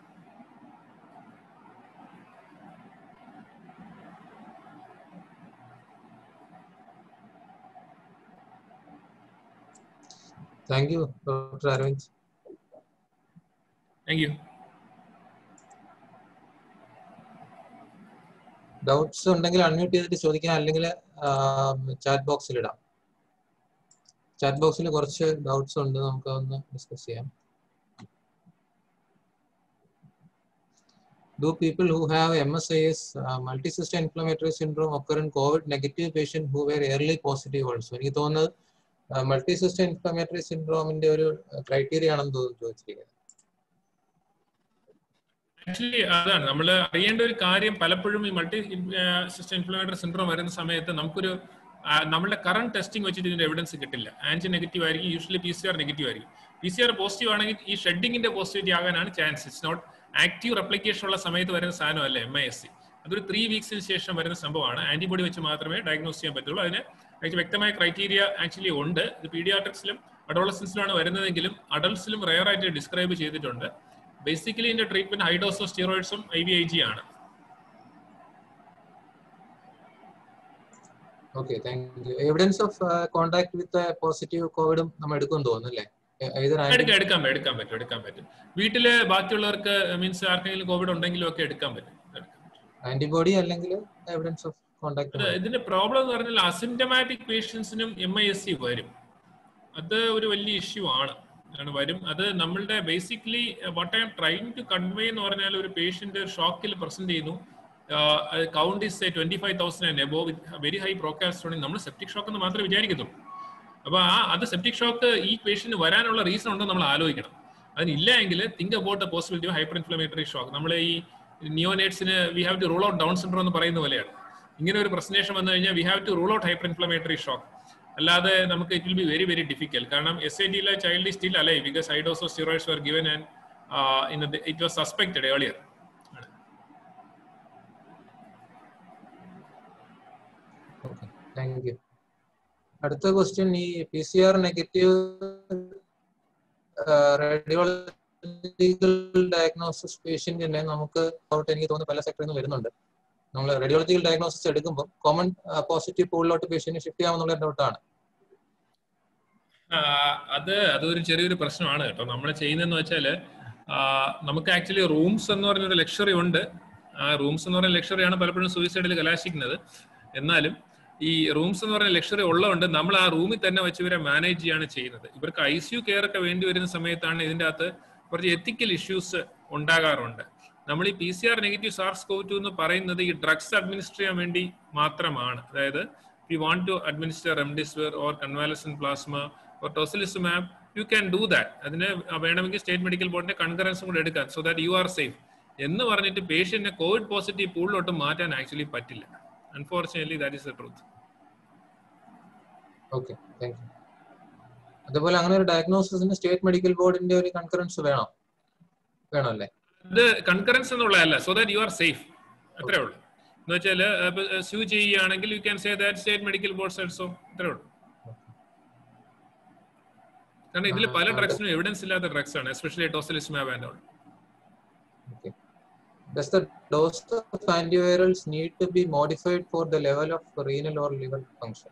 thank you doctor Aravind thank you doubts ഉണ്ടെങ്കിൽ unmute ചെയ്തിട്ട് ചോദിക്കാം അല്ലെങ്കിൽ chat ബോക്സിൽ ഇടാം chat ബോക്സിൽ കുറച്ച് ഡൗട്ട്സ് ഉണ്ട് നമുക്ക് ഒന്ന് ഡിസ്കസ് ചെയ്യാം Do people who have MSIS, uh, multisystem inflammatory syndrome, occur in COVID negative patient who were early positive also? എനിക്ക് തോന്നുന്നത് മൾട്ടിസിസ്റ്റം ഇൻഫ്ലമേറ്ററി സിൻഡ്രോമിന്റെ ഒരു ക്രൈറ്റീരിയ ആണെന്ന് തോന്നുന്നു ചോദിച്ചിരിക്കുന്നത് ആക്ച്വലി അതാണ് നമ്മൾ അറിയേണ്ട ഒരു കാര്യം പലപ്പോഴും ഈ മൾട്ടി സിസ്റ്റം ഇൻഫ്ലമേറ്ററി സിൻഡ്രോം വരുന്ന സമയത്ത് നമുക്കൊരു ആ, നമ്മളുടെ കറണ്ട് ടെസ്റ്റിംഗ് വെച്ചിട്ട് ഇതിന്റെ എവിഡൻസ് കിട്ടില്ല ആൻറ്റി നെഗറ്റീവ് ആയിരിക്കും usually P C R negative ആയിരിക്കും പി സി ആർ പോസിറ്റീവ് ആണെങ്കിൽ ഈ ഷെഡിങ്ങിന്റെ പോസിറ്റിവിറ്റി ആകാനാണ് chance it's not active replication ഉള്ള സമയത്ത് വരുന്ന സാധനമല്ല എം ഐ എസ് സി അതൊരു ത്രീ വീക്സിന് ശേഷം വരുന്ന സംഭവമാണ് ആന്റിബോഡി വെച്ച് മാത്രമേ ഡയഗ്നോസ് ചെയ്യാൻ പറ്റുള്ളൂ അതിന് actually വ്യക്തമായ ക്രൈറ്റീരിയ ആക്ച്വലി ഉണ്ട് ഇത് പീഡിയാട്രിക്സിലും അഡോളസൻസിലാണ് വരുന്നതെങ്കിലും അഡൾട്ട്സിലും റെയർ ആയിട്ട് ഡിസ്ക്രൈബ് ചെയ്തിട്ടുണ്ട് ബേസിക്കലി ഇതിന്റെ ട്രീറ്റ്മെന്റ് ഹൈഡോസ് ഓഫ് സ്റ്റിറോയിഡ്സും ഐ വി ഐ ജി ആണ് okay thank you evidence of contact with positive കോവിഡും നമ്മൾ എടുക്കുമെന്ന് തോന്നുന്നു അല്ലേ ഏതൊരു എടുക്കാം എടുക്കാൻ പറ്റും എടുക്കാൻ പറ്റും എടുക്കാൻ പറ്റും വീട്ടില് ബാക്കിയുള്ളവർക്ക് മീൻസ് ആർക്കെങ്കിലും കോവിഡ് ഉണ്ടെങ്കിലും ഒക്കെ എടുക്കാൻ പറ്റും എടുക്കാം. ആന്റിബോഡി അല്ലെങ്കിൽ എവിഡൻസ് ഓഫ് ഇത് കോണ്ടാക്ട് ഇതിന്റെ പ്രോബ്ലം എന്ന് പറഞ്ഞാൽ അസിംറ്റമാറ്റിക് പേഷ്യൻസിനും എം ഐ എസ് സി വരും അത് ഒരു വലിയ ഇഷ്യൂ ആണ് ആണ് വരും അത് നമ്മളുടെ basically what I'm trying to convey എന്ന് പറഞ്ഞാൽ ഒരു പേഷ്യന്റ് ഷോക്കിൽ പ്രസന്റ് ചെയ്യുന്നു count is twenty five thousand and above with very high പ്രോക്കാസ്ട്രോണിങ് നമ്മൾ സെപ്റ്റിക് ഷോക്ക് എന്ന് മാത്രമേ വിചാരിക്കത്തുള്ളൂ അപ്പൊ ആ അത് സെപ്റ്റിക് ഷോക്ക് ഈ പേഷ്യന്റ് വരാനുള്ള റീസൺ ഉണ്ടോ നമ്മൾ ആലോചിക്കണം അതിനില്ല എങ്കിൽ think about the possibility of hyper inflammatory shock നമ്മൾ ഈ നിയോനേറ്റ്സിന് we have to rule out Down syndrome എന്ന് പറയുന്ന പോലെയാണ് ഇങ്ങനെ ഒരു പ്രസന്റേഷൻ വന്നു കഴിഞ്ഞാൽ we have to rule out hyper inflammatory shock അല്ലാതെ നമുക്ക് it will be very very difficult കാരണം എസ് ഐ ഡിയിലെ child still alive because high dose of steroids were given and in it was suspected earlier okay thank you അടുത്ത question ഈ P C R negative radiological diagnosis പേഷ്യന്റിനെ നമുക്ക് out എനിക്ക് തോന്നുന്നു പല സെക്ടറിൽ നിന്ന് വരുന്നുണ്ട് നമ്മൾ റേഡിയോളജിക്കൽ ഡയഗ്നോസിസ് എടുക്കുമ്പോൾ കോമൺ പോസിറ്റീവ് പൂളിലോട്ട് പേഷ്യന്റ് ഷിഫ്റ്റ് ചെയ്യാമെന്നുള്ള ഡൗട്ടാണ് അത് അതൊരു ചെറിയൊരു പ്രശ്നമാണ് കേട്ടോ നമ്മൾ ചെയ്യുന്നതെന്ന് വെച്ചാൽ നമുക്ക് ആക്ച്വലി റൂംസ് എന്ന് പറഞ്ഞൊരു ലക്ഷറി ഉണ്ട് ആ റൂംസ് എന്ന് പറയുന്ന ലക്ഷറിയാണ് പലപ്പോഴും സൂയിസൈഡിൽ കലാശിക്കുന്നത് എന്നാലും ഈ റൂംസ് എന്ന് പറയുന്ന ലക്ഷറി ഉള്ളതുകൊണ്ട് നമ്മൾ ആ റൂമിൽ തന്നെ വെച്ച് ഇവരെ മാനേജ് ചെയ്യാണ് ചെയ്യുന്നത് ഇവർക്ക് ഐ സി യു കെയർ ഒക്കെ വേണ്ടി വരുന്ന സമയത്താണ് ഇതിൻ്റെ അകത്ത് കുറച്ച് എത്തിക്കൽ ഇഷ്യൂസ് ഉണ്ടാകാറുണ്ട് നമ്മൾ ഈ P C R negative SARS CoV two എന്ന് പറയുന്നത് ഈ ഡ്രഗ്സ് അഡ്മിനിസ്റ്റർ ചെയ്യാൻ വേണ്ടി മാത്രമാണ് അതായത് we want to administer remdesivir or convalescent plasma or tocilizumab you can do that അതിന് വേണമെങ്കിൽ സ്റ്റേറ്റ് മെഡിക്കൽ ബോർഡിന്റെ കൺകറൻസും കൂടെ എടുക്കാൻ so that you are safe എന്ന് പറഞ്ഞിട്ട് പേഷ്യന്റിനെ കോവിഡ് പോസിറ്റീവ് പൂളിലോട്ട് മാറ്റാൻ ആക്ച്വലി പറ്റില്ല unfortunately that is the truth okay thank you അതുപോലെ അങ്ങനെ ഒരു ഡയഗ്നോസിസിന് സ്റ്റേറ്റ് മെഡിക്കൽ ബോർഡിന്റെ ഒരു കൺകറൻസ് വേണം വേണം അല്ലേ ഇത് കൺകറൻസ് എന്നുള്ളതല്ല so that you are safe അത്രേ ഉള്ളൂ എന്ന് വെച്ചാൽ സ്യൂ ചെയ്യുകയാണെങ്കിൽ you can say that state medical board said so അത്രേ ഉള്ളൂ കാരണം ഇതിൽ പല ഡ്രഗ്സിനും എവിഡൻസ് ഇല്ലാത്ത ഡ്രഗ്സ് ആണ് especially tocilizumab and all Okay. Does the dose of antivirals need to be modified for the level of renal or liver function?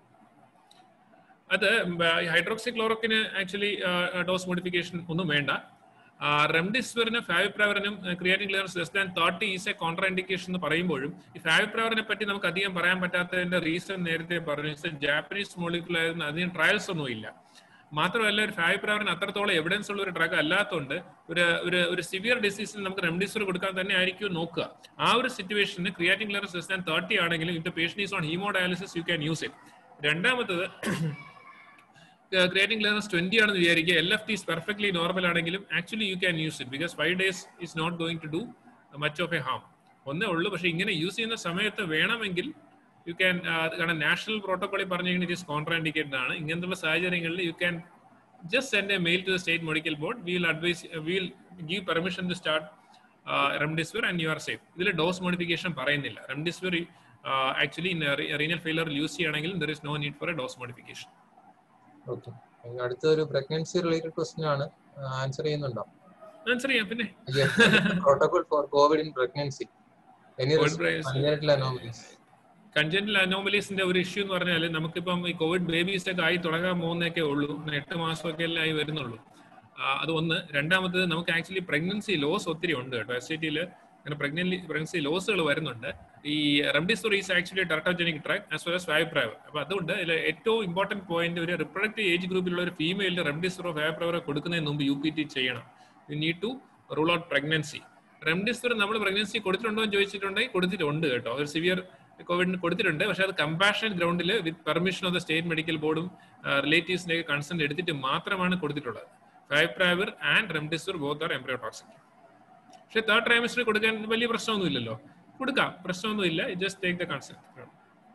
അത് hydroxy ക്ലോറോക്കിന് ആക്ച്വലി ഡോസ് മോഡിഫിക്കേഷൻ ഒന്നും വേണ്ട റെംഡിസിവിറിനും ഫാവിപ്രാവറിനും creatinine clearance less than thirty is a contra indication എന്ന് പറയുമ്പോഴും ഈ ഫാവിപ്രാവറിനെ പറ്റി നമുക്ക് അധികം പറയാൻ പറ്റാത്തതിന്റെ റീസൺ നേരത്തെ പറഞ്ഞു ജാപ്പനീസ് മോളിക്കുലർ ആയിരുന്നു അധികം ട്രയൽസ് ഒന്നും ഇല്ല മാത്രമല്ല ഒരു ഫാവിപ്രാവറിന് അത്രത്തോളം എവിഡൻസ് ഉള്ള ഒരു ഡ്രഗ് അല്ലാത്തതുകൊണ്ട് ഒരു ഒരു ഒരു സിവിയർ ഡിസീസിന് നമുക്ക് റെംഡിസിവിർ കൊടുക്കാൻ തന്നെ ആയിരിക്കും നോക്കുക ആ ഒരു സിറ്റുവേഷന് creatinine clearance less than thirty ആണെങ്കിലും if the patient is on haemo dialysis you can use it രണ്ടാമത്തത് ക്രിയേറ്റിംഗ് ക്ലിയറൻസ് ട്വന്റി ആണെന്ന് വിചാരിക്കുക L F T is perfectly normal ആണെങ്കിലും actually you can use it because five days is not going to do much of a harm ഒന്നേ ഉള്ളൂ പക്ഷെ ഇങ്ങനെ യൂസ് ചെയ്യുന്ന സമയത്ത് വേണമെങ്കിൽ യു ക്യാൻ കാരണം നാഷണൽ പ്രോട്ടോകോളിൽ പറഞ്ഞിരിക്കുന്നത് ഇറ്റ് ഇസ് കോൺട്രാൻഡിക്കേറ്റഡ് ആണ് ഇങ്ങനത്തെ സാഹചര്യങ്ങളിൽ you can just send a mail to the state medical board will advise will give permission to start remdesivir and you are safe ഇതിൽ ഡോസ് മോഡിഫിക്കേഷൻ പറയുന്നില്ല remdesivir actually renal failure use ചെയ്യണമെങ്കിൽ there is no need for a dose modification okay അടുത്ത ഒരു pregnancy related question ആണ് answer ചെയ്യുന്നുണ്ടോ answer ചെയ്യാം പിന്നെ protocol for COVID in pregnancy any Covid brace- congenital anomalies congenital അനോമലീസിന്റെ ഒരു ഇഷ്യൂ എന്ന് പറഞ്ഞാൽ നമുക്കിപ്പം ഈ കോവിഡ് ബേബീസ് ഒക്കെ ആയി തുടങ്ങാൻ പോകുന്നതൊക്കെ ഉള്ളൂ അങ്ങനെ എട്ട് മാസമൊക്കെ അല്ലേ ആയി വരുന്നുള്ളൂ ആ, അത് ഒന്ന് രണ്ടാമത്തത് നമുക്ക് ആക്ച്വലി പ്രഗ്നൻസി ലോസ് ഒത്തിരി ഉണ്ട് കേട്ടോ എസ് ടി ടിയിൽ അങ്ങനെ പ്രഗ്നൻസി പ്രഗ്നൻസി ലോസുകൾ വരുന്നുണ്ട് ഈ remdesivir is actually teratogenic drug as well as favipiravir അപ്പൊ അതുകൊണ്ട് ഇതിൽ ഏറ്റവും ഇമ്പോർട്ടന്റ് പോയിന്റ് ഒരു റിപ്രൊഡക്റ്റീവ് ഏജ് ഗ്രൂപ്പിലുള്ള ഒരു ഫീമെയിലിന് റെംഡിസോറോ ഫാബ്രവറോ കൊടുക്കുന്നതിന് മുമ്പ് യു പി ടി ചെയ്യണം you need to rule out pregnancy remdesivir നമ്മൾ പ്രഗ്നൻസി കൊടുത്തിട്ടുണ്ടോ എന്ന് ചോദിച്ചിട്ടുണ്ടെങ്കിൽ കൊടുത്തിട്ടുണ്ട് കേട്ടോ ഒരു സിവിയർ കോവിഡിന് കൊടുത്തിട്ടുണ്ട് പക്ഷേ അത് കമ്പാഷൻ ഗ്രൗണ്ടിൽ with permission of the state medical ബോർഡും റിലേറ്റീവ്സിന്റെ കൺസെന്റ് എടുത്തിട്ട് മാത്രമാണ് കൊടുത്തിട്ടുള്ളത് favipiravir and remdesivir both are embryotoxic പക്ഷേ തേർഡ് ട്രൈമസ്റ്റർ കൊടുക്കാൻ വലിയ പ്രശ്നമൊന്നും ഇല്ലല്ലോ കൊടുക്കാം പ്രശ്നമൊന്നും ഇല്ല ജസ്റ്റ് ടേക്ക് ദ കൺസെന്റ്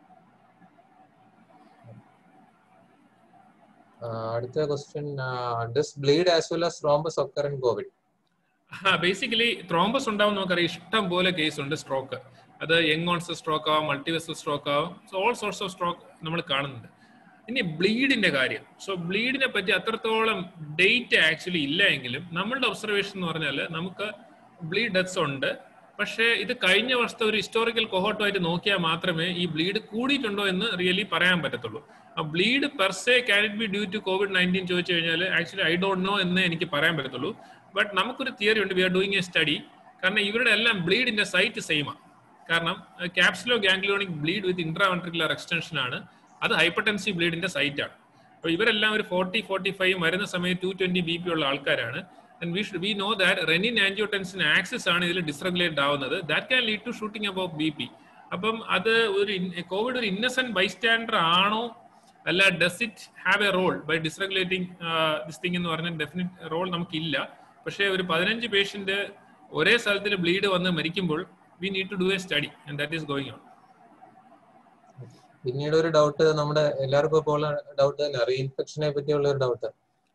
അടുത്ത question does bleed as well as thrombus occur in COVID basically thrombus ഉണ്ടാവും നമുക്കറിയാം ഇഷ്ടം പോലെ കേസ് ഉണ്ട് സ്ട്രോക്ക് അത് യങ് ഓൺസ് സ്ട്രോക്ക് ആവും മൾട്ടിവെസൽ സ്ട്രോക്ക് ആവും so all sorts of stroke നമ്മൾ കാണുന്നുണ്ട് ഇനി ബ്ലീഡിന്റെ കാര്യം സോ ബ്ലീഡിനെ പറ്റി അത്രത്തോളം ഡേറ്റ് ആക്ച്വലി ഇല്ല എങ്കിലും നമ്മളുടെ ഒബ്സർവേഷൻ എന്ന് പറഞ്ഞാൽ നമുക്ക് ബ്ലീഡ് ഡെത്ത്സ് ഉണ്ട് പക്ഷേ ഇത് കഴിഞ്ഞ വർഷത്തെ ഒരു ഹിസ്റ്റോറിക്കൽ കൊഹോട്ടുമായിട്ട് നോക്കിയാൽ മാത്രമേ ഈ ബ്ലീഡ് കൂടിയിട്ടുണ്ടോ എന്ന് റിയലി പറയാൻ പറ്റത്തുള്ളൂ ആ bleed per se can it be due to Covid nineteen ചോദിച്ചു കഴിഞ്ഞാൽ ആക്ച്വലി ഐ ഡോണ്ട് നോ എന്ന് എനിക്ക് പറയാൻ പറ്റത്തുള്ളൂ ബട്ട് നമുക്കൊരു തിയറി ഉണ്ട് we are doing a study കാരണം ഇവരുടെ എല്ലാം ബ്ലീഡിന്റെ സൈറ്റ് സെയിമാണ് കാരണം capsuloganglionic bleed with intraventricular extension ആണ് അത് ഹൈപ്പർടെൻസീവ് ബ്ലീഡിന്റെ സൈറ്റ് ആണ് അപ്പോൾ ഇവരെല്ലാം ഒരു ഫോർട്ടി ഫോർട്ടി ഫൈവ് വരുന്ന സമയത്ത് ടു ട്വന്റി ബി പി ഉള്ള ആൾക്കാരാണ് and we should we know that renin angiotensin axis ആണ് ഇതിൽ ഡിസ്റെഗുലേറ്റ് ആവുന്നത് that can lead to shooting about B P അപ്പം അത് ഒരു കോവിഡ് ഒരു ഇന്നസെന്റ് ബൈസ്റ്റാൻഡർ ആണോ അല്ല does it have a role by dysregulating this thing എന്ന് പറഞ്ഞ ഡെഫിനറ്റ് റോൾ നമുക്കില്ല പക്ഷേ ഒരു പതിനഞ്ച് പേഷ്യന്റ് ഒരേ സ്ഥലത്തിൽ ബ്ലീഡ് വന്ന് മരിക്കുമ്പോൾ we need to do a study and that is going on പിന്നീട് ഒരു ഡൗട്ട് നമ്മുടെ എല്ലാവർക്കും ഇപ്പോൾ ഉള്ള ഡൗട്ട് തന്നെ റീഇൻഫെക്ഷനെ പറ്റിയുള്ള ഒരു ഡൗട്ട്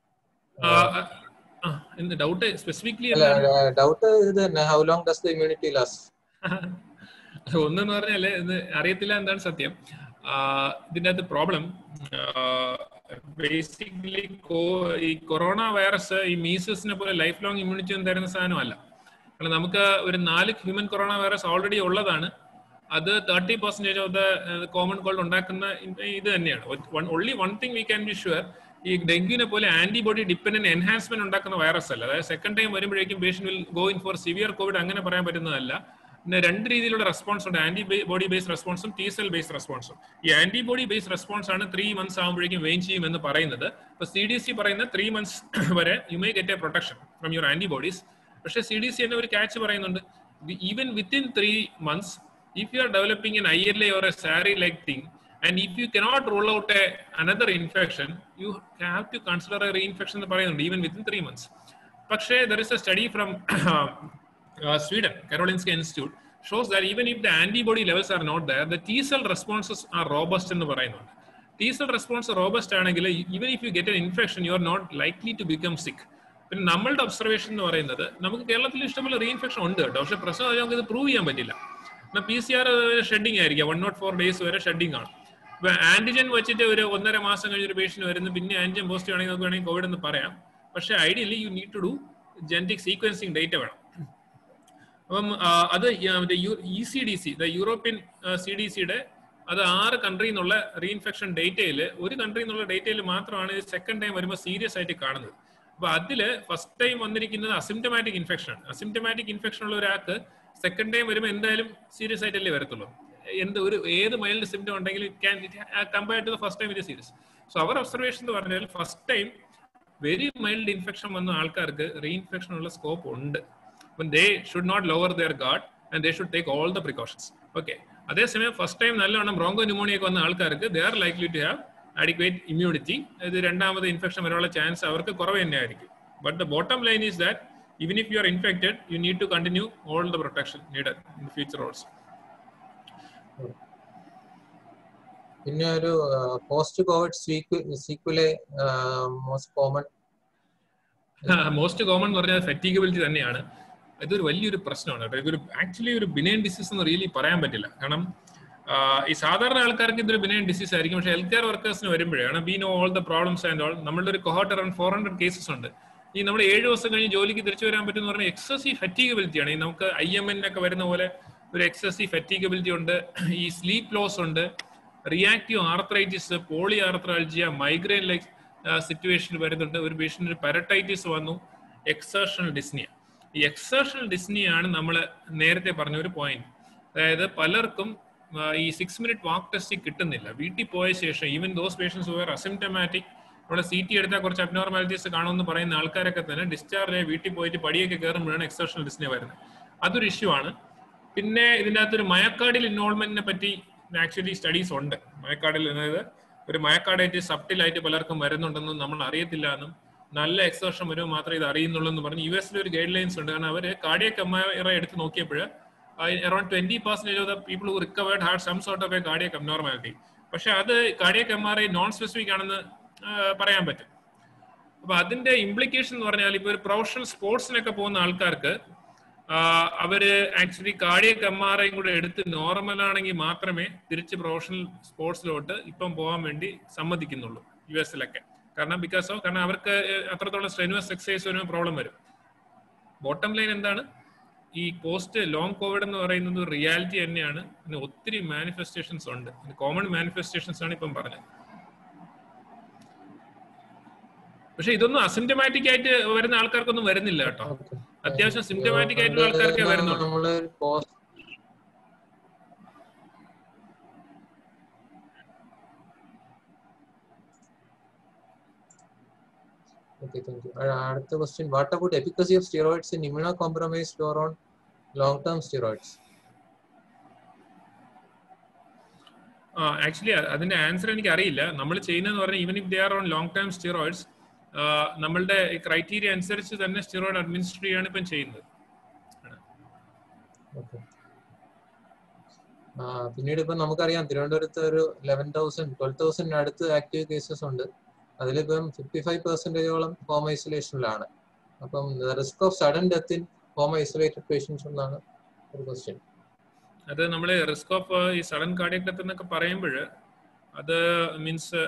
ഡൗട്ട് സ്പെസിഫിക്കലി അല്ല ഡൗട്ട് ഇത് തന്നെ how long does the immunity last ഒന്നെന്ന് പറഞ്ഞാല് ഇത് അറിയത്തില്ല എന്താണ് സത്യം ഇതിന്റെ അകത്ത് പ്രോബ്ലം ബേസിക്കലി ഈ കൊറോണ വൈറസ് ഈ മീസസിനെ പോലെ ലൈഫ് ലോങ് ഇമ്മ്യൂണിറ്റി ഒന്നും തരുന്ന സാധനമല്ല കാരണം നമുക്ക് ഒരു നാല് ഹ്യൂമൻ കൊറോണ വൈറസ് ഓൾറെഡി ഉള്ളതാണ് അത് thirty percentage of the common cold ഉണ്ടാക്കുന്ന ഇത് തന്നെയാണ് only one thing we can be sure ഈ ഡെങ്കിനെ പോലെ ആന്റിബോഡി ഡിപ്പെൻഡന്റ് എൻഹാൻസ്മെന്റ് ഉണ്ടാക്കുന്ന വൈറസ് അല്ല അതായത് സെക്കൻഡ് ടൈം വരുമ്പോഴേക്കും patient will go in for severe COVID അങ്ങനെ പറയാൻ പറ്റുന്നതല്ല പിന്നെ രണ്ട് രീതിയിലുള്ള റെസ്പോൺസ് ഉണ്ട് ആന്റിബോഡി ബേസ്ഡ് റെസ്പോൺസും ടി സെൽ ബേസ്ഡ് റെസ്പോൺസും ഈ ആന്റിബോഡി ബേസ്ഡ് റെസ്പോൺസ് ആണ് ത്രീ മന്ത്സ് ആകുമ്പോഴേക്കും വെയിൻ ചെയ്യും എന്ന് പറയുന്നത് ഇപ്പൊ സി ഡി സി പറയുന്ന ത്രീ മന്ത്സ് വരെ you may get a protection from your antibodies പക്ഷേ സി ഡി സി തന്നെ ഒരു ക്യാച്ച് പറയുന്നുണ്ട് even within three months if you are developing an ILA or a SARI-like thing, and if you cannot roll out a, another infection, you have to consider a reinfection എന്ന് പറയുന്നുണ്ട് even within three months. പക്ഷേ there is a study from uh, Sweden, Karolinska Institute, shows that even if the antibody levels are not there, the T cell responses are robust എന്ന് പറയുന്നുണ്ട് T cell response robust ആണെങ്കിൽ even if you get an infection, you are not likely to become sick. പിന്നെ നമ്മളുടെ observation എന്ന് പറയുന്നത് നമുക്ക് കേരളത്തിൽ ഇഷ്ടംപോലെ റീഇൻഫെക്ഷൻ ഉണ്ട് കേട്ടോ പക്ഷേ പ്രശ്നം നമുക്ക് ഇത് പ്രൂവ് ചെയ്യാൻ പറ്റില്ല എന്നാൽ പി സി ആർ ഷെഡിങ് ആയിരിക്കാം വൺ നോട്ട് ഫോർ ഡേയ്സ് വരെ ഷെഡിങ് ആണ് ഇപ്പൊ ആന്റിജൻ വെച്ചിട്ട് ഒരു ഒന്നര മാസം കഴിഞ്ഞ ഒരു പേഷ്യന്റ് വരുന്നു പിന്നെ ആന്റിജൻ പോസിറ്റീവ് ആണെങ്കിൽ നമുക്ക് വേണമെങ്കിൽ കോവിഡ് എന്ന് പറയാം പക്ഷേ ideally you need to do genetic sequencing data വേണം അപ്പം അത് E C D C the European C D സിയുടെ അത് ആറ് കൺട്രി എന്നുള്ള റീഇൻഫെക്ഷൻ ഡേറ്റയിൽ ഒരു കൺട്രി എന്നുള്ള ഡേറ്റയിൽ മാത്രമാണ് സെക്കൻഡ് ടൈം വരുമ്പോൾ സീരിയസ് ആയിട്ട് കാണുന്നത് അപ്പൊ അതില് ഫസ്റ്റ് ടൈം വന്നിരിക്കുന്നത് അസിംറ്റമാറ്റിക് ഇൻഫെക്ഷൻ ആണ് അസിംറ്റമാറ്റിക് ഇൻഫെക്ഷൻ ഉള്ള ഒരാൾക്ക് സെക്കൻഡ് ടൈം വരുമ്പോൾ എന്തായാലും സീരിയസ് ആയിട്ടല്ലേ വരത്തുള്ളൂ എന്ത് ഒരു ഏത് മൈൽഡ് സിംറ്റം ഉണ്ടെങ്കിലും can compare to the first time ഇത് സീരിയസ് സോ അവർ ഒബ്സർവേഷൻ എന്ന് പറഞ്ഞാൽ first time very mild infection വന്ന ആൾക്കാർക്ക് റീഇൻഫെക്ഷൻ ഉള്ള സ്കോപ്പ് ഉണ്ട് അപ്പം they should not lower their guard and they should take all the precautions okay അതേസമയം ഫസ്റ്റ് ടൈം നല്ലവണ്ണം ബ്രോങ്കോ ന്യൂമോണിയ ഒക്കെ വന്ന ആൾക്കാർക്ക് they are likely to have adequate immunity ഇത് രണ്ടാമത് ഇൻഫെക്ഷൻ വരാനുള്ള ചാൻസ് അവർക്ക് കുറവ് തന്നെയായിരിക്കും but the bottom line is that even if you are infected, you need to continue all the protection needed in the future also. പിന്നെ ഒരു post COVID sequelae most common most common എന്ന് പറഞ്ഞാൽ ഫെറ്റീഗബിലിറ്റി തന്നെയാണ് ഇതൊരു വലിയൊരു പ്രശ്നമാണ് കേട്ടോ ഇതൊരു ആക്ച്വലി ഒരു ബിനൈൻ ഡിസീസ് എന്ന് റിയലി പറയാൻ പറ്റില്ല കാരണം ഈ സാധാരണ ആൾക്കാർക്ക് ഇതൊരു ബിനൈൻ ഡിസീസ് ആയിരിക്കും പക്ഷേ ഹെൽത്ത് കെയർ വർക്കേഴ്സിന് വരുമ്പോഴാണ് we know all the problems and all നമ്മളുടെ ഒരു cohort around four hundred cases ഉണ്ട് ഈ നമ്മൾ ഏഴ് ദിവസം കഴിഞ്ഞ് ജോലിക്ക് തിരിച്ചു വരാൻ പറ്റും എന്ന് പറഞ്ഞാൽ എക്സസീവ് ഫറ്റീഗബിലിറ്റി ആണ് ഈ നമുക്ക് ഐ എം ഒക്കെ വരുന്ന പോലെ ഒരു എക്സസീവ് ഫറ്റീഗബിലിറ്റി ഉണ്ട് ഈ സ്ലീപ്പ് ലോസ് ഉണ്ട് reactive arthritis polyarthralgia migraine like situation വരുന്നുണ്ട് ഒരു പേഷ്യന്റ് പാരറ്റൈറ്റിസ് വന്നു എക്സേഷണൽ ഡിസ്നിയ ഈ എക്സേഷണൽ ഡിസ്നിയാണ് നമ്മൾ നേരത്തെ പറഞ്ഞ ഒരു പോയിന്റ് അതായത് പലർക്കും ഈ സിക്സ് മിനിറ്റ് വാക്ക് ടെസ്റ്റ് കിട്ടുന്നില്ല വീട്ടിൽ പോയ ശേഷം even those patients where asymptomatic നമ്മുടെ സി ടി എടുത്താൽ കുറച്ച് അബ്നോർമാലിറ്റീസ് കാണുമെന്ന് പറയുന്ന ആൾക്കാരൊക്കെ തന്നെ ഡിസ്ചാർജ് ആയി വീട്ടിൽ പോയിട്ട് പടിയൊക്കെ കയറുമ്പോഴാണ് എക്സേഷണൽ ഡിസ്നെ വരുന്നത് അതൊരു ഇഷ്യൂ ആണ് പിന്നെ ഇതിൻ്റെ അകത്തൊരു മയക്കാടിൽ ഇൻവോൾവ്മെന്റിനെ പറ്റി ആക്ച്വലി സ്റ്റഡീസ് ഉണ്ട് മയക്കാടിൽ അതായത് ഒരു മയക്കാടായിട്ട് സബ്റ്റിലായിട്ട് പലർക്കും വരുന്നുണ്ടെന്നും നമ്മൾ അറിയത്തില്ല എന്നും നല്ല എക്സേഷൻ വരുമ്പോൾ മാത്രമേ ഇത് അറിയുന്നുള്ളൂ എന്ന് പറഞ്ഞ് യു എസിൽ ഒരു ഗൈഡ് ലൈൻസ് ഉണ്ട് കാരണം അവർ കാർഡിയക് എംആർ എടുത്ത് നോക്കിയപ്പോൾ around twenty percentage of the people who recovered had some sort of a cardiac abnormality പക്ഷെ അത് cardiac M R I non specific ആണെന്ന് പറയാൻ പറ്റും അപ്പൊ അതിന്റെ ഇംപ്ലിക്കേഷൻ എന്ന് പറഞ്ഞാൽ ഇപ്പൊ ഒരു പ്രൊഫഷണൽ സ്പോർട്സിനൊക്കെ പോകുന്ന ആൾക്കാർക്ക് അവര് ആക്ച്വലി കാർഡിയക് എം ആർ ഐയും കൂടെ എടുത്ത് നോർമൽ ആണെങ്കിൽ മാത്രമേ തിരിച്ച് പ്രൊഫഷണൽ സ്പോർട്സിലോട്ട് ഇപ്പം പോകാൻ വേണ്ടി സമ്മതിക്കുന്നുള്ളൂ യു എസിലൊക്കെ കാരണം ബിക്കോസ് ഓഫ് കാരണം അവർക്ക് അത്രത്തോളം സ്ട്രെനുവസ് എക്സസൈസ് വരുമ്പോൾ പ്രോബ്ലം വരും ബോട്ടം ലൈൻ എന്താണ് ഈ പോസ്റ്റ് ലോങ് കോവിഡ് എന്ന് പറയുന്നത് റിയാലിറ്റി തന്നെയാണ് പിന്നെ ഒത്തിരി മാനിഫെസ്റ്റേഷൻസ് ഉണ്ട് കോമൺ മാനിഫെസ്റ്റേഷൻസ് ആണ് ഇപ്പം പറഞ്ഞത് പക്ഷെ ഇതൊന്നും അസിംറ്റമാറ്റിക് ആയിട്ട് വരുന്ന ആൾക്കാർക്കൊന്നും വരുന്നില്ല കേട്ടോ അത്യാവശ്യം സിംറ്റമാറ്റിക് ആയിട്ടുള്ള ആൾക്കാർക്കേ വരുന്നുള്ളൂ നമ്മള് post Okay, thank you. Uh, അടുത്ത question. What about efficacy of steroids in immunocompromised or on long-term steroids? Actually അതിന്റെ ആൻസർ എനിക്ക് അറിയില്ല നമ്മൾ ചെയ്യുന്നതെന്ന് പറഞ്ഞാൽ even if they are on long time steroids നമ്മളുടെ ക്രൈറ്റീരിയ അനുസരിച്ച് തന്നെ സ്റ്റിറോയിഡ് അഡ്മിനിസ്റ്റർ ചെയ്യാണ് ഇപ്പം ചെയ്യുന്നത് Okay. ആ, പിന്നീട് ഇപ്പൊ നമുക്കറിയാം തിരുവനന്തപുരത്ത് ഒരു ലെവൻ തൗസൻഡ് ട്വൽവ് തൗസൻഡിന് അടുത്ത് ആക്റ്റീവ് കേസസ് ഉണ്ട് അതിലിപ്പം ഫിഫ്റ്റി ഫൈവ് പെർസെന്റേജോളം ഹോം ഐസൊലേഷനിലാണ് അപ്പം risk of sudden death in home isolated patients എന്നാണ് ഒരു ക്വസ്റ്റ്യൻ അത് നമ്മൾ റിസ്ക് ഓഫ് ഈ സഡൻ കാർഡിയക് ഡെത്ത് എന്നൊക്കെ പറയുമ്പോൾ അത് മീൻസ്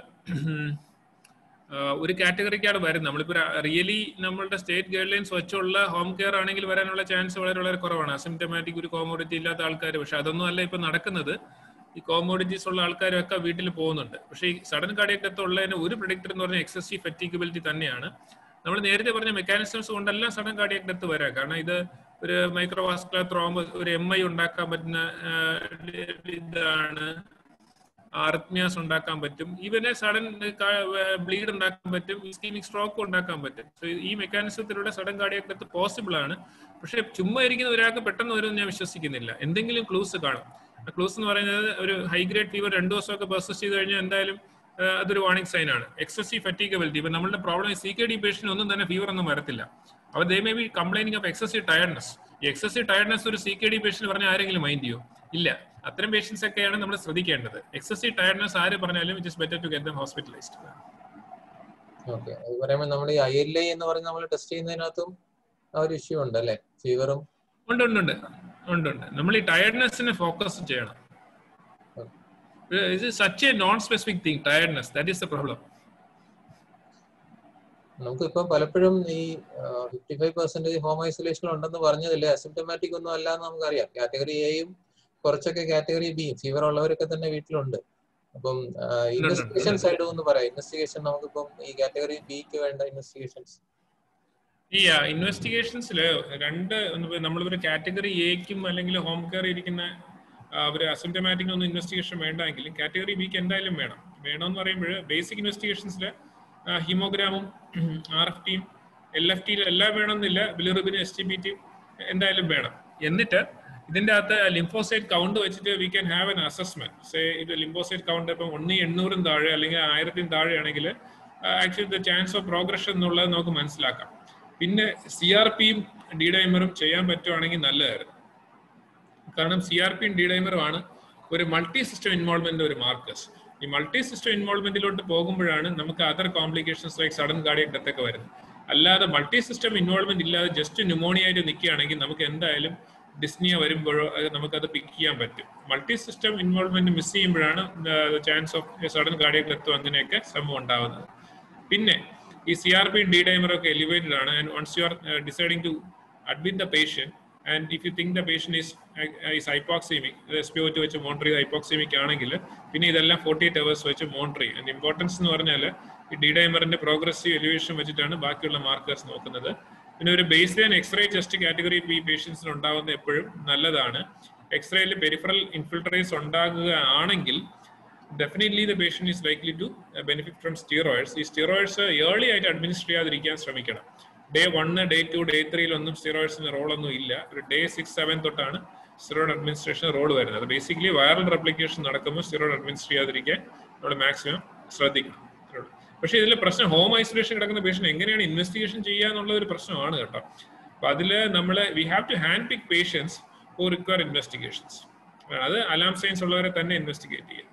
ഒരു കാറ്റഗറിക്കാണ് വരുന്നത് നമ്മളിപ്പോൾ റിയലി നമ്മളുടെ സ്റ്റേറ്റ് ഗൈഡ് ലൈൻസ് വെച്ചുള്ള ഹോം കെയർ ആണെങ്കിൽ വരാനുള്ള ചാൻസ് വളരെ വളരെ കുറവാണ് അസിംറ്റമാറ്റിക് ഒരു കോമോഡിറ്റി ഇല്ലാത്ത ആൾക്കാർ പക്ഷെ അതൊന്നും അല്ല ഇപ്പൊ നടക്കുന്നത് ഈ കോമോഡിറ്റീസ് ഉള്ള ആൾക്കാരൊക്കെ വീട്ടിൽ പോകുന്നുണ്ട് പക്ഷേ ഈ സഡൻ കാർഡിയക് ഡെത്ത് ഉള്ളതിന് ഒരു പ്രൊഡിക്ടർ എന്ന് പറഞ്ഞാൽ എക്സസീവ് ഫെറ്റിക്കബിലിറ്റി തന്നെയാണ് നമ്മൾ നേരത്തെ പറഞ്ഞ മെക്കാനിസംസ് കൊണ്ടെല്ലാം സഡൻ കാർഡിയക് ഡെത്ത് വരാം കാരണം ഇത് ഒരു മൈക്രോവാസ്കുലർ ത്രോംബ് ഒരു എം ഐ ഉണ്ടാക്കാൻ പറ്റുന്ന ഇതാണ് ആർത്മിയാസ് ഉണ്ടാക്കാൻ പറ്റും ഈവനെ സഡൻ ബ്ലീഡ് ഉണ്ടാക്കാൻ പറ്റും ഇസ്കീമിക് സ്ട്രോക്ക് ഉണ്ടാക്കാൻ പറ്റും സോ ഈ മെക്കാനിസത്തിലൂടെ സഡൻ കാർഡിയക് ഡെത്ത് പോസിബിൾ ആണ് പക്ഷെ ചുമ്മാ ഇരിക്കുന്ന ഒരാൾക്ക് പെട്ടെന്ന് വരുമെന്ന് ഞാൻ വിശ്വസിക്കുന്നില്ല എന്തെങ്കിലും ക്ലൂസ് കാണും ആ ക്ലൂസ് എന്ന് പറയുന്നത് ഒരു ഹൈ ഗ്രേഡ് ഫീവർ രണ്ടു ദിവസമൊക്കെ പെർസിസ്റ്റ് ചെയ്ത് കഴിഞ്ഞാൽ എന്തായാലും അതൊരു വാർണിംഗ് സൈൻ ആണ് എക്സസീവ് ഫറ്റീക്കബിലിറ്റി ഇപ്പൊ നമ്മുടെ problem C K D patient ഒന്നും തന്നെ ഫീവർ ഒന്നും വരത്തില്ല അപ്പോൾ they may be complaining of excessive tiredness ഈ എക്സസീവ് ടയർഡ്നെസ് ഒരു സി കെ ഡി പേഷ്യൻ പറഞ്ഞാൽ ആരെങ്കിലും മൈൻഡ് ചെയ്യോ ഇല്ല അത്തരം പേഷ്യൻസ് ഒക്കെയാണ് നമ്മൾ ശ്രദ്ധിക്കേണ്ടത് എക്സസീവ് ടയർഡ്നെസ് ആര് പറഞ്ഞാലും it is better to get them hospitalised okay അത് പറയുമ്പോൾ നമ്മൾ ഈ ഐ എൽ ഐ എന്ന് പറഞ്ഞ് നമ്മൾ ടെസ്റ്റ് ചെയ്യുന്നതിനകത്തും ആ ഒരു ഇഷ്യൂ ഉണ്ട് അല്ലെ ഫീവറും ഉണ്ട് ഉണ്ട് ഉണ്ട് ഉണ്ട് ഉണ്ട് നമ്മൾ ഈ ടയർഡ്നെസ്സിനെ ഫോക്കസ് ചെയ്യണം ഇത് such a non specific thing tiredness that is the problem നമുക്കിപ്പോ പലപ്പോഴും ഈ fifty five percentage home isolation ഉണ്ടെന്ന് പറഞ്ഞതില്ലേ അസിംറ്റമാറ്റിക് ഒന്നും അല്ല എന്ന് നമുക്കറിയാം കാറ്റഗറി എയും കുറച്ചൊക്കെ കാറ്റഗറി ബിയും ഫീവർ ഉള്ളവരൊക്കെ തന്നെ വീട്ടിലുണ്ട് അപ്പം ഇൻവെസ്റ്റിഗേഷൻ സൈഡ് ഒന്ന് പറയാം ഇൻവെസ്റ്റിഗേഷൻ നമുക്കിപ്പം ഈ കാറ്റഗറി ബിക്ക് വേണ്ട ഇൻവെസ്റ്റിഗേഷൻസ് ഈ ഇൻവെസ്റ്റിഗേഷൻസിൽ രണ്ട് നമ്മളൊരു കാറ്റഗറി എക്കും അല്ലെങ്കിൽ ഹോം കെയർ ഇരിക്കുന്ന ഒരു അസിംറ്റമാറ്റിക് ഒന്നും ഇൻവെസ്റ്റിഗേഷൻ വേണ്ടെങ്കിലും കാറ്റഗറി ബിക്ക് എന്തായാലും വേണം വേണമെന്ന് പറയുമ്പോൾ ബേസിക് ഇൻവെസ്റ്റിഗേഷൻസിൽ ഹിമോഗ്രാമും ആർ എഫ് ടിയും എൽ എഫ് ടിയിലും എല്ലാം വേണമെന്നില്ല ബിലിറുബിനും എസ് ടി ബി ടിയും എന്തായാലും വേണം എന്നിട്ട് ഇതിന്റെ അകത്ത് ലിംഫോസൈറ്റ് കൗണ്ട് വെച്ചിട്ട് we can have an assessment say ഇത് ലിംഫോസൈറ്റ് കൗണ്ട് ഇപ്പം ഒന്നി എണ്ണൂറും താഴെ അല്ലെങ്കിൽ ആയിരത്തിന് താഴെയാണെങ്കിൽ actually the chance of progression എന്നുള്ളത് നമുക്ക് മനസ്സിലാക്കാം പിന്നെ സി ആർ പിയും ഡി ഡൈമറും ചെയ്യാൻ പറ്റുവാണെങ്കിൽ നല്ലതായിരുന്നു കാരണം സി ആർ പിയും ഡി ഡൈമറും ആണ് ഒരു മൾട്ടി സിസ്റ്റം ഇൻവോൾവ്മെന്റ് ഒരു മാർക്കേഴ്സ് ഈ മൾട്ടി സിസ്റ്റം ഇൻവോൾവ്മെന്റിലോട്ട് പോകുമ്പോഴാണ് നമുക്ക് other complications like sudden cardiac death ഒക്കെ വരുന്നത് അല്ലാതെ മൾട്ടി സിസ്റ്റം ഇൻവോൾവ്മെന്റ് ഇല്ലാതെ ജസ്റ്റ് ന്യൂമോണിയ ആയിട്ട് നിൽക്കുകയാണെങ്കിൽ നമുക്ക് എന്തായാലും ഡിസ്നിയ വരുമ്പോഴോ അത് നമുക്കത് പിക്ക് ചെയ്യാൻ പറ്റും മൾട്ടി സിസ്റ്റം ഇൻവോൾവ്മെന്റ് മിസ് ചെയ്യുമ്പോഴാണ് ചാൻസ് ഓഫ് സഡൻ കാർഡിയക് ഡെത്തും അങ്ങനെയൊക്കെ സംഭവം ഉണ്ടാവുന്നത് പിന്നെ ഈ C R P D dimer ഒക്കെ എലിവേറ്റഡ് ആണ് and once you are deciding to admit the patient and if you think the patient is is hypoxemic S P O two വെച്ച് monitor ചെയ്ത് ഹൈപ്പോക്സിമിക് ആണെങ്കിൽ പിന്നെ ഇതെല്ലാം ഫോർട്ടി എയ്റ്റ് അവേഴ്സ് വെച്ച് monitor ചെയ്യും and importance എന്ന് പറഞ്ഞാൽ ഈ ഡി ഡൈമറിന്റെ പ്രോഗ്രസീവ് എലിവേഷൻ വെച്ചിട്ടാണ് ബാക്കിയുള്ള മാർക്കേഴ്സ് നോക്കുന്നത് പിന്നെ ഒരു baseline X-ray test category ഈ പേഷ്യൻസിന് ഉണ്ടാകുന്ന എപ്പോഴും നല്ലതാണ് എക്സ്റേയിൽ പെരിഫറൽ ഇൻഫിൽട്രേസ് ഉണ്ടാകുകയാണെങ്കിൽ definitely the patient is likely to benefit from steroids ഈ സ്റ്റിറോയിഡ്സ് ഏർലി ആയിട്ട് അഡ്മിനിസ്റ്റർ ചെയ്യാതിരിക്കാൻ ശ്രമിക്കണം day one day two day ത്രീയിലൊന്നും സ്റ്റിറോയിഡ്സിന് റോളൊന്നും ഇല്ല ഒരു ഡേ സിക്സ് സെവൻ തൊട്ടാണ് സ്റ്റിറോയിഡ് അഡ്മിനിസ്ട്രേഷൻ റോൾ വരുന്നത് ബേസിക്കലി വൈറൽ റെപ്ലിക്കേഷൻ നടക്കുമ്പോൾ സ്റ്റിറോയിഡ് അഡ്മിനിസ്റ്റർ ചെയ്യാതിരിക്കാൻ നമ്മൾ മാക്സിമം ശ്രദ്ധിക്കണം പക്ഷേ ഇതിൽ പ്രശ്നം ഹോം ഐസൊലേഷൻ കിടക്കുന്ന പേഷ്യൻ എങ്ങനെയാണ് ഇൻവെസ്റ്റിഗേഷൻ ചെയ്യുക എന്നുള്ള ഒരു പ്രശ്നമാണ് കേട്ടോ അപ്പൊ അതില് നമ്മൾ we have to hand pick patients who require investigations അത് അലാം സയൻസ് ഉള്ളവരെ തന്നെ ഇൻവെസ്റ്റിഗേറ്റ് ചെയ്യുക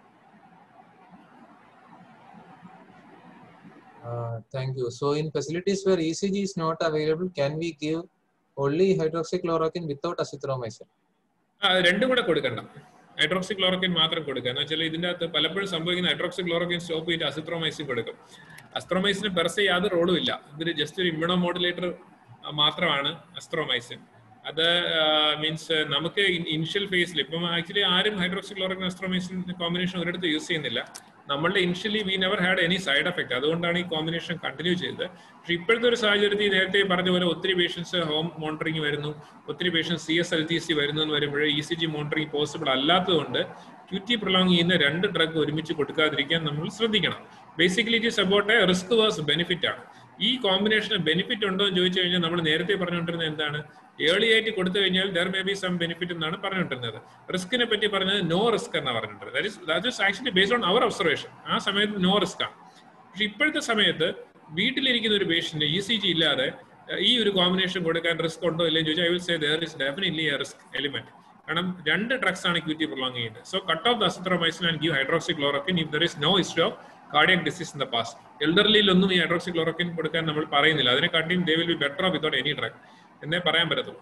Uh, thank you. So in facilities where ECG is not available, can we give only hydroxychloroquine without azithromycin? ആ രണ്ടും കൂടെ കൊടുക്കണ്ട ഹൈഡ്രോക്സി ക്ലോറോക്കിൻ മാത്രം കൊടുക്കുക എന്ന് വെച്ചാൽ ഇതിന്റെ അകത്ത് പലപ്പോഴും സംഭവിക്കുന്ന ഹൈഡ്രോക്സി ക്ലോറോക്കിൻ സ്റ്റോപ്പ് ചെയ്തിട്ട് അസിത്രോമൈസിൻ കൊടുക്കും അസ്ത്രോമൈസിന് പെർസെ യാതൊരു റോളും ഇല്ല ഇതൊരു ജസ്റ്റ് ഒരു ഇമ്മ്യൂണോ മോഡുലേറ്റർ മാത്രമാണ് അസ്ത്രോമൈസിൻ അത് മീൻസ് നമുക്ക് ഇനിഷ്യൽ ഫേസിൽ ഇപ്പം ആക്ച്വലി ആരും ഹൈഡ്രോക്സി ക്ലോറോക്കിൻ അസ്ട്രോമൈസിൻ കോമ്പിനേഷൻ ഒരിടത്ത് യൂസ് ചെയ്യുന്നില്ല നമ്മളുടെ initially we never had any side effect അതുകൊണ്ടാണ് ഈ കോമ്പിനേഷൻ കണ്ടിന്യൂ ചെയ്തത് പക്ഷെ ഇപ്പോഴത്തെ ഒരു സാഹചര്യത്തിൽ നേരത്തെ പറഞ്ഞ പോലെ ഒത്തിരി പേഷ്യൻസ് ഹോം മോണിറ്ററിംഗ് വരുന്നു ഒത്തിരി patients C S L T C വരുന്നു എന്ന് വരുമ്പോൾ E C G monitoring possible അല്ലാത്തതുകൊണ്ട് ക്യു ടി പ്രൊലോങ് ചെയ്യുന്ന രണ്ട് ഡ്രഗ് ഒരുമിച്ച് കൊടുക്കാതിരിക്കാൻ നമ്മൾ ശ്രദ്ധിക്കണം basically it is about a risk verse benefit ആണ് ഈ കോമ്പിനേഷന് ബെനിഫിറ്റ് ഉണ്ടോ എന്ന് ചോദിച്ചു കഴിഞ്ഞാൽ നമ്മൾ നേരത്തെ പറഞ്ഞുകൊണ്ടിരുന്നത് എന്താണ് ഏർലി ആയിട്ട് കൊടുത്തു കഴിഞ്ഞാൽ there may be some benefit എന്നാണ് പറഞ്ഞുകൊണ്ടിരുന്നത് റിസ്കിനെ പറ്റി പറഞ്ഞത് നോ റിസ്ക് എന്നാണ് പറഞ്ഞിട്ടുള്ളത് that is that is actually based on our observation ആ സമയത്ത് നോ റിസ്ക് ആണ് പക്ഷെ ഇപ്പോഴത്തെ സമയത്ത് വീട്ടിലിരിക്കുന്ന ഒരു പേഷ്യന്റ് ഇ സി ജി ഇല്ലാതെ ഈ ഒരു കോമ്പിനേഷൻ കൊടുക്കാൻ റിസ്ക് ഉണ്ടോ ഇല്ലെന്ന് ചോദിച്ചാൽ I will say there is definitely a risk element കാരണം രണ്ട് ഡ്രഗ്സ് ആണ് ക്യൂറ്റി പ്രൊലോങ് ചെയ്യുന്നത് so cut off the azithromycin and give hydroxychloroquine if there is no history of cardiac disease in the past എൽഡർലിയിലൊന്നും ഈ hydroxychloroquine കൊടുക്കാൻ നമ്മൾ പറയുന്നില്ല അതിനെക്കാട്ടിയും they will be better without any drug എന്നേ പറയാൻ പറ്റത്തുള്ളൂ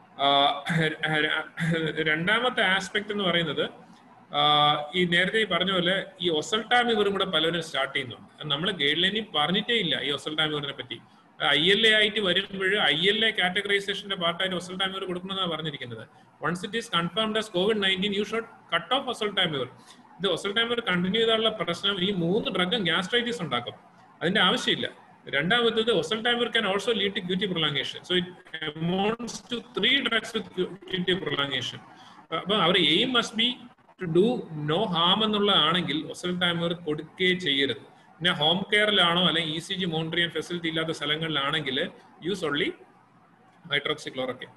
രണ്ടാമത്തെ ആസ്പെക്ട് എന്ന് പറയുന്നത് ഈ നേരത്തെ പറഞ്ഞ പോലെ ഈ ഒസൽട്ടാമിവറും കൂടെ പലരും സ്റ്റാർട്ട് ചെയ്യുന്നുണ്ട് നമ്മൾ ഗൈഡ് ലൈനിൽ പറഞ്ഞിട്ടേ ഇല്ല ഈ ഒസൽട്ടാമിവറിനെ പറ്റി ഐ എൽ എ ആയിട്ട് വരുമ്പോൾ ഐ എൽ എ കാറ്റഗറൈസേഷന്റെ പാർട്ടായിട്ട് ഒസൽട്ടാമിവർ കൊടുക്കണമെന്നാണ് പറഞ്ഞിരിക്കുന്നത് once it is confirmed as COVID nineteen you should cut off oseltamivir ഇത് ഒസൽട്ടാമിവർ കണ്ടിന്യൂ ചെയ്താലുള്ള പ്രശ്നം ഈ മൂന്ന് ഡ്രഗും ഗ്യാസ്ട്രൈറ്റിസ് ഉണ്ടാക്കും അതിന്റെ ആവശ്യമില്ല രണ്ടാമത്തത് oseltamivir can also lead to QT prolongation so it amounts to three drugs with QT prolongation അപ്പൊ അവർ aim must be to do no harm എന്നുള്ളതാണെങ്കിൽ ഒസൽട്ടാമിവർ കൊടുക്കുകയേ ചെയ്യരുത് പിന്നെ ഹോം കെയറിലാണോ അല്ലെങ്കിൽ ഇ സി ജി മോണിറ്റർ ചെയ്യാൻ ഫെസിലിറ്റി ഇല്ലാത്ത സ്ഥലങ്ങളിലാണെങ്കിൽ യൂസ് ഓൺലി ഹൈഡ്രോക്സിക്ലോറൊക്കെ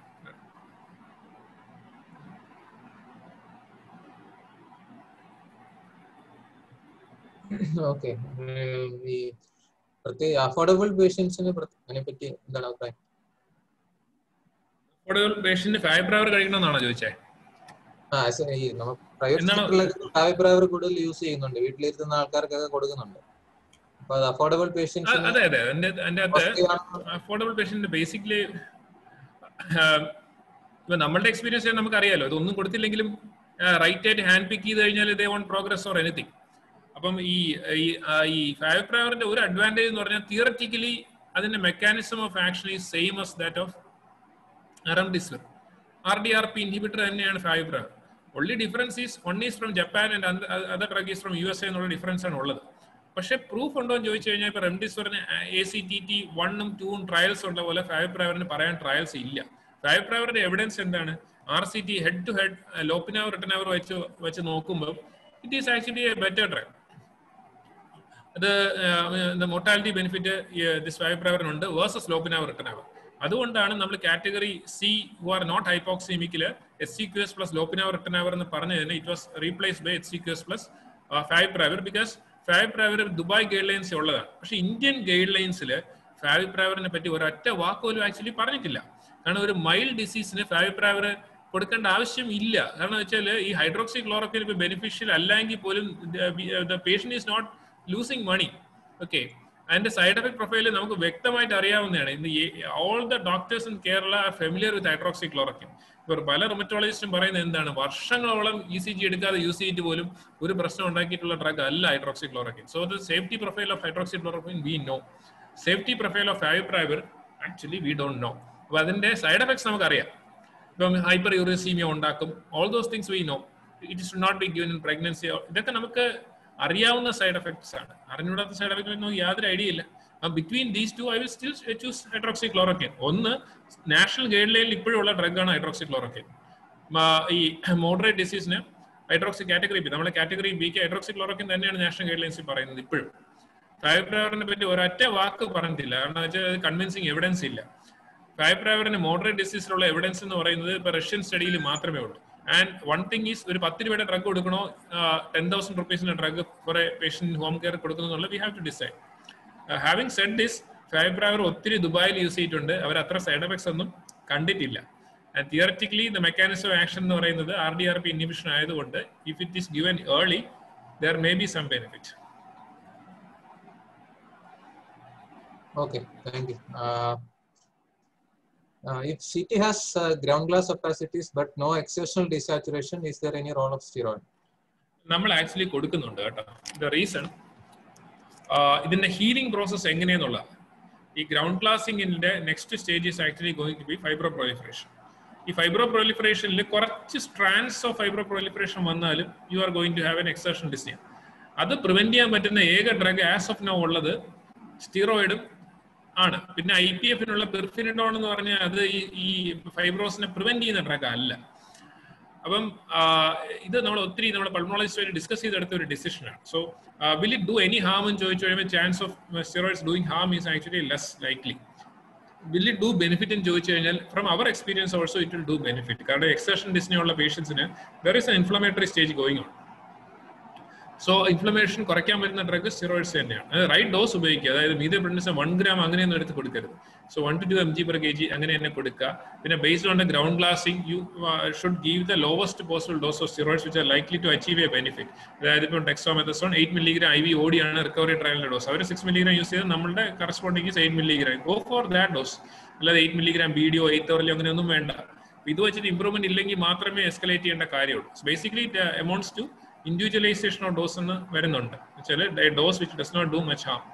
ഓക്കെ ഈ പ്രത്യേക അഫോർഡബിൾ പേഷ്യൻസിനെ അതിനെപ്പറ്റി എന്താണ് അഭിപ്രായം അഫോർഡബിൾ പേഷ്യന്റ് ഫൈബ്രവർ കഴിക്കണമെന്നാണോ ചോദിച്ചേ ആ ഈ നമ്മൾ പ്രൈവറ്റ് സെക്ടറിലൊക്കെ ഫൈബ്രവർ കൂടുതൽ യൂസ് ചെയ്യുന്നുണ്ട് വീട്ടിലിരുന്ന ആൾക്കാർക്കൊക്കെ കൊടുക്കുന്നുണ്ട് അപ്പൊ അത് അഫോർഡബിൾ പേഷ്യൻസ് അതെ അതെ എന്റെ എന്റെ അകത്ത് അഫോർഡബിൾ പേഷ്യന്റ് ബേസിക്കലി ഇപ്പൊ നമ്മളുടെ എക്സ്പീരിയൻസ് നമുക്ക് അറിയാലോ ഇതൊന്നും കൊടുത്തില്ലെങ്കിലും റൈറ്റ് ആയിട്ട് ഹാൻഡ് പിക്ക് ചെയ്ത് കഴിഞ്ഞാൽ ഇതേ വോണ്ട് പ്രോഗ്രസ് ഓർ എനിത്തിങ് അപ്പം ഈ ഈ ഫൈവ് പ്രവറിന്റെ ഒരു അഡ്വാൻറ്റേജ് എന്ന് പറഞ്ഞാൽ തിയററ്റിക്കലി അതിന്റെ mechanism of action is same as that of remdesivir R D R P inhibitor തന്നെയാണ് favipiravir only difference is one is from Japan and other drug is from U S A എന്നുള്ള difference ആണ് ഉള്ളത് പക്ഷേ proof ഉണ്ടോ എന്ന് ചോദിച്ചു കഴിഞ്ഞാൽ ഇപ്പൊ റെംഡിസിവിറിന് എ സി ടി ടി വണ്ണും ടൂവും ട്രയൽസ് ഉള്ള പോലെ ഫൈവ് പ്രവറിന് പറയാൻ ട്രയൽസ് ഇല്ല ഫൈവ് പ്രവറിന്റെ എവിഡൻസ് എന്താണ് R C T head to head lopinavir ritonavir വെച്ച് വെച്ച് നോക്കുമ്പോൾ it is actually a better drug അത് മോർട്ടാലിറ്റി ബെനിഫിറ്റ് ദിസ് ഫൈവ് പ്രവറിനുണ്ട് വേഴ്സസ് ലോപ്പിനാവർ റിട്ടനാവർ അതുകൊണ്ടാണ് നമ്മൾ category C who are not ഹൈപ്പോക്സിമിക്കില് S C Q S plus lopinavir ritonavir എന്ന് പറഞ്ഞതിന് it was replace by H C Q S plus favipiravir because favipiravir Dubai guidelines ഉള്ളതാണ് പക്ഷെ Indian ഗൈഡ് ലൈൻസിൽ ഫൈവ് പ്രാവറിനെ പറ്റി ഒരൊറ്റ വാക്ക് പോലും ആക്ച്വലി പറഞ്ഞിട്ടില്ല കാരണം ഒരു മൈൽഡ് ഡിസീസിന് ഫൈവ് പ്രാവർ കൊടുക്കേണ്ട ആവശ്യം ഇല്ല കാരണം വെച്ചാൽ ഈ ഹൈഡ്രോക്സി ക്ലോറോക്വിൻ ഇപ്പൊ ബെനിഫിഷ്യൽ അല്ലെങ്കിൽ പോലും the patient is not losing money okay അതിന്റെ സൈഡ് എഫക്ട് പ്രൊഫൈൽ നമുക്ക് വ്യക്തമായിട്ട് അറിയാവുന്നതാണ് ഇന്ന് all the doctors in Kerala are familiar with hydroxychloroquine ഇവർ പല റിമറ്റോളജിസ്റ്റും പറയുന്നത് എന്താണ് വർഷങ്ങളോളം ഇ സി ജി എടുക്കാതെ യൂസ് ചെയ്തിട്ട് പോലും ഒരു പ്രശ്നം ഉണ്ടാക്കിയിട്ടുള്ള ഡ്രഗ് അല്ല hydroxychloroquine so the safety profile of hydroxychloroquine we know safety profile of favipiravir actually we don't know അപ്പൊ അതിന്റെ സൈഡ് എഫക്ട്സ് നമുക്കറിയാം ഇപ്പം ഹൈപ്പർ യൂറിസീമിയ ഉണ്ടാക്കും all those things we know it should not be given in pregnancy ഇതൊക്കെ നമുക്ക് അറിയാവുന്ന side effects ആണ് അറിഞ്ഞൂടാത്ത side effect ഒന്നും യാതൊരു ഐഡിയ ഇല്ല between these two I will still choose hydroxychloroquine ഒന്ന് നാഷണൽ ഗൈഡ് ലൈനിൽ ഇപ്പോഴുള്ള ഡ്രഗാണ് ഹൈഡ്രോക്സി ക്ലോറോക്കിൻ ഈ മോഡറേറ്റ് ഡിസീസിന് ഹൈഡ്രോക്സി കാറ്റഗറി ബി നമ്മുടെ കാറ്റഗറി ബിക്ക് ഹൈഡ്രോക്സി ക്ലോറോക്കിൻ തന്നെയാണ് നാഷണൽ ഗൈഡ് ലൈൻസിൽ പറയുന്നത് ഇപ്പോഴും ഫൈബ്രവറിനെ പറ്റി ഒരൊറ്റ വാക്ക് പറഞ്ഞിട്ടില്ല കാരണം വെച്ചാൽ കൺവിൻസിങ് എവിഡൻസ് ഇല്ല ഫൈബ്രവറിന് മോഡറേറ്റ് ഡിസീസിലുള്ള എവിഡൻസ് എന്ന് പറയുന്നത് ഇപ്പൊ റഷ്യൻ സ്റ്റഡിയിൽ മാത്രമേ ഉള്ളൂ ആൻഡ് വൺ തിങ് ഈസ് ഒരു പത്ത് രൂപയുടെ ഡ്രഗ് കൊടുക്കണോ ടെൻ തൗസൻഡ് റുപ്പീസിന്റെ drug for a patient home care കൊടുക്കുന്നുള്ള we have to decide having said this favipiravir ഒത്തിരി ദുബായിൽ യൂസ് ചെയ്തിട്ടുണ്ട് അവർ അത്ര സൈഡ് എഫക്ട്സ് ഒന്നും കണ്ടിട്ടില്ല and theoretically the mechanism of action എന്ന് പറയുന്നത് R D R P inhibition ആയതുകൊണ്ട് if it is given early there may be some benefit Okay, thank you. Uh, uh, if CT has uh, ground glass opacities but no exertional desaturation, is there any role of steroid? നമ്മൾ actually കൊടുക്കുന്നുണ്ട് കേട്ടോ the reason ഇതിന്റെ healing process എങ്ങനെയെന്നുള്ള ഈ ground ക്ലാസിംഗിന്റെ next stage is actually going to be fibroproliferation ഈ ഫൈബ്രോ പ്രൊലിഫറേഷനിൽ കുറച്ച് സ്ട്രാൻഡ്സ് ഓഫ് ഫൈബ്രോ പ്രൊലിഫറേഷൻ വന്നാലും you are going to have an exertion dyspnoea അത് പ്രിവെന്റ് ചെയ്യാൻ പറ്റുന്ന ഏക ഡ്രഗ് ആസ് ഓഫ് നോ ഉള്ളത് സ്റ്റിറോയിഡും ആണ് പിന്നെ ഐ പി എഫിനുള്ള പെർഫിനിഡോൺ എന്ന് പറഞ്ഞാൽ അത് ഈ ഈ ഫൈബ്രോസിനെ പ്രിവെന്റ് ചെയ്യുന്ന ഡ്രഗ് അല്ല അപ്പം ഇത് നമ്മൾ ഒത്തിരി നമ്മൾ പൾമോളജിസ്റ്റ് ഡിസ്കസ് ചെയ്തെടുത്ത ഒരു ഡിസിഷനാണ് so will it do any harm എന്ന് ചോദിച്ചു കഴിയുമ്പോൾ chance of steroids doing harm is actually less likely will it do benefit എന്ന് ചോദിച്ചു കഴിഞ്ഞാൽ from our experience also it will do benefit കാരണം എക്സേഷൻ ഡിസ്നി ഉള്ള പേഷ്യൻസിന് there is an inflammatory stage going on so inflammation കുറയ്ക്കാൻ പറ്റുന്ന drug steroids തന്നെയാണ് right dose ഉപയോഗിക്കുക അതായത് മീതെ പ്രിൻസ് വൺ ഗ്രാം അങ്ങനെയൊന്നും എടുത്ത് കൊടുക്കരുത് so one two two M G per K G അങ്ങനെ തന്നെ കൊടുക്കുക പിന്നെ based on the ground glassing you should give the lowest possible dose of steroids which are likely to achieve a benefit അതായത് ഇപ്പോൾ dexamethasone eight milligram I V ഓടിയാണ് recovery ട്രയലിന്റെ dose അവർ six milligram use ചെയ്ത് നമ്മുടെ corresponding eight milligram go for that dose അല്ലാതെ eight milligram ബിഡിയോ eight ഓറിലോ അങ്ങനെയൊന്നും വേണ്ട ഇത് വെച്ചിട്ട് ഇമ്പ്രൂവ്മെന്റ് ഇല്ലെങ്കിൽ മാത്രമേ എസ്കലേറ്റ് ചെയ്യേണ്ട കാര്യമുള്ളൂ basically it amounts to individualisation of dose എന്ന് വരുന്നുണ്ട് വെച്ചാൽ dose which does not do much harm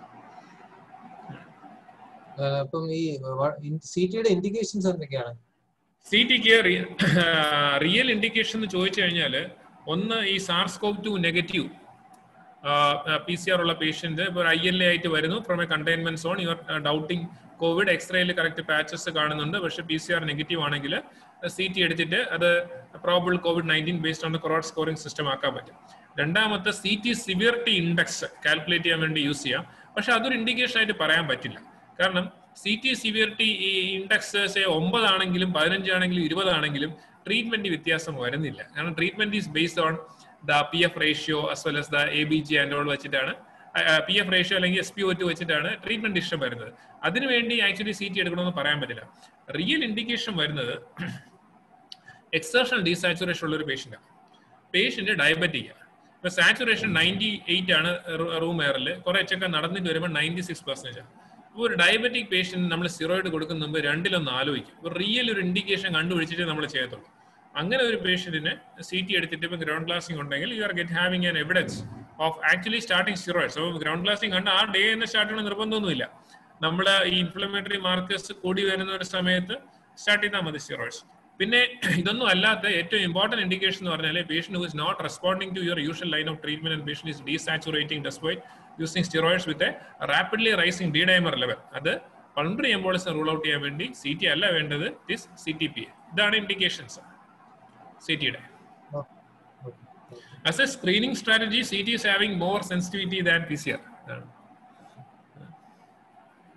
അപ്പം ഈ സി ടിയുടെ ഇൻഡിക്കേഷൻസ് എന്തൊക്കെയാണ് സി ടിക്ക് റിയൽ ഇൻഡിക്കേഷൻ എന്ന് ചോദിച്ചു കഴിഞ്ഞാൽ ഒന്ന് ഈ SARS CoV two negative P C R ഉള്ള പേഷ്യന്റ് ഇപ്പോൾ ഐ എൽ എ ആയിട്ട് വരുന്നു from a containment zone your doubting COVID എക്സ്റേയിൽ കറക്റ്റ് പാച്ചസ് കാണുന്നുണ്ട് പക്ഷേ പി സി ആർ നെഗറ്റീവ് ആണെങ്കിൽ സി ടി എടുത്തിട്ട് അത് probable COVID nineteen based on the CORADS scoring system ആക്കാൻ പറ്റും രണ്ടാമത്തെ C T severity index calculate ചെയ്യാൻ വേണ്ടി യൂസ് ചെയ്യാം പക്ഷെ അതൊരു ഇൻഡിക്കേഷൻ ആയിട്ട് പറയാൻ പറ്റില്ല കാരണം സി ടി സിവിയറിറ്റി ഈ ഇൻഡെക്സ് ഒമ്പതാണെങ്കിലും പതിനഞ്ചാണെങ്കിലും ഇരുപതാണെങ്കിലും ട്രീറ്റ്മെന്റ് വ്യത്യാസം വരുന്നില്ല കാരണം treatment is based on the P F ratio as well as the A B G and all വെച്ചിട്ടാണ് പി എഫ് റേഷ്യോ അല്ലെങ്കിൽ എസ് പി ഒ ടു വെച്ചിട്ടാണ് ട്രീറ്റ്മെന്റ് ഇഷ്ടം വരുന്നത് അതിനുവേണ്ടി ആക്ച്വലി സി ടി എടുക്കണമെന്ന് പറയാൻ പറ്റില്ല റിയൽ ഇൻഡിക്കേഷൻ വരുന്നത് എക്സേഷണൽ ഡീസാച്ചുറേഷൻ ഉള്ള ഒരു പേഷ്യൻ്റാണ് പേഷ്യന്റ് ഡയബറ്റിക് ഇപ്പൊ സാച്ചുറേഷൻ നയൻറ്റി എയ്റ്റ് ആണ് റൂം എയറിൽ കുറെ ചെക്ക നടന്നിട്ട് വരുമ്പോൾ നയൻറ്റി സിക്സ് പെർസെന്റേജ് ആണ് അപ്പോൾ ഒരു ഡയബറ്റിക് പേഷ്യന്റ് നമ്മൾ സ്റ്റിറോയിഡ് കൊടുക്കുന്ന മുമ്പ് രണ്ടിലൊന്ന് ആലോചിക്കും ഒരു റിയൽ ഒരു ഇൻഡിക്കേഷൻ കണ്ടുപിടിച്ചിട്ട് നമ്മൾ ചെയ്യത്തുള്ളൂ അങ്ങനെ ഒരു പേഷ്യന്റിന് സി ടി എടുത്തിട്ട് ഇപ്പൊ ഗ്രൗണ്ട് ക്ലാസിംഗ് ഉണ്ടെങ്കിൽ you are get having an evidence of actually starting steroids അപ്പോൾ ഗ്രൗണ്ട് ക്ലാസിംഗ് കണ്ട് ആ ഡേ തന്നെ സ്റ്റാർട്ട് ചെയ്യണം നിർബന്ധമൊന്നുമില്ല നമ്മൾ ഈ ഇൻഫ്ലമേറ്ററി മാർക്കേഴ്സ് കൂടി വരുന്ന ഒരു സമയത്ത് സ്റ്റാർട്ട് ചെയ്താൽ മതി സ്റ്റിറോയിഡ്സ് പിന്നെ ഇതൊന്നും അല്ലാത്ത ഏറ്റവും ഇമ്പോർട്ടന്റ് ഇൻഡിക്കേഷൻ എന്ന് പറഞ്ഞാൽ patient who is not responding to your usual line of treatment and patient is desaturating despite using steroids with a rapidly rising D dimer level അത് പൾമറി എംബോളിസം റൂൾ ഔട്ട് ചെയ്യാൻ വേണ്ടി C T അല്ല വേണ്ടത് this C T P ഇതാണ് indications C ടിയുടെ As a screening strategy, CT is having more sensitivity than PCR.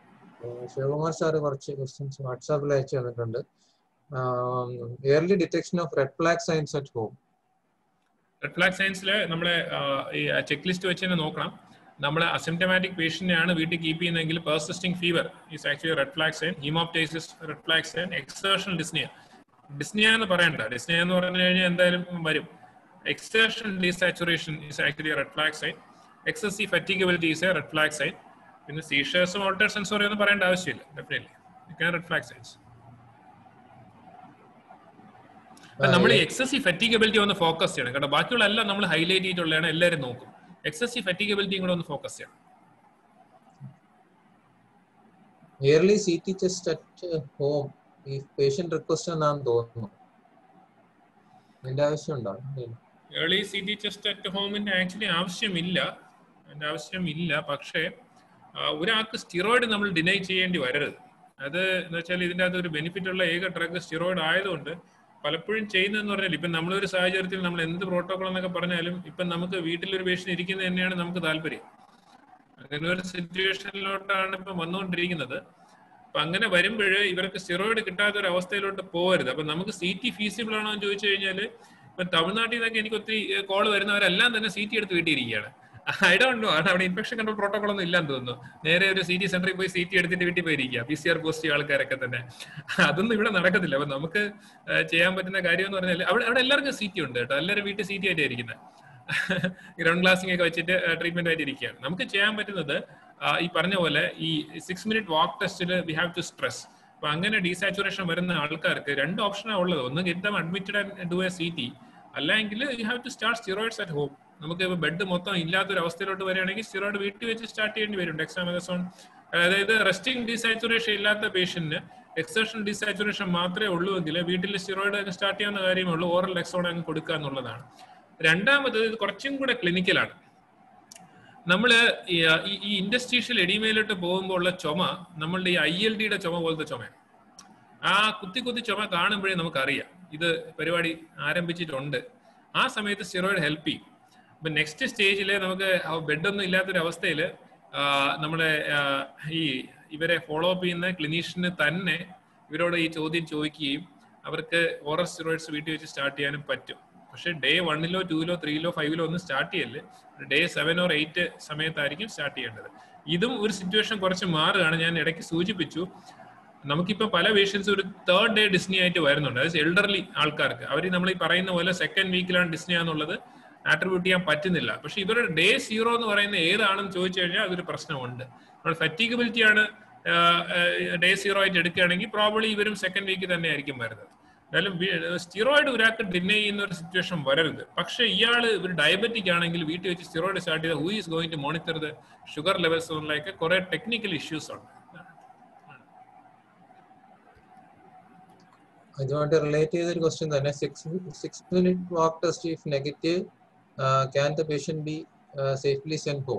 Sivakumar sir കുറച്ച് questions വാട്സാപ്പിൽ അയച്ചു തന്നിട്ടുണ്ട് early detection of red flag signs at home red flag സയൻസിൽ നമ്മളെ ഈ ചെക്ക് ലിസ്റ്റ് വെച്ച് തന്നെ നോക്കണം നമ്മൾ അസിംറ്റമാറ്റിക് പേഷ്യന്റിനെ ആണ് വീട്ടിൽ കീപ്പ് ചെയ്യുന്നതെങ്കിൽ persisting fever is actually red flag sign haemoptysis red flag sign exertional dyspnoea dyspnoea എന്ന് പറയണ്ട ഡിസ്നിയ എന്ന് പറഞ്ഞു കഴിഞ്ഞാൽ എന്തായാലും വരും exertional desaturation is actually red flag sign excessive fatigability is a red flag sign പിന്നെ സീഷേഴ്സും ഓൾട്ടർ സെൻസോറി ഒന്നും പറയേണ്ട ആവശ്യമില്ല ഡെഫിനറ്റ്ലി റെഡ് ഫ്ലാഗ് സൈൻസ് നമ്മൾ എക്സസീവ് ഫറ്റിഗബിലിറ്റി ഒന്ന് ഫോക്കസ് ചെയ്യണം കേട്ടോ ബാക്കിയുള്ള എല്ലാം നമ്മൾ ഹൈലൈറ്റ് ചെയ്തിട്ടുള്ളതാണ് എല്ലാവരും നോക്കും എക്സസീവ് ഫറ്റിഗബിലിറ്റിയും കൂടെ ഒന്ന് ഫോക്കസ് ചെയ്യണം early C T test at home ഈ പേഷ്യന്റ് റിക്വസ്റ്റ് എന്നാന്ന് തോന്നുന്നു അതിന്റെ ആവശ്യമുണ്ടോ early C T test at ഹോമിന്റെ ആക്ച്വലി ആവശ്യമില്ല അതിന്റെ ആവശ്യമില്ല പക്ഷേ ഒരാൾക്ക് സ്റ്റിറോയിഡ് നമ്മൾ ഡിനൈ ചെയ്യേണ്ടി വരരുത് അത് എന്ന് വെച്ചാൽ ഇതിന്റെ അകത്ത് ഒരു ബെനിഫിറ്റ് ഉള്ള ഏക ഡ്രഗ് സ്റ്റിറോയിഡ് ആയതുകൊണ്ട് പലപ്പോഴും ചെയ്യുന്നതെന്ന് പറഞ്ഞാൽ ഇപ്പം നമ്മളൊരു സാഹചര്യത്തിൽ നമ്മൾ എന്ത് പ്രോട്ടോകോൾ എന്നൊക്കെ പറഞ്ഞാലും ഇപ്പം നമുക്ക് വീട്ടിലൊരു പേഷ്യൻ ഇരിക്കുന്നത് തന്നെയാണ് നമുക്ക് താല്പര്യം അങ്ങനെ ഒരു സിറ്റുവേഷനിലോട്ടാണ് ഇപ്പം വന്നുകൊണ്ടിരിക്കുന്നത് അപ്പൊ അങ്ങനെ വരുമ്പോൾ ഇവർക്ക് സ്റ്റിറോയിഡ് കിട്ടാത്ത ഒരു അവസ്ഥയിലോട്ട് പോകരുത് അപ്പൊ നമുക്ക് സി ടി ഫീസിബിൾ ആണോ എന്ന് ചോദിച്ചു കഴിഞ്ഞാൽ ഇപ്പൊ തമിഴ്നാട്ടിൽ നിന്നൊക്കെ എനിക്ക് ഒത്തിരി കോൾ വരുന്നവരെല്ലാം തന്നെ സി ടി എടുത്ത് വീട്ടിയിരിക്കുകയാണ് ഐ ഡോണ്ട് നോ ആണ് അവിടെ ഇൻഫെക്ഷൻ കൺട്രോൾ പ്രോട്ടോകോൾ ഒന്നും ഇല്ലാന്ന് തോന്നുന്നു നേരെ ഒരു സി ടി സെന്ററിൽ പോയി സി ടി എടുത്തിട്ട് വീട്ടിൽ പോയിരിക്കുക പി സി ആർ പോസിറ്റീവ് ആൾക്കാരൊക്കെ തന്നെ അതൊന്നും ഇവിടെ നടക്കത്തില്ല അപ്പൊ നമുക്ക് ചെയ്യാൻ പറ്റുന്ന കാര്യം എന്ന് പറഞ്ഞാൽ അവിടെ അവിടെ എല്ലാവർക്കും സി ടി ഉണ്ട് കേട്ടോ എല്ലാവരും വീട്ടിൽ സി ടി ആയിട്ട് ഇരിക്കുന്നത് ഗ്രൗണ്ട് ക്ലാസിംഗ് ഒക്കെ വെച്ചിട്ട് ട്രീറ്റ്മെന്റ് ആയിട്ട് ഇരിക്കുകയാണ് നമുക്ക് ചെയ്യാൻ പറ്റുന്നത് ഈ പറഞ്ഞ പോലെ ഈ സിക്സ് മിനിറ്റ് വാക്ക് ടെസ്റ്റിൽ വി ഹാവ് ടു സ്ട്രെസ് അപ്പൊ അങ്ങനെ ഡീസാച്ചുറേഷൻ വരുന്ന ആൾക്കാർക്ക് രണ്ട് ഓപ്ഷനാണ് ഉള്ളത് ഒന്ന് get them admitted and do a C T അല്ലെങ്കിൽ you have to start steroids at home നമുക്ക് ഇപ്പോൾ ബെഡ് മൊത്തം ഇല്ലാത്തൊരു അവസ്ഥയിലോട്ട് വരികയാണെങ്കിൽ സ്റ്റിറോയിഡ് വീട്ടിൽ വെച്ച് സ്റ്റാർട്ട് ചെയ്യേണ്ടി വരും ഡെക്സാമെസോൺ അതായത് റെസ്റ്റിംഗ് ഡീസാച്ചുറേഷൻ ഇല്ലാത്ത പേഷ്യന്റിന് എക്സേഷൻ ഡീസാച്ചുറേഷൻ മാത്രമേ ഉള്ളൂ എങ്കിൽ വീട്ടിൽ സ്റ്റിറോയിഡ് അങ്ങ് സ്റ്റാർട്ട് ചെയ്യാവുന്ന കാര്യമേ ഉള്ളൂ ഓറൽ ഡെക്സോൺ അങ്ങ് കൊടുക്കുക എന്നുള്ളതാണ് രണ്ടാമത് ഇത് കുറച്ചും കൂടെ ക്ലിനിക്കലാണ് നമ്മൾ ഈ ഇൻഡസ്ട്രീഷ്യൽ എഡിമയിലോട്ട് പോകുമ്പോൾ ഉള്ള ചുമ നമ്മളുടെ ഈ ഐ എൽ ഡിയുടെ ചുമ പോലത്തെ ചുമയാണ് ആ കുത്തി കുത്തി ചുമ കാണുമ്പോഴേ നമുക്കറിയാം ഇത് പരിപാടി ആരംഭിച്ചിട്ടുണ്ട് ആ സമയത്ത് സ്റ്റിറോയിഡ് ഹെൽപ്പ് ചെയ്യും അപ്പൊ നെക്സ്റ്റ് സ്റ്റേജിൽ നമുക്ക് ബെഡൊന്നും ഇല്ലാത്തൊരു അവസ്ഥയിൽ നമ്മുടെ ഈ ഇവരെ ഫോളോ അപ്പ് ചെയ്യുന്ന ക്ലിനീഷ്യന് തന്നെ ഇവരോട് ഈ ചോദ്യം ചോദിക്കുകയും അവർക്ക് ഓറൽ സ്റ്റിറോയിഡ്സ് വീട്ടിൽ വെച്ച് സ്റ്റാർട്ട് ചെയ്യാനും പറ്റും പക്ഷെ ഡേ വണ്ണിലോ ടൂയിലോ ത്രീയിലോ ഫൈവിലോ ഒന്നും സ്റ്റാർട്ട് ചെയ്യല്ലേ ഡേ സെവൻ ഓർ എയ്റ്റ് സമയത്തായിരിക്കും സ്റ്റാർട്ട് ചെയ്യേണ്ടത് ഇതും ഒരു സിറ്റുവേഷൻ കുറച്ച് മാറുകയാണ് ഞാൻ ഇടയ്ക്ക് സൂചിപ്പിച്ചു നമുക്കിപ്പോൾ പല പേഷ്യൻസ് ഒരു തേർഡ് ഡേ ഡിസ്നി ആയിട്ട് വരുന്നുണ്ട് അതായത് എൽഡർലി ആൾക്കാർക്ക് അവർ നമ്മൾ ഈ പറയുന്ന പോലെ സെക്കൻഡ് വീക്കിലാണ് ഡിസ്നി എന്നുള്ളത് ആട്രിബ്യൂട്ട് ചെയ്യാൻ പറ്റുന്നില്ല പക്ഷെ ഇവരുടെ ഡേ സീറോ എന്ന് പറയുന്ന ഏതാണെന്ന് ചോദിച്ചു കഴിഞ്ഞാൽ അതൊരു പ്രശ്നമുണ്ട് നമ്മൾ ഫറ്റീഗബിലിറ്റി ആണ് ഡേ സീറോ ആയിട്ട് എടുക്കുകയാണെങ്കിൽ പ്രോബ്ലി ഇവരും സെക്കൻഡ് വീക്ക് തന്നെ ആയിരിക്കും വരുന്നത് എന്തായാലും സ്റ്റിറോയിഡ് ഒരാൾക്ക് ഡിനൈ ചെയ്യുന്ന ഒരു സിറ്റുവേഷൻ വരരുത് പക്ഷെ ഇയാൾ ഒരു ഡയബറ്റിക് ആണെങ്കിൽ വീട്ടിൽ വെച്ച് സ്റ്റിറോയിഡ് സ്റ്റാർട്ട് ചെയ്താൽ who is going to monitor the sugar levels ഒന്നിലേക്ക് കുറെ ടെക്നിക്കൽ ഇഷ്യൂസ് ഉണ്ട് ഇതുമായിട്ട് റിലേറ്റ് ചെയ്ത ഒരു ക്വസ്റ്റ്യൻ തന്നെ six six minute walk test if negative can the patient be safely send home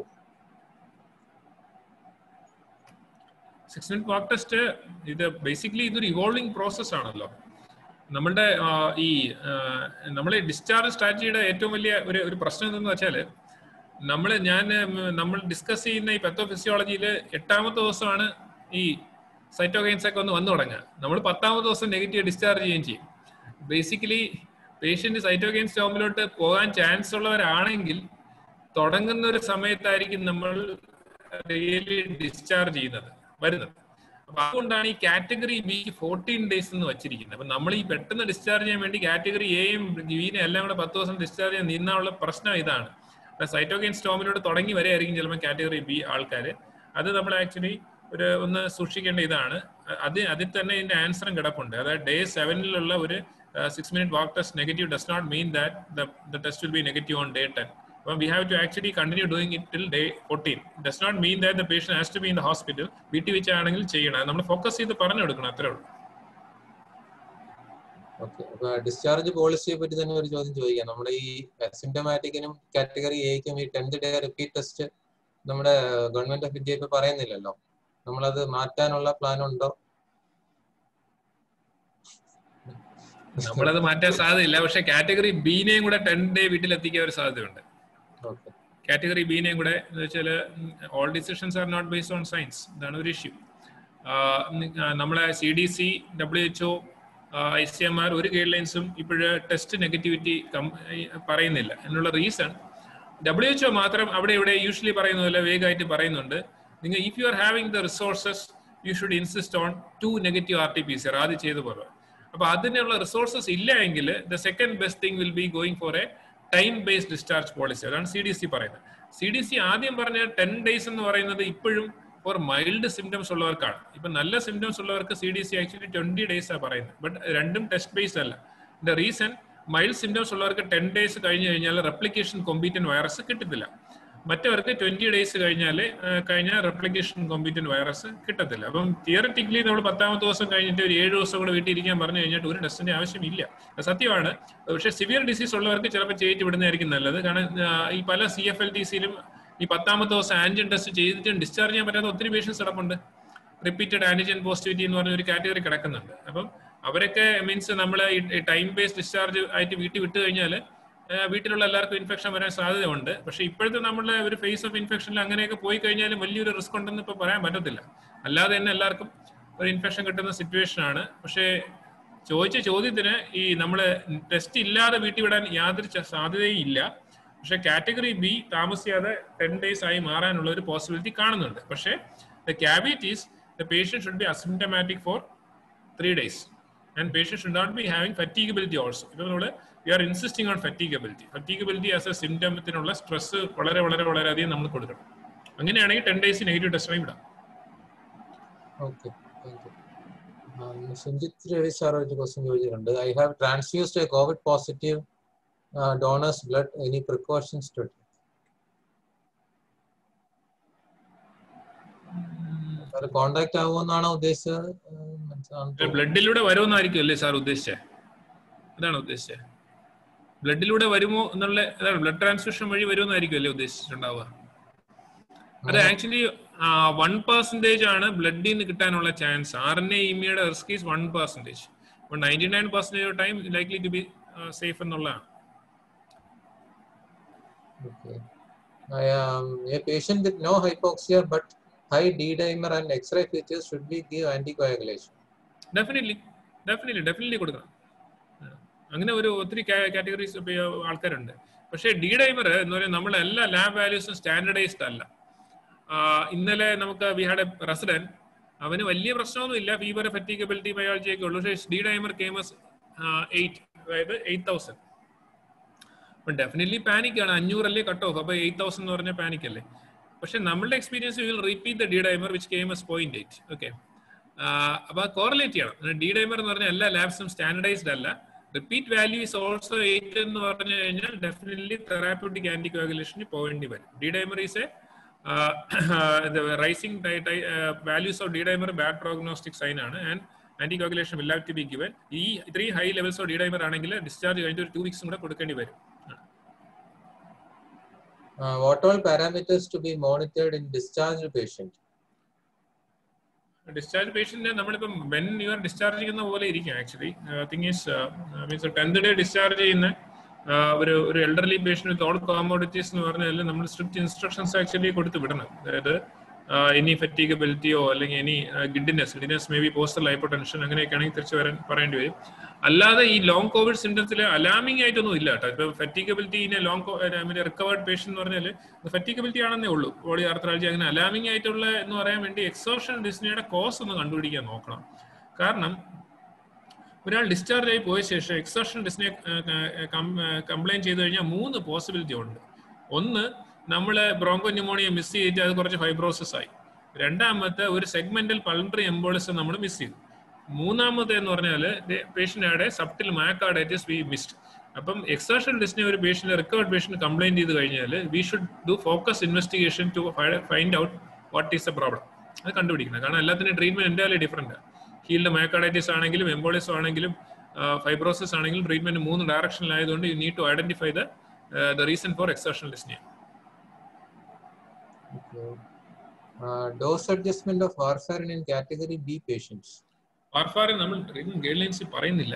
six minute walk test ഇത് basically ഇതൊരു evolving process ആണല്ലോ നമ്മളുടെ ഈ നമ്മളെ ഡിസ്ചാർജ് സ്ട്രാറ്റജിയുടെ ഏറ്റവും വലിയ ഒരു ഒരു പ്രശ്നം എന്തെന്ന് വെച്ചാൽ നമ്മൾ ഞാൻ നമ്മൾ ഡിസ്കസ് ചെയ്യുന്ന ഈ പെത്തോഫിസിയോളജിയിൽ എട്ടാമത്തെ ദിവസമാണ് ഈ സൈറ്റോകൈൻസ് ഒക്കെ ഒന്ന് വന്നു തുടങ്ങുക നമ്മൾ പത്താമത്തെ ദിവസം നെഗറ്റീവ് ഡിസ്ചാർജ് ചെയ്യുകയും ചെയ്യും ബേസിക്കലി പേഷ്യന്റ് സൈറ്റോകൈൻ സ്റ്റോമിലോട്ട് പോകാൻ ചാൻസ് ഉള്ളവരാണെങ്കിൽ തുടങ്ങുന്ന ഒരു സമയത്തായിരിക്കും നമ്മൾ റിയലി ഡിസ്ചാർജ് ചെയ്യുന്നത് വരുന്നത് അപ്പൊ അതുകൊണ്ടാണ് ഈ കാറ്റഗറി ബിക്ക് ഫോർട്ടീൻ ഡേയ്സ് എന്ന് വെച്ചിരിക്കുന്നത് അപ്പൊ നമ്മൾ ഈ പെട്ടെന്ന് ഡിസ്ചാർജ് ചെയ്യാൻ വേണ്ടി കാറ്റഗറി എയും ബിനെ എല്ലാം കൂടെ പത്ത് ദിവസം ഡിസ്ചാർജ് ചെയ്യാൻ നിന്നുള്ള പ്രശ്നം ഇതാണ് സൈറ്റോകൈൻ സ്റ്റോമിലോട്ട് തുടങ്ങി വരെയായിരിക്കും ചിലപ്പോൾ കാറ്റഗറി ബി ആൾക്കാർ അത് നമ്മൾ ആക്ച്വലി ഒരു ഒന്ന് സൂക്ഷിക്കേണ്ട ഇതാണ് അത് അതിൽ തന്നെ ഇതിന്റെ ആൻസറും കിടപ്പുണ്ട് അതായത് ഡേ സെവനിലുള്ള ഒരു six minute walk test negative does not mean that the test will be negative on day ten അപ്പം we have to actually continue doing it till day fourteen does not mean that the patient has to be in the hospital വീട്ടിൽ വെച്ചാണെങ്കിൽ ചെയ്യണം നമ്മൾ focus ചെയ്ത് പറഞ്ഞു കൊടുക്കണം അത്രേ ഉള്ളൂ ഓക്കെ അപ്പൊ ഡിസ്ചാർജ് പോളിസിയെ പറ്റി തന്നെ ഒരു ചോദ്യം ചോദിക്കാം നമ്മുടെ ഈ സിംറ്റമാറ്റിക്കിനും കാറ്റഗറി എക്കും ഈ ടെൻത്ത് ഡേ റിപ്പീറ്റ് ടെസ്റ്റ് നമ്മുടെ ഗവൺമെന്റ് ഓഫ് ഇന്ത്യ ഇപ്പൊ പറയുന്നില്ലല്ലോ നമ്മളത് മാറ്റാനുള്ള പ്ലാൻ ഉണ്ടോ നമ്മളത് മാറ്റാൻ സാധ്യതയില്ല പക്ഷെ കാറ്റഗറി ബിനെയും കൂടെ ടെൻ ഡേ വീട്ടിൽ എത്തിക്കാൻ ഒരു സാധ്യതയുണ്ട് കാറ്റഗറി ബിനെയും കൂടെ എന്ന് വെച്ചാൽ all decisions are not based on science ഇതാണ് ഒരു ഇഷ്യൂ നമ്മളെ C D C W H O I C M R ഒരു ഗൈഡ് ലൈൻസും ഇപ്പോഴ് ടെസ്റ്റ് നെഗറ്റിവിറ്റി പറയുന്നില്ല എന്നുള്ള റീസൺ ഡബ്ല്യു എച്ച്ഒ മാത്രം അവിടെ ഇവിടെ യൂഷ്വലി പറയുന്ന പോലെ വേഗമായിട്ട് പറയുന്നുണ്ട് നിങ്ങൾ if you are having the resources you should insist on two negative R T P C R ആദ്യം ചെയ്ത പോലെ അപ്പൊ അതിനുള്ള റിസോഴ്സസ് ഇല്ല എങ്കിൽ the second best thing will be going for a time based discharge policy അതാണ് C D C പറയുന്നത് C D C ആദ്യം പറഞ്ഞ ടെൻ ഡേയ്സ് എന്ന് പറയുന്നത് ഇപ്പോഴും ഫോർ മൈൽഡ് സിംറ്റംസ് ഉള്ളവർക്കാണ് ഇപ്പൊ നല്ല സിംറ്റംസ് ഉള്ളവർക്ക് C D C actually twenty days ആണ് പറയുന്നത് ബട്ട് രണ്ടും ടെസ്റ്റ് ബേസ്ഡ് അല്ല ദ റീസൺ മൈൽഡ് സിംറ്റംസ് ഉള്ളവർക്ക് ടെൻ ഡേയ്സ് കഴിഞ്ഞ് കഴിഞ്ഞാൽ റെപ്ലിക്കേഷൻ കോമ്പീറ്റൻ വൈറസ് കിട്ടത്തില്ല മറ്റവർക്ക് ട്വന്റി ഡേയ്സ് കഴിഞ്ഞാൽ കഴിഞ്ഞാൽ റെപ്ലിക്കേഷൻ കോമ്പീറ്റൻ വൈറസ് കിട്ടത്തില്ല അപ്പം തിയററ്റിക്കലി നമ്മൾ പത്താമത്തെ ദിവസം കഴിഞ്ഞിട്ട് ഒരു ഏഴ് ദിവസം കൂടെ വീട്ടിൽ ഇരിക്കാൻ പറഞ്ഞു കഴിഞ്ഞിട്ട് ഒരു ടെസ്റ്റിന്റെ ആവശ്യമില്ല സത്യമാണ് പക്ഷേ സിവിയർ ഡിസീസ് ഉള്ളവർക്ക് ചിലപ്പോൾ ചെയ്തിട്ട് വിടുന്നതായിരിക്കും നല്ലത് കാരണം ഈ പല സി എഫ് എൽ ടി സിയിലും ഈ പത്താമത്തെ ദിവസം ആന്റിജൻ ടെസ്റ്റ് ചെയ്തിട്ട് ഡിസ്ചാർജ് ചെയ്യാൻ പറ്റാത്ത ഒത്തിരി പേഷ്യൻസ് കിടപ്പുണ്ട് റിപ്പീറ്റഡ് ആന്റിജൻ പോസിറ്റിവിറ്റി എന്ന് പറഞ്ഞ ഒരു കാറ്റഗറി കിടക്കുന്നുണ്ട് അപ്പം അവരൊക്കെ മീൻസ് നമ്മൾ ഈ ടൈം ബേസ്ഡ് ഡിസ്ചാർജ് ആയിട്ട് വീട്ടിൽ വിട്ട് കഴിഞ്ഞാൽ വീട്ടിലുള്ള എല്ലാവർക്കും ഇൻഫെക്ഷൻ വരാൻ സാധ്യതയുണ്ട് പക്ഷെ ഇപ്പോഴത്തെ നമ്മളുടെ ഒരു ഫേസ് ഓഫ് ഇൻഫെക്ഷനിൽ അങ്ങനെയൊക്കെ പോയി കഴിഞ്ഞാലും വലിയൊരു റിസ്ക് ഉണ്ടെന്ന് ഇപ്പൊ പറയാൻ പറ്റത്തില്ല അല്ലാതെ തന്നെ എല്ലാവർക്കും ഒരു ഇൻഫെക്ഷൻ കിട്ടുന്ന സിറ്റുവേഷൻ ആണ് പക്ഷേ ചോദിച്ച ചോദ്യത്തിന് ഈ നമ്മൾ ടെസ്റ്റ് ഇല്ലാതെ വീട്ടിൽ വിടാൻ യാതൊരു സാധ്യതയും ഇല്ല പക്ഷെ കാറ്റഗറി ബി താമസിയാതെ ടെൻ ഡേയ്സ് ആയി മാറാനുള്ള ഒരു പോസിബിലിറ്റി കാണുന്നുണ്ട് പക്ഷേ the caveat is the patient should be asymptomatic for three days and patient should not be having fatigability also ഇപ്പൊ നമ്മൾ we are insisting on fatigability fatigability as a സിംറ്റമത്തിനുള്ള stress വളരെ വളരെ വളരെയധികം നമ്മൾ കൊടുക്കണം അങ്ങനെയാണെങ്കിൽ ടെൻ ഡേയ്സ് നെഗറ്റീവ് ടെസ്റ്റായി വിടാം ഓക്കെ സുജിത് രവി സാർ ഒരു ക്വസ്റ്റ്യൻ ചോദിച്ചിട്ടുണ്ട് I have transfused a COVID positive donor's blood any precautions to contact ആവുമെന്നാണോ ഉദ്ദേശിച്ചത് ബ്ലഡിലൂടെ വരുമെന്നായിരിക്കും അല്ലേ സാർ ഉദ്ദേശിച്ചത് അതാണ് ഉദ്ദേശിച്ചത് ബ്ലഡിലൂടെ വരുമോ എന്നുള്ള അതാണ് ബ്ലഡ് ട്രാൻസ്ഫ്യൂഷൻ വഴി വരുമെന്നായിരിക്കും അല്ലേ ഉദ്ദേശിച്ചിട്ടുണ്ടാവുക അത് ആക്ച്വലി വൺ പെർസെന്റേജ് ആണ് ബ്ലഡിൽ നിന്ന് കിട്ടാനുള്ള ചാൻസ് ആർ എൻ എ ഇമിയുടെ റിസ്ക് ഈസ് വൺ പെർസെന്റേജ് അപ്പോൾ ninety nine percentage of time likely to be safe എന്നുള്ളതാണ് Okay. I am a patient with no hypoxia but high D-dimer and X-ray features should we give anticoagulation? Definitely definitely definitely കൊടുക്കണം അങ്ങനെ ഒരു ഒത്തിരി categories ആൾക്കാരുണ്ട് പക്ഷേ D dimer എന്ന് പറയുന്നത് നമ്മളെ എല്ലാ ലാബ് വാല്യൂസും സ്റ്റാൻഡർഡൈസ്ഡ് അല്ല ഇന്നലെ നമുക്ക് വി ഹാഡ് എ റെസിഡന്റ് അവന് വലിയ പ്രശ്നമൊന്നും ഇല്ല ഫീവർ ഫറ്റീക്കബിലിറ്റി ബയോളജി ഒക്കെ ഉള്ളൂ പക്ഷേ ഡി ഡൈമർ കേമസ് എയ്റ്റ് അതായത് എയ്റ്റ് തൗസൻഡ് അപ്പം ഡെഫിനറ്റ്ലി പാനിക് ആണ് അഞ്ഞൂറല്ലേ കട്ട് ഓഫ് അപ്പൊ എയ്റ്റ് തൗസൻഡ് എന്ന് പറഞ്ഞാൽ പാനിക് അല്ലേ പക്ഷെ നമ്മളുടെ experience will repeat the D dimer which came as point eight okay അപ്പൊ കോറിലേറ്റ് ചെയ്യണം ഡി ഡൈമർ എന്ന് പറഞ്ഞാൽ എല്ലാ ലാബ്സും സ്റ്റാൻഡർഡൈസ്ഡ് അല്ല repeat value is also eight എന്ന് പറഞ്ഞു കഴിഞ്ഞാൽ ഡെഫിനറ്റ്ലി തെറാപ്യൂട്ടിക് ആന്റി കോഗുലേഷന് പോകേണ്ടി വരും D dimer is a rising values of D dimer bad prognostic sign ആണ് and anti coagulation will have to be given ഈ ഇത്രയും high levels of D dimer ആണെങ്കിൽ ഡിസ്ചാർജ് കഴിഞ്ഞിട്ട് ഒരു ടു വീക്സും കൂടെ കൊടുക്കേണ്ടി വരും Uh, what all parameters to be monitored in discharged patient? Discharge patient നമ്മളിപ്പം വെൻ യു ആർ ഡിസ്ചാർജ് ചെയ്യുന്ന പോലെ ഇരിക്കും actually thing is means tenth day discharge ചെയ്യുന്ന ഒരു ഒരു elderly patient with all comorbidities എന്ന് പറഞ്ഞാൽ നമ്മൾ സ്ട്രിക്റ്റ് ഇൻസ്ട്രക്ഷൻസ് ആക്ച്വലി കൊടുത്ത് വിടണം അതായത് എനി ഫറ്റീഗബിലിറ്റിയോ അല്ലെങ്കിൽ any giddiness giddiness may be postural hypotension അങ്ങനെയൊക്കെ ആണെങ്കിൽ തിരിച്ചു വരാൻ പറയേണ്ടി വരും അല്ലാതെ ഈ ലോങ് കോവിഡ് സിംറ്റംസിൽ അലാമിംഗ് ആയിട്ടൊന്നും ഇല്ല കേട്ടോ ഇപ്പൊ ഫറ്റീഗബിലിറ്റി ഇനെ ലോങ് റിക്കവേർഡ് പേഷ്യൻ എന്ന് പറഞ്ഞാൽ ഫറ്റീഗബിലിറ്റി ആണെന്നേ ഉള്ളൂ ബോഡി ആർത്രാളജി അങ്ങനെ അലാമിംഗ് ആയിട്ടുള്ള എന്ന് പറയാൻ വേണ്ടി എക്സോഷൻ ഡിസ്നിയുടെ കോസ് ഒന്ന് കണ്ടുപിടിക്കാൻ നോക്കണം കാരണം ഒരാൾ ഡിസ്ചാർജ് ആയി പോയ ശേഷം എക്സോഷൻ ഡിസ്നെ കംപ്ലൈൻ ചെയ്ത് കഴിഞ്ഞാൽ മൂന്ന് പോസിബിലിറ്റി ഉണ്ട് ഒന്ന് നമ്മൾ ബ്രോങ്കോ ന്യൂമോണിയ മിസ് ചെയ്തിട്ട് അത് കുറച്ച് ഫൈബ്രോസിസ് ആയി രണ്ടാമത്തെ ഒരു സെഗ്മെന്റൽ പൾമറി എംബോളിസം നമ്മൾ മിസ് ചെയ്തു മൂന്നാമത്തെ എന്ന് പറഞ്ഞാൽ patient subtle myocarditis we missed അപ്പം എക്സേഷൻ ഡിസ്നെ ഒരു പേഷ്യന്റ് റിക്കവർഡ് പേഷ്യന്റ് കംപ്ലൈന്റ് ചെയ്ത് കഴിഞ്ഞാൽ we should do focus investigation to find out what is a problem അത് കണ്ടുപിടിക്കണം കാരണം എല്ലാത്തിനും ട്രീറ്റ്മെന്റ് എന്തായാലും ഡിഫറെന്റ് ഹീൽഡ് മയോകാർഡൈറ്റിസ് ആണെങ്കിലും എംബോളിസം ആണെങ്കിലും ഫൈബ്രോസിസ് ആണെങ്കിലും ട്രീറ്റ്മെന്റ് മൂന്ന് ഡയറക്ഷനിലായതുകൊണ്ട് you need to identify the the reason for exertion dyspnoea Okay. Uh, dose adjustment of warfarin in category B patients. Warfarin നമ്മൾ ട്രീറ്റ്മെന്റ് ഗൈഡ് ലൈൻസിൽ പറയുന്നില്ല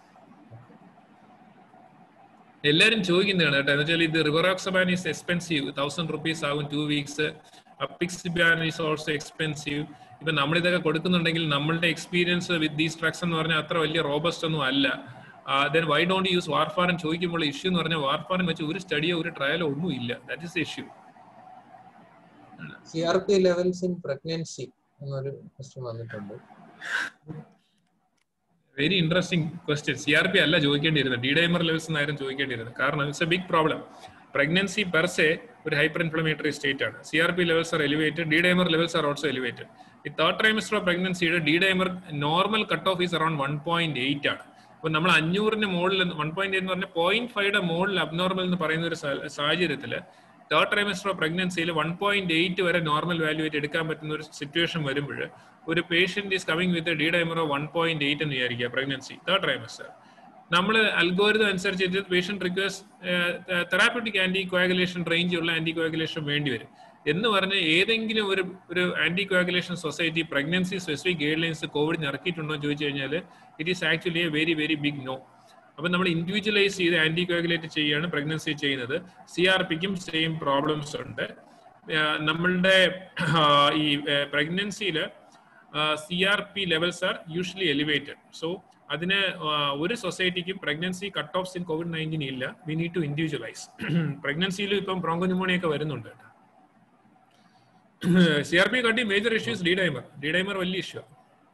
എല്ലാരും ചോദിക്കുന്നതാണ് കേട്ടോ എന്ന് വെച്ചാൽ ഇത് rivaroxaban is expensive thousand rupees ആകും two weeks apixaban is also expensive ഇപ്പൊ നമ്മൾ ഇതൊക്കെ കൊടുക്കുന്നുണ്ടെങ്കിൽ നമ്മളുടെ എക്സ്പീരിയൻസ് വിത്ത് ദീസ് ഡ്രഗ്സ് എന്ന് പറഞ്ഞാൽ അത്ര വലിയ റോബസ്റ്റ് ഒന്നും അല്ല then why don't use warfarin ചോദിക്കുമ്പോൾ ഇഷ്യൂ എന്ന് പറഞ്ഞാൽ വാർഫാരൻ വെച്ച് ഒരു സ്റ്റഡിയോ ഒരു ട്രയലോ ഒന്നും ഇല്ല that is issue C R P levels in pregnancy എന്നൊരു ക്വസ്റ്റ്യൻ വന്നിട്ടുണ്ട് very interesting question C R P അല്ല ചോദിക്കേണ്ടിയിരുന്നത് ഡി ഡൈമർ ലെവൽസ് എന്നായിരുന്നു ചോദിക്കേണ്ടിയിരുന്നത് കാരണം it's a big problem pregnancy per se ഒരു ഹൈപ്പർ ഇൻഫ്ലമേറ്ററി സ്റ്റേറ്റ് ആണ് C R P levels are elevated D dimer levels are also elevated ഈ third trimester of പ്രഗ്നൻസിയുടെ D dimer normal cut off is around one point eight ആണ് അപ്പൊ നമ്മൾ അഞ്ഞൂറിന് മുകളിൽ one point എന്ന് പറഞ്ഞാൽ പോയിന്റ് ഫൈവയുടെ മുകളിൽ അബ്നോർമൽ എന്ന് പറയുന്ന ഒരു സാഹചര്യത്തിൽ തേർഡ് ട്രൈമിസ്റ്റർ ഓഫ് പ്രഗ്നൻസിയിൽ വൺ പോയിന്റ് എയ്റ്റ് വരെ നോർമൽ വാല്യൂവേറ്റ് എടുക്കാൻ പറ്റുന്ന ഒരു സിറ്റുവേഷൻ വരുമ്പോൾ ഒരു patient is coming with D dimer of one point eight എന്ന് വിചാരിക്കുക പ്രഗ്നൻസി തേർഡ് ട്രൈമിസ്റ്റർ നമ്മൾ അൽഗോരിതം അനുസരിച്ച് patient request therapeutic anti coagulation range ഉള്ള ആന്റി കോയാഗുലേഷൻ വേണ്ടി വരും എന്ന് പറഞ്ഞ് ഏതെങ്കിലും ഒരു ഒരു anti coagulation society pregnancy specific guidelines കോവിഡിന് ഇറക്കിയിട്ടുണ്ടോ എന്ന് ചോദിച്ചു കഴിഞ്ഞാൽ it is actually A very very big no അപ്പൊ നമ്മൾ ഇൻഡിവിജ്വലൈസ് ചെയ്ത് ആന്റി കോയാഗുലേറ്റ് ചെയ്യാണ് പ്രഗ്നൻസി ചെയ്യുന്നത് സി ആർ പിക്കും സെയിം പ്രോബ്ലംസ് ഉണ്ട് നമ്മളുടെ ഈ പ്രഗ്നൻസിയിൽ C R P levels are usually elevated so അതിന് ഒരു സൊസൈറ്റിക്കും pregnancy cut offs in COVID nineteen ഇല്ല വി നീഡ് ടു ഇൻഡിവിജ്വലൈസ് പ്രഗ്നൻസിയിലും ഇപ്പം ബ്രോങ്കോന്യൂമോണിയ ഒക്കെ വരുന്നുണ്ട് സി ആർ പി കട്ടി major issues D dimer D dimer വലിയ issue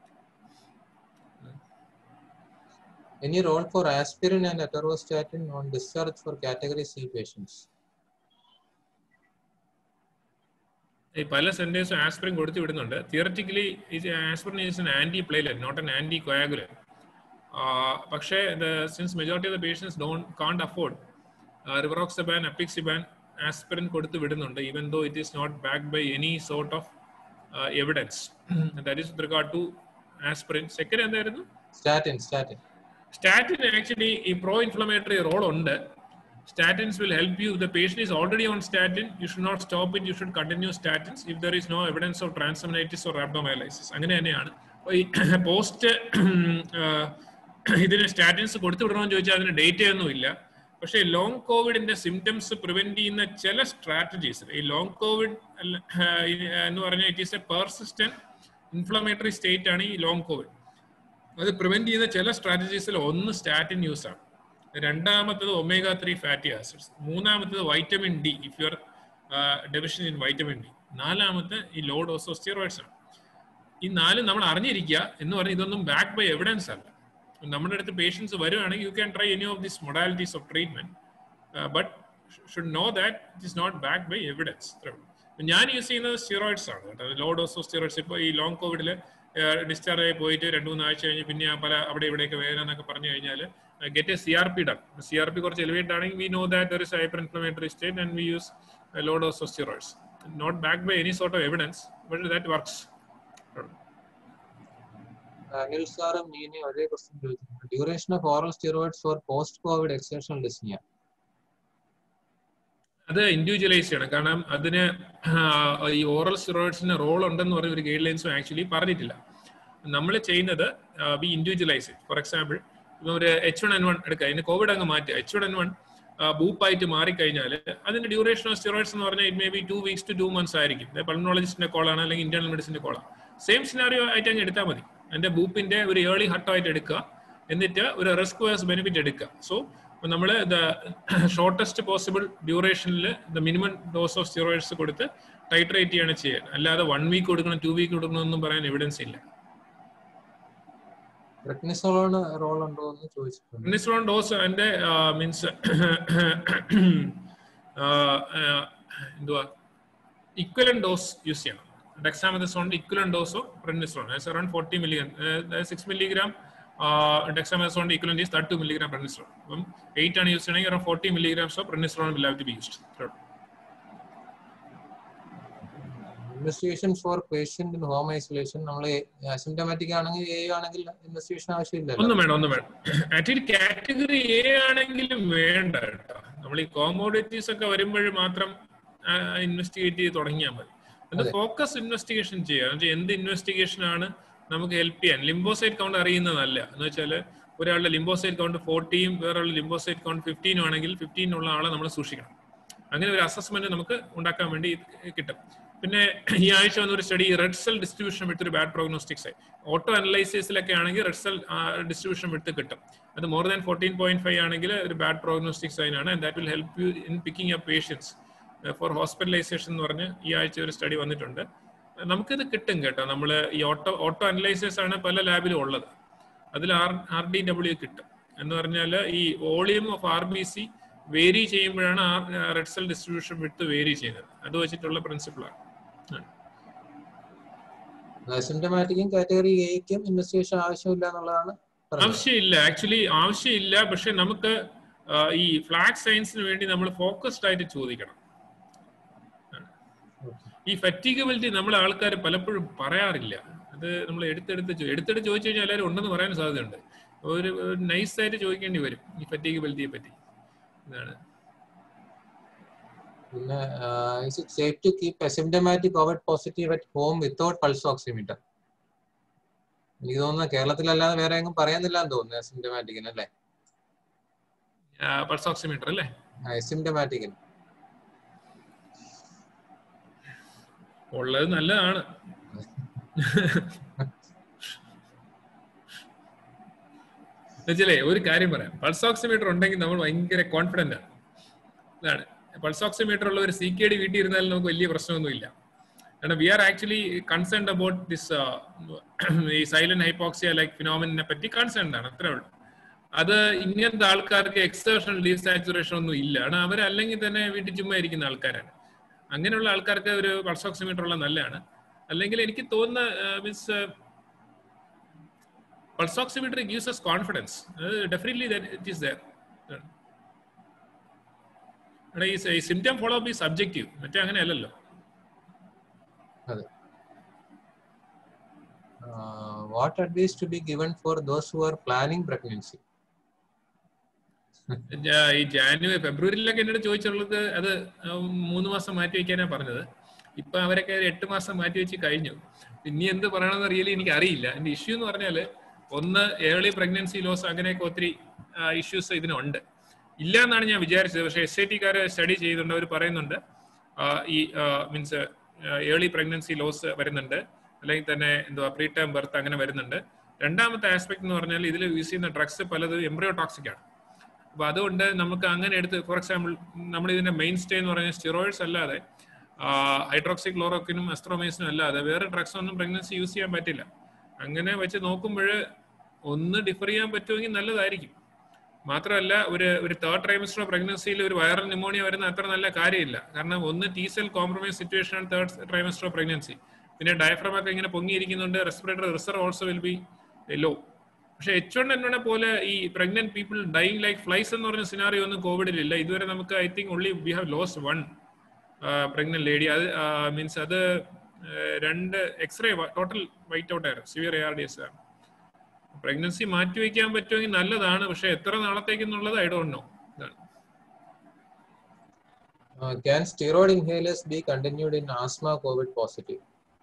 Any role for aspirin and atorvastatin on discharge for category C patients? ഈ പല സെന്റേഴ്സും aspirin കൊടുത്തു വിടുന്നുണ്ട് theoretically aspirin is an anti platelet not an anti coagulant പക്ഷേ since majority of the patients don't can't afford rivaroxaban apixaban aspirin കൊടുത്തു വിടുന്നുണ്ട് even though it is not back by any sort of evidence that is regard to aspirin second എന്തായിരുന്നു Statin, statin. Statin actually ഈ pro inflammatory role ഉണ്ട് statins will help you if the patient is already on statin you should not stop it you should continue statins if there is no evidence of transaminitis or rhabdomyolysis അങ്ങനെ തന്നെയാണ് അപ്പോൾ ഈ post ഇതിന് statins കൊടുത്തു വിടണമെന്ന് ചോദിച്ചാൽ അതിന് data ഒന്നും ഇല്ല പക്ഷേ ലോങ് കോവിഡിന്റെ സിംറ്റംസ് പ്രിവെന്റ് ചെയ്യുന്ന ചില സ്ട്രാറ്റജീസ് ഈ ലോങ് കോവിഡ് എന്ന് പറഞ്ഞാൽ it is a persistent inflammatory state ആണ് ഈ ലോങ് കോവിഡ് അത് പ്രിവെന്റ് ചെയ്യുന്ന ചില സ്ട്രാറ്റജീസിൽ ഒന്ന് സ്റ്റാറ്റിൻ യൂസ് ആണ് രണ്ടാമത്തത് ഒമേഗ ത്രീ ഫാറ്റി ആസിഡ്സ് മൂന്നാമത്തത് vitamin D if you are deficient in vitamin D നാലാമത്തെ ഈ ലോ ഡോസ് ഓഫ് സ്റ്റിറോയിഡ്സ് ആണ് ഈ നാല് നമ്മൾ അറിഞ്ഞിരിക്കുക എന്ന് പറഞ്ഞാൽ ഇതൊന്നും ബാക്ക് ബൈ എവിഡൻസ് അല്ല നമ്മുടെ അടുത്ത് പേഷ്യൻസ് വരുവാണെങ്കിൽ you can try any of this modalities of treatment but should know that it is not back by evidence ഞാൻ യൂസ് ചെയ്യുന്നത് സ്റ്റിറോയിഡ്സ് ആണ് കേട്ടോ ലോ ഡോസ് ഓഫ് സ്റ്റിറോയിഡ്സ് ഇപ്പോൾ ഈ ലോങ് കോവിഡിൽ ഡിസ്ചാർജ് ആയി പോയിട്ട് രണ്ട് മൂന്ന് ആഴ്ച കഴിഞ്ഞ് പിന്നെ പല അവിടെ ഇവിടെയൊക്കെ വേദന എന്നൊക്കെ പറഞ്ഞു കഴിഞ്ഞാൽ get a C R P done C R P കുറച്ച് എലിവേറ്റ് ആണെങ്കിൽ we know that there is hyper inflammatory state and we use low dose of steroids not back by any sort of evidence but that works Anil സാറും നീനെ ഒരേ question ചോദിച്ചിട്ടുണ്ട് duration of oral steroids for post COVID exertional dyspnoea അത് individualise ചെയ്യണം കാരണം അതിന് ഈ oral സ്റ്റിറോയിഡ്സിന് role ഉണ്ടെന്ന് പറഞ്ഞ ഒരു ഗൈഡ് ലൈൻസും ആക്ച്വലി പറഞ്ഞിട്ടില്ല നമ്മൾ ചെയ്യുന്നത് വി ഇൻഡിവിജ്വലൈസ് ഫോർ എക്സാമ്പിൾ ഒരു എച്ച് വൺ എൻ വൺ എടുക്കുക അതിന് കോവിഡ് അങ്ങ് മാറ്റുക എച്ച് വൺ എൻ വൺ ബൂപ്പായിട്ട് മാറിക്കഴിഞ്ഞാൽ അതിന്റെ ഡ്യൂറേഷൻ ഓഫ് സ്റ്റിറോയിഡ്സ് എന്ന് പറഞ്ഞാൽ it may be two weeks to two months ആയിരിക്കും പൾമോളജിസ്റ്റിന്റെ കോളാണ് അല്ലെങ്കിൽ ഇന്റേണൽ മെഡിസിന്റെ കോളാണ് സെയിം സിനാറിയോ ആയിട്ട് അങ്ങ് എടുത്താൽ മതി അതിന്റെ ബൂപ്പിന്റെ ഒരു ഏർലി ഹട്ടായിട്ട് എടുക്കുക എന്നിട്ട് ഒരു റിസ്ക് വേഴ്സ് ബെനിഫിറ്റ് എടുക്കുക സോ നമ്മൾ ദ ഷോർട്ടസ്റ്റ് പോസിബിൾ ഡ്യൂറേഷനിൽ the minimum dose of steroids കൊടുത്ത് ടൈട്രേറ്റ് ചെയ്യാണ് ചെയ്യാൻ അല്ലാതെ വൺ വീക്ക് കൊടുക്കണം ടു വീക്ക് കൊടുക്കണം എന്നും പറയാൻ എവിഡൻസ് ഇല്ല റെക്നിസോളോണ് റോൾ ഉണ്ടോ എന്ന് ചോദിച്ചിട്ടുണ്ട് പ്രിനിസോൺ ഡോസ് അതിന്റെ മീൻസ് എന്തുവാ ഇക്വലൻ ഡോസ് യൂസ് ചെയ്യണം ഡെക്സാമെത്തസോണിന്റെ equivalent dose of prednisone around forty milligram six milligram ഡെക്സാമെത്തസോണിന്റെ equivalent is thirty milligram prednisone അപ്പം എയ്റ്റ് ആണ് യൂസ് ചെയ്യണമെങ്കിൽ around forty milligrams of prednisone will have to be used investigation for patient in home isolation നമ്മൾ asymptomatic ആണെങ്കിൽ A ആണെങ്കിൽ investigation ആവശ്യമില്ല ഒന്നും വേണം ഒന്നും വേണം ആക്ച്വലി കാറ്റഗറി എ ആണെങ്കിലും വേണ്ട കേട്ടോ നമ്മൾ ഈ കോമോഡിറ്റീസ് ഒക്കെ വരുമ്പോൾ മാത്രം ഇൻവെസ്റ്റിഗേറ്റ് ചെയ്ത് തുടങ്ങിയാൽ മതി അത് ഫോക്കസ് ഇൻവെസ്റ്റിഗേഷൻ ചെയ്യുക എന്ന് എന്ത് ഇൻവെസ്റ്റിഗേഷൻ ആണ് നമുക്ക് ഹെൽപ്പ് ചെയ്യാൻ ലിംബോസൈറ്റ് കൗണ്ട് അറിയുന്നതല്ല എന്ന് വെച്ചാൽ ഒരാളുടെ ലിംബോസൈറ്റ് കൗണ്ട് ഫോർട്ടിയും വേറൊരാളുടെ ലിംബോസൈറ്റ് കൗണ്ട് ഫിഫ്റ്റീനും ആണെങ്കിൽ ഫിഫ്റ്റീനുള്ള ആളെ നമ്മൾ സൂക്ഷിക്കണം അങ്ങനെ ഒരു അസസ്മെന്റ് നമുക്ക് ഉണ്ടാക്കാൻ വേണ്ടി കിട്ടും പിന്നെ ഈ ആഴ്ച വന്നൊരു study red cell distribution width ഒരു ബാഡ് പ്രോഗ്നോസ്റ്റിക് സൈൻ ഓട്ടോ അനലൈസിസിലൊക്കെ ആണെങ്കിൽ റെഡ് സെൽ ഡിസ്ട്രിബ്യൂഷൻ വിട്ട് കിട്ടും അത് more than fourteen point five ആണെങ്കിൽ ഒരു ബാഡ് പ്രോഗ്നോസ്റ്റിക് സൈൻ ആണ് and that will help you in picking up patients for hospitalisation എന്ന് പറഞ്ഞ് ഈ ആഴ്ച ഒരു സ്റ്റഡി വന്നിട്ടുണ്ട് നമുക്കിത് കിട്ടും കേട്ടോ നമ്മൾ ഈ ഓട്ടോ ഓട്ടോ അനലൈസേഴ്സ് ആണ് പല ലാബിലും ഉള്ളത് അതിൽ ആർ ആർ ഡി ഡബ്ല്യു കിട്ടും എന്ന് പറഞ്ഞാൽ ഈ volume of R B C vary ചെയ്യുമ്പോഴാണ് ആ red cell distribution width vary ചെയ്യുന്നത് അത് വെച്ചിട്ടുള്ള പ്രിൻസിപ്പിളാണ് സിംറ്റമാറ്റിക്കും കാറ്റഗറി എയ്ക്കും ഇൻവെസ്റ്റിഗേഷൻ ആവശ്യമില്ല എന്നുള്ളതാണ് പറഞ്ഞത് ആവശ്യമില്ല ആക്ച്വലി ആവശ്യമില്ല പക്ഷെ നമുക്ക് ആ, ഈ ഫ്ലാഗ് സയൻസിന് വേണ്ടി നമ്മൾ ഫോക്കസ്ഡ് ആയിട്ട് ചോദിക്കണം ഈ ഫറ്റീഗബിലിറ്റി നമ്മളെ ആൾക്കാർ പലപ്പോഴും പറയാറില്ല അത് നമ്മൾ എടുത്തെടുത്ത് ചോ- എടുത്തെടുത്ത് ചോദിച്ചു കഴിഞ്ഞാൽ എല്ലാവരും ഉണ്ടെന്ന് പറയാൻ സാധ്യതയുണ്ട് ഒരു നൈസ് ആയിട്ട് ചോദിക്കേണ്ടി വരും ഈ ഫറ്റീഗബിലിറ്റിയെ പറ്റി ഇതാണ് പിന്നെ is it safe to keep asymptomatic COVID positive at home without pulse oximeter എനിക്ക് തോന്നുന്നു കേരളത്തിലല്ലാതെ വേറെ എങ്ങും പറയുന്നില്ല എന്ന് തോന്നുന്നു അസിംറ്റമാറ്റിക്കിന് അല്ലേ പൾസ് ഓക്സിമീറ്റർ അല്ലേ അസിംറ്റമാറ്റിക്കിന് ഉള്ളത് നല്ലതാണ് എന്നുവെച്ചാലേ ഒരു കാര്യം പറയാം പൾസ് ഓക്സിമീറ്റർ ഉണ്ടെങ്കിൽ നമ്മൾ ഭയങ്കര കോൺഫിഡന്റ് ആണ് ഇതാണ് പൾസ് ഓക്സിമീറ്റർ ഉള്ള ഒരു സി കെ ഡി വീട്ടിൽ ഇരുന്നാലും നമുക്ക് വലിയ പ്രശ്നമൊന്നുമില്ല കാരണം we are actually concerned about this ഈ സൈലന്റ് ഹൈപ്പോക്സിയ ലൈക്ക് ഫിനോമിനെ പറ്റി കൺസേൺഡ് ആണ് അത്രേ ഉള്ളൂ അത് ഇങ്ങനത്തെ ആൾക്കാർക്ക് എക്സ്റ്റേഷണൽ ഡീസാച്ചുറേഷൻ ഒന്നും ഇല്ല കാരണം അവരല്ലെങ്കിൽ തന്നെ വീട്ടിൽ ചുമ്മാ ഇരിക്കുന്ന ആൾക്കാരാണ് അങ്ങനെയുള്ള ആൾക്കാർക്ക് ഒരു പൾസ് ഓക്സിമീറ്റർ ഉള്ള നല്ലതാണ് അല്ലെങ്കിൽ എനിക്ക് തോന്നുന്ന means pulse oximeter gives us confidence definitely it is there ഈ സിംറ്റം ഫോളോ അപ്പ് ഈ സബ്ജക്റ്റീവ് മറ്റേ അങ്ങനെ അല്ലല്ലോ അതെ what advice to be given for those who are planning pregnancy ജാ- ഈ ജാനുവരി ഫെബ്രുവരിയിലൊക്കെ എന്നോട് ചോദിച്ചുള്ളത് അത് മൂന്ന് മാസം മാറ്റി വെക്കാനാ പറഞ്ഞത് ഇപ്പൊ അവരൊക്കെ ഒരു എട്ട് മാസം മാറ്റി വെച്ച് കഴിഞ്ഞു ഇനി എന്ത് പറയണമെന്ന് റിയലി എനിക്ക് അറിയില്ല എന്റെ ഇഷ്യൂ എന്ന് പറഞ്ഞാല് ഒന്ന് ഏർലി പ്രഗ്നൻസി ലോസ് അങ്ങനെയൊക്കെ ഒത്തിരി ഇഷ്യൂസ് ഇതിനുണ്ട് ഇല്ല എന്നാണ് ഞാൻ വിചാരിച്ചത് പക്ഷേ എസ് ഐ ടിക്കാര് സ്റ്റഡി ചെയ്യുന്നുണ്ട് അവർ പറയുന്നുണ്ട് ആ, ഈ മീൻസ് ഏർലി പ്രഗ്നൻസി ലോസ് വരുന്നുണ്ട് അല്ലെങ്കിൽ തന്നെ എന്തുവാ പ്രീ ടൈം ബർത്ത് അങ്ങനെ വരുന്നുണ്ട് രണ്ടാമത്തെ ആസ്പെക്ട് എന്ന് പറഞ്ഞാൽ ഇതിൽ യൂസ് ചെയ്യുന്ന ഡ്രഗ്സ് പലതും എംബ്രിയോ ടോക്സിക് ആണ് അപ്പൊ അതുകൊണ്ട് നമുക്ക് അങ്ങനെ എടുത്ത് ഫോർ എക്സാമ്പിൾ നമ്മൾ ഇതിന്റെ മെയിൻ സ്റ്റേ എന്ന് പറയുന്നത് സ്റ്റിറോയിഡ്സ് അല്ലാതെ ഹൈഡ്രോക്സി ക്ലോറോക്കിനും അസ്ട്രോമൈസിനും അല്ലാതെ വേറെ ഡ്രഗ്സ് ഒന്നും പ്രഗ്നൻസി യൂസ് ചെയ്യാൻ പറ്റില്ല അങ്ങനെ വെച്ച് നോക്കുമ്പോൾ ഒന്ന് ഡിഫർ ചെയ്യാൻ പറ്റുമെങ്കിൽ നല്ലതായിരിക്കും മാത്രമല്ല ഒരു ഒരു തേർഡ് ട്രൈമസ്റ്റർ പ്രഗ്നൻസിയിൽ ഒരു വൈറൽ ന്യൂമോണിയ വരുന്ന അത്ര നല്ല കാര്യമില്ല കാരണം ഒന്ന് ടി സെൽ കോംപ്രമൈസ് സിറ്റുവേഷൻ ആണ് തേർഡ് ട്രൈമസ്റ്റർ പ്രഗ്നൻസി പിന്നെ ഡയഫ്രം ഒക്കെ ഇങ്ങനെ പൊങ്ങിയിരിക്കുന്നുണ്ട് respiratory reserve also will be low പക്ഷെ എച്ച് വൺ എൻ പോലെ ഈ pregnant people dying like flies എന്ന് പറഞ്ഞ സിനാറിയോ ഒന്നും കോവിഡിലില്ല ഇതുവരെ നമുക്ക് I think only we have lost one pregnant lady അത് മീൻസ് അത് ആ, രണ്ട് എക്സ്റേ ടോട്ടൽ വൈറ്റ് ഔട്ട് ആയിരുന്നു severe A R D S ആണ് പ്രഗ്നൻസി മാറ്റി വയ്ക്കാൻ പറ്റുമെങ്കിൽ നല്ലതാണ് പക്ഷെ എത്ര നാളത്തേക്കെന്നുള്ളത് ഐ ഡോണ്ട് നോ ഇതാണ് can steroid inhalers be continued in asthma COVID positive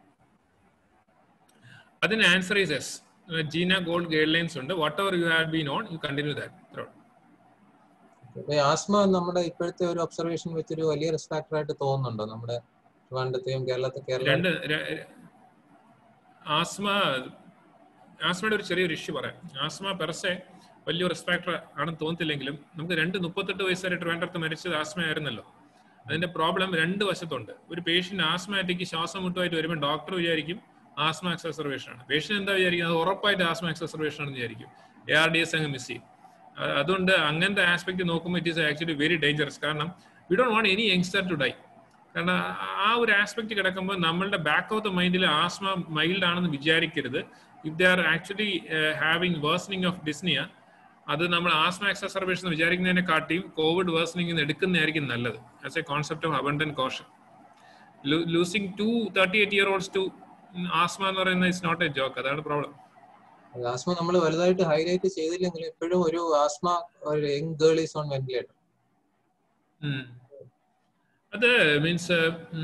അതിന് answer is yes GINA GOLD guidelines ഉണ്ട് whatever you have been on you continue that asthma നമ്മുടെ ഇപ്പോഴത്തെ ഒരു ഒബ്സർവേഷൻ വെച്ചൊരു വലിയ റിസ്ക് ഫാക്ടർ ആയിട്ട് തോന്നുന്നുണ്ടോ നമ്മുടെ ട്രിവാൻഡ്രത്തെയും കേരളത്തെ കേരള രണ്ട് ര- ആസ്മ ആസ്മയുടെ ഒരു ചെറിയൊരു ഇഷ്യൂ പറയാം ആസ്മ പെർസെ വലിയ റിസ്ക് ഫാക്ടർ ആണെന്ന് തോന്നത്തില്ലെങ്കിലും നമുക്ക് രണ്ട് മുപ്പത്തെട്ട് വയസ്സുവരെ ട്രിവാൻഡ്രത്ത് മരിച്ചത് ആസ്മ ആയിരുന്നല്ലോ അതിന്റെ പ്രോബ്ലം രണ്ട് വശത്തുണ്ട് ഒരു പേഷ്യന്റ് ആസ്മാറ്റിക്ക് ശ്വാസം മുട്ടുമായിട്ട് വരുമ്പോൾ ഡോക്ടർ വിചാരിക്കും ആസ്മ എക്സർവേഷൻ ആണ് പേഷ്യന്റ് എന്താ വിചാരിക്കും അത് ഉറപ്പായിട്ട് ആസ്മ എക്സർവേഷൻ ആണെന്ന് വിചാരിക്കും എ ആർ ഡി എസ് അങ്ങ് മിസ് ചെയ്യും അ- അതുകൊണ്ട് അങ്ങനത്തെ ആസ്പെക്ട് നോക്കുമ്പോൾ it is actually very dangerous കാരണം we don't want any youngster to die കാരണം ആ- ആ ഒരു ആസ്പെക്ട് കിടക്കുമ്പോൾ നമ്മളുടെ ബാക്ക് ഓഫ് ദ മൈൻഡിൽ ആസ്മ മൈൽഡ് ആണെന്ന് വിചാരിക്കരുത് if they are actually having worsening of dyspnoea അത് നമ്മൾ ആസ്മ എക്സർവേഷൻ എന്ന് വിചാരിക്കുന്നതിനെ കാട്ടിയും കോവിഡ് വേഴ്സണിംഗ് എടുക്കുന്നതായിരിക്കും നല്ലത് as a concept of abundant caution losing two thirty eight year olds to asthma എന്ന് പറയുന്നത് ഇറ്റ്സ് നോട്ട് എ ജോക്ക് അതാണ് പ്രോബ്ലം ആസ്മ നമ്മൾ വലുതായിട്ട് ഹൈലൈറ്റ് ചെയ്തില്ലെങ്കിലും ഇപ്പോഴും ഒരു ആസ്മ ഒരു young girl is on ventilator അത് മീൻസ്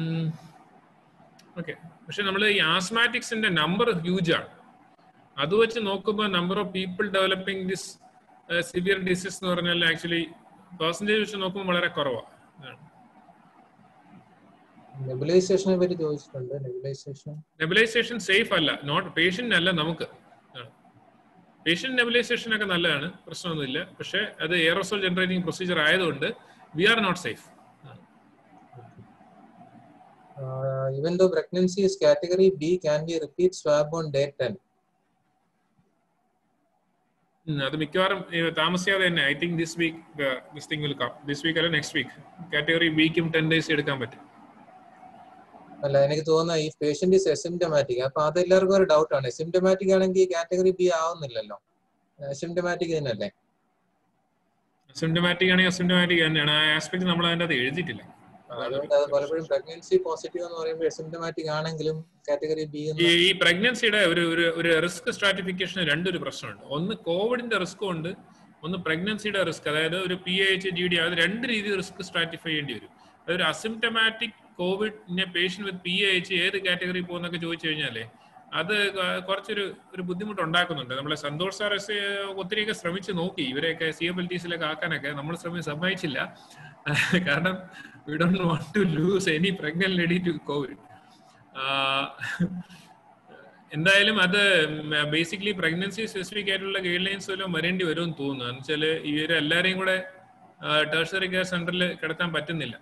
ഓക്കെ പക്ഷെ നമ്മൾ ഈ ആസ്മാറ്റിക്സിന്റെ നമ്പർ ഹ്യൂജ് ആണ് അത് വെച്ച് നോക്കുമ്പോൾ number of people developing this severe disease എന്ന് പറഞ്ഞാൽ ആക്ച്വലി പെർസെൻറ്റേജ് വെച്ച് നോക്കുമ്പോൾ വളരെ കുറവാണ് നെബുലൈസേഷനെ പറ്റി ചോദിച്ചിട്ടുണ്ട് നെബുലൈസേഷൻ നെബുലൈസേഷൻ സേഫ് അല്ല നോട്ട് പേഷ്യന്റ് അല്ല നമുക്ക് പേഷ്യന്റ് നെബുലൈസേഷൻ ഒക്കെ നല്ലതാണ് പ്രശ്നമൊന്നുമില്ല പക്ഷെ അത് എയറോസോൾ ജനറേറ്റിംഗ് പ്രൊസീജിയർ ആയതുകൊണ്ട് we are not safe even though pregnancy is category B can be repeat swab on day ten അത് മിക്കവാറും ഏഹ്, താമസിയാതെ തന്നെ I think this week this thing will come this week അല്ല നെക്സ്റ്റ് വീക്ക് കാറ്റഗറി ബിക്കും ten days എടുക്കാൻ പറ്റും അല്ല എനിക്ക് തോന്നുന്ന ഈ പേഷ്യന്റ് ഇസ് എസിംറ്റമാറ്റിക് അപ്പൊ അത് എല്ലാവർക്കും ഒരു ഡൗട്ട് ആണ് എസിംറ്റമാറ്റിക് ആണെങ്കിൽ കാറ്റഗറി ബി ആവുന്നില്ലല്ലോ എസിംറ്റമാറ്റിക് തന്നെയല്ലേ സിംറ്റമാറ്റിക് ആണെങ്കിൽ അസിംറ്റമാറ്റിക് തന്നെയാണ് ആ ആസ്പെക്ട് നമ്മൾ അതിൻ്റെ അത് എഴുതിയിട്ടില്ല അതുകൊണ്ട് അത് പലപ്പോഴും പ്രഗ്നൻസി പോസിറ്റീവ് എന്ന് പറയുമ്പോൾ എസിംറ്റമാറ്റിക് ആണെങ്കിലും കാറ്റഗറി ബി ഈ ഈ പ്രഗ്നൻസിയുടെ ഒരു ഒരു ഒരു റിസ്ക് സ്ട്രാറ്റിഫിക്കേഷൻ രണ്ടൊരു പ്രശ്നമുണ്ട് ഒന്ന് കോവിഡിന്റെ റിസ്ക് ഉണ്ട് ഒന്ന് പ്രഗ്നൻസിയുടെ റിസ്ക് അതായത് ഒരു പി എച്ച് ജി ഡി അത് രണ്ട് രീതിയിൽ റിസ്ക് സ്ട്രാറ്റിഫൈ ചെയ്യേണ്ടി വരും അതൊരു അസിംറ്റമാറ്റിക് കോവിഡിന്റെ പേഷ്യന്റ് വിത്ത് പി എച്ച് ഏത് കാറ്റഗറി പോകുന്നൊക്കെ ചോദിച്ചു കഴിഞ്ഞാലേ അത് ക- കുറച്ചൊരു ഒരു ബുദ്ധിമുട്ട് ഉണ്ടാക്കുന്നുണ്ട് നമ്മളെ സന്തോഷ് സാർ എസ് ഒത്തിരിയൊക്കെ ശ്രമിച്ച് നോക്കി ഇവരെയൊക്കെ സി എഫ് എൽ ടീസിലൊക്കെ ആക്കാനൊക്കെ നമ്മൾ ശ്രമി സമ്മതിച്ചില്ല കാരണം we don't want to lose any pregnant lady to COVID എന്തായാലും അത് ബേസിക്കലി പ്രഗ്നൻസി സ്പെസിഫിക് ആയിട്ടുള്ള ഗൈഡ് ലൈൻസ് വല്ലതും വരേണ്ടി വരുമെന്ന് തോന്നുന്നു എന്ന് വെച്ചാൽ ഇവരെല്ലാരെയും കൂടെ ടേഴ്സറി കെയർ സെന്ററിൽ കിടത്താൻ പറ്റുന്നില്ല